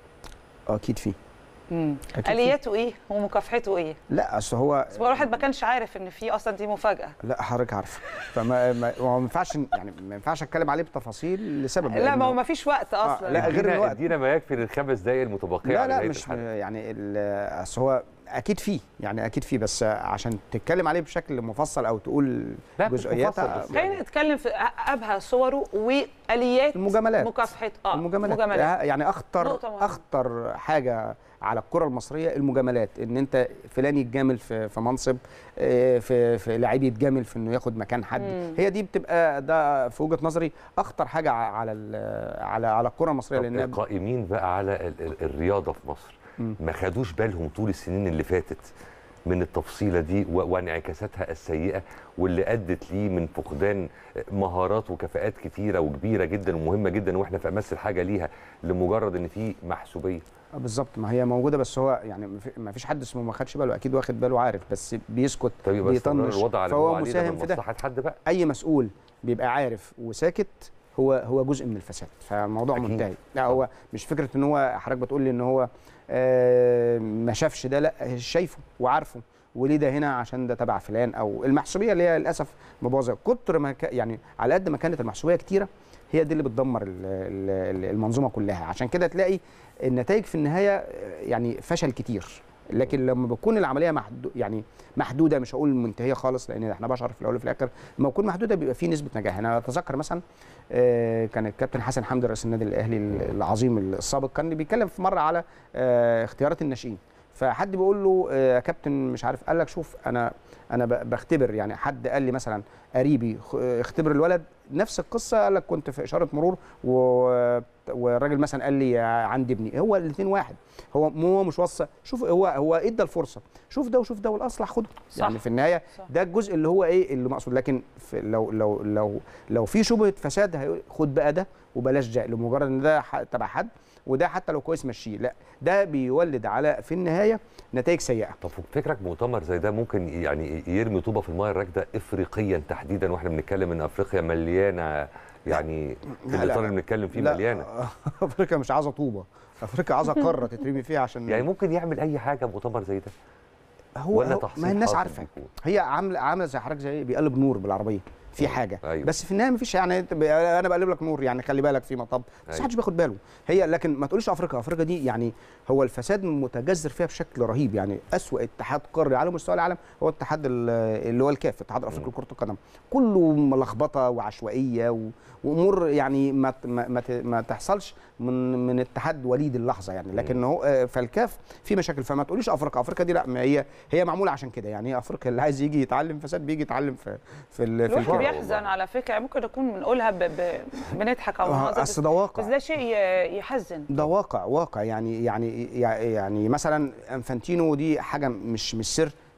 اكيد فيه امم أكيد فيه. الياته ايه ومكافحته ايه لا اصل هو بس هو الواحد ما كانش عارف ان في اصلا دي مفاجاه لا حضرتك عارفه فما ما هو ما ينفعش يعني ما ينفعش اتكلم عليه بتفاصيل لسبب لا ما هو لأنه- ما فيش وقت اصلا لا، غير ادينا- الوقت. ادينا ما يكفي للخمس دقائق المتبقيه لا على لا نهاية مش الحلقة. يعني ال- اصل هو اكيد فيه يعني اكيد فيه بس عشان تتكلم عليه بشكل مفصل او تقول لا، مش جزئياتها مفصل بس خلينا نتكلم في ابهى صوره واليات المجاملات. مكافحه اه المجاملات مجاملات. يعني اخطر نقطة مهمة. اخطر حاجه على الكره المصريه المجاملات ان انت فلان يتجامل في في منصب آه، في في لعيب يتجامل في انه ياخد مكان حد مم. هي دي بتبقى ده في وجهه نظري اخطر حاجه ع- على ال- على على الكره المصريه طب لان القائمين بقى على ال- ال- الرياضه في مصر مم. ما خدوش بالهم طول السنين اللي فاتت من التفصيله دي و- وانعكاساتها السيئه واللي ادت ليه من فقدان مهارات وكفاءات كتيره وكبيره جدا ومهمه جدا واحنا في امس الحاجه ليها لمجرد ان في محسوبيه آه بالظبط ما هي موجوده بس هو يعني ما في- ما فيش حد اسمه ما خدش باله اكيد واخد باله عارف بس بيسكت طب يبقى استمرار بيطنش الوضع على ما هو فهو عليه ده مساهم من في ده مصلحه حد بقى اي مسؤول بيبقى عارف وساكت هو هو جزء من الفساد فالموضوع أكيد. منتهي لا هو مش فكره ان هو حضرتك بتقول لي ان هو آه، ما شافش ده لا شايفه وعارفه وليه ده هنا عشان ده تبع فلان او المحسوبيه اللي هي للاسف مبوظه كتر ما ك- يعني على قد ما كانت المحسوبيه كتيره هي دي اللي بتدمر ال- ال- المنظومه كلها عشان كده تلاقي النتائج في النهايه آه، يعني فشل كتير لكن لما بتكون العمليه محدو يعني محدوده مش هقول منتهيه خالص لان احنا بشر في الاول وفي الاخر لما تكون محدوده بيبقى في نسبه نجاح انا اتذكر مثلا آه، كان الكابتن حسن حمدي رئيس النادي الاهلي العظيم السابق كان بيتكلم في مره على آه، اختيارات الناشئين فحد بيقول له آه، يا كابتن مش عارف قال لك شوف انا انا ب- بختبر يعني حد قال لي مثلا قريبي خ- آه، اختبر الولد نفس القصه قال لك كنت في اشاره مرور و- والراجل مثلا قال لي عندي ابني هو الاثنين واحد هو مو هو مش وصى شوف هو هو ادى الفرصه شوف ده وشوف ده والاصلح خده صح. يعني في النهايه صح. ده الجزء اللي هو ايه اللي مقصود لكن في لو لو لو لو في شبهه فساد هيقول خد بقى ده وبلاش ده لمجرد ان ده ح- تبع حد وده حتى لو كويس مشيه لا ده بيولد على في النهايه نتائج سيئه طب فكرك مؤتمر زي ده ممكن يعني يرمي طوبه في المايه الراكده افريقيا تحديدا واحنا بنتكلم ان افريقيا مليانه يعني في لا، لا، الاطار لا. اللي بنتكلم فيه لا، مليانه افريقيا مش عايزه طوبه افريقيا عايزه قاره تترمي فيها عشان يعني ممكن يعمل اي حاجه مؤتمر زي ده هو, ولا هو تحصيل ما هي الناس حاصل عارفه بيكون؟ هي عامله عامله زي حضرتك زي بيقلب نور بالعربيه في حاجه أيوة. بس في النهايه مفيش يعني أنت ب- انا بقلب لك نور يعني خلي بالك في مطب بس أيوة. محدش بياخد باله هي لكن ما تقوليش افريقيا افريقيا دي يعني هو الفساد متجذر فيها بشكل رهيب يعني اسوا اتحاد قاري على مستوى العالم هو الاتحاد ال- اللي هو الكاف الاتحاد الافريقي لكره القدم كله ملخبطه وعشوائيه و... وامور يعني ما ت- ما ما, ت- ما تحصلش من من اتحاد وليد اللحظه يعني لكن هو آه، فالكاف في مشاكل فما تقوليش افريقيا افريقيا دي لا ما هي هي معموله عشان كده يعني هي افريقيا اللي عايز يجي يتعلم فساد بيجي يتعلم في في ال- في الواحد الكاف بيحزن على فكره ممكن نكون بنقولها ب... ب... بنضحك او آه، بنهزر، بس- أصل ده واقع. بس ده شيء ي- يحزن ده واقع واقع يعني يعني يعني مثلا انفانتينو دي حاجه مش مش سر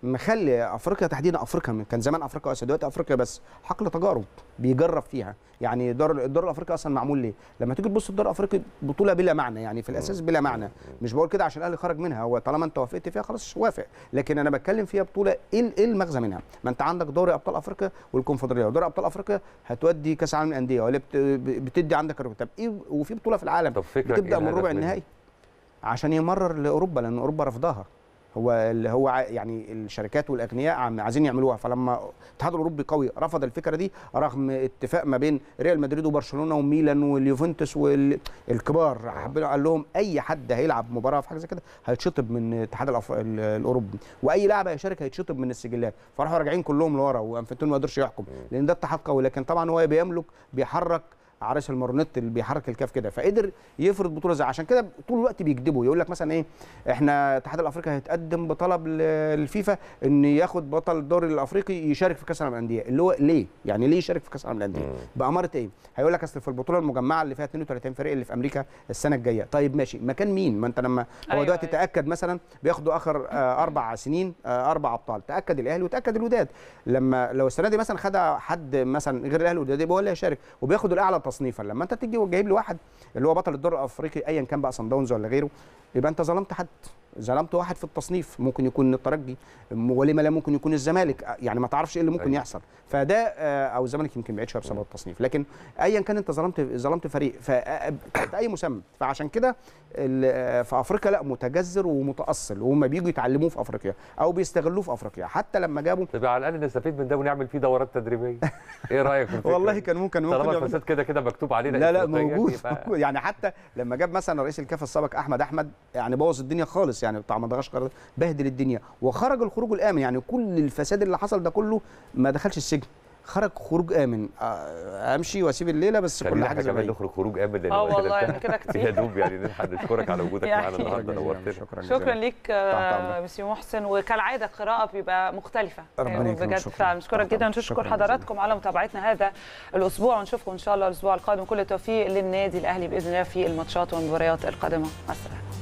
مخلي افريقيا تحديدا افريقيا من- كان زمان افريقيا واسيا دلوقتي افريقيا بس حقل تجارب بيجرب فيها يعني دور الدور الافريقي اصلا معمول ليه لما تيجي تبص الدور الافريقي بطوله بلا معنى يعني في الاساس بلا معنى مش بقول كده عشان الاهلي خرج منها هو طالما انت وافقت فيها خلاص وافق لكن انا بتكلم فيها بطوله ايه ال- ايه المغزى منها ما انت عندك دوري ابطال افريقيا والكونفدراليه ودوري ابطال افريقيا هتودي كاس العالم للانديه ولا بت- بتدي عندك الركب. طب ايه وفي بطوله في العالم طب فكرك بتبدا إيه من الهدف ربع منها؟ النهائي عشان يمرر لاوروبا لان اوروبا رفضها هو اللي هو ع- يعني الشركات والاغنياء عم عايزين يعملوها فلما الاتحاد الاوروبي قوي رفض الفكره دي رغم اتفاق ما بين ريال مدريد وبرشلونه وميلان واليوفنتوس والكبار حبينا قال لهم اي حد هيلعب مباراه في حاجه زي كده هيتشطب من الاتحاد الأف- ال- الاوروبي واي لاعب هيشارك هيتشطب من السجلات فراحوا راجعين كلهم لورا وانفنتون ما قدرش يحكم لان ده اتحاد قوي لكن طبعا هو بيملك بيحرك عرش المارونيت اللي بيحرك الكاف كده فقدر يفرض بطوله زي عشان كده طول الوقت بيكذبوا يقول لك مثلا ايه احنا الاتحاد الافريقي هيتقدم بطلب ل- للفيفا ان ياخد بطل الدوري الافريقي يشارك في كاس العالم للانديه اللي هو ليه يعني ليه يشارك في كاس العالم للانديه باماره ايه هيقول لك اصل في البطوله المجمعه اللي فيها 32 فريق اللي في امريكا السنه الجايه طيب ماشي مكان مين ما انت لما هو أيوة، دلوقتي أيوة. تاكد مثلا بياخدوا اخر آه، اربع سنين آه، اربع ابطال تاكد الاهلي وتاكد الوداد لما لو السنه دي مثلا خدها حد مثلا غير الاهلي والوداد يبقى هو اللي هيشارك وبياخد الاعلى تصنيفا لما انت تيجي وجايب لي واحد اللي هو بطل الدوري الافريقي ايا كان بقى صن داونز ولا غيره يبقى انت ظلمت حد ظلمت واحد في التصنيف ممكن يكون الترجي ولما لا ممكن يكون الزمالك يعني ما تعرفش ايه اللي ممكن أيوة. يحصل فده آه، او الزمالك يمكن بعيد شويه بسبب التصنيف لكن ايا كان انت ظلمت ظلمت فريق ف اي مسمى فعشان كده ال- آه، في افريقيا لا متجذر ومتاصل وهم بيجوا يتعلموه في افريقيا او بيستغلوه في افريقيا حتى لما جابوا طب على الاقل نستفيد من ده ونعمل فيه دورات تدريبيه ايه رايك في الفكره والله دي؟ كان ممكن ممكن طالما يعمل- الفساد كده كده مكتوب علينا لا لا إفريقيا، موجود يبقى- موجود. يعني حتى لما جاب مثلا رئيس الكاف السابق احمد احمد يعني بوظ الدنيا خالص يعني بتاع مدغشقر ده، بهدل الدنيا وخرج الخروج الامن يعني كل الفساد اللي حصل ده كله ما دخلش السجن خرج خروج امن آه، امشي واسيب الليله بس كل خلينا حاجه احنا زي ما كمان هي. نخرج خروج امن لان اه الوقت والله انتهى. انا كده يا كتير دوب يعني نلحق نشكرك على وجودك يعني معانا النهارده نورتنا شكرا شكرا ليك تحت آه، أمرك. مسيو محسن وكالعاده القراءه بيبقى مختلفه ربنا يعني يكرمك، بجد شكراً. فعلا نشكرك تحت جدا أمرك. ونشكر شكراً حضراتكم على متابعتنا هذا الاسبوع ونشوفكم ان شاء الله الاسبوع القادم كل التوفيق للنادي الاهلي باذن الله في الماتشات والمباريات القادمه مع السلامه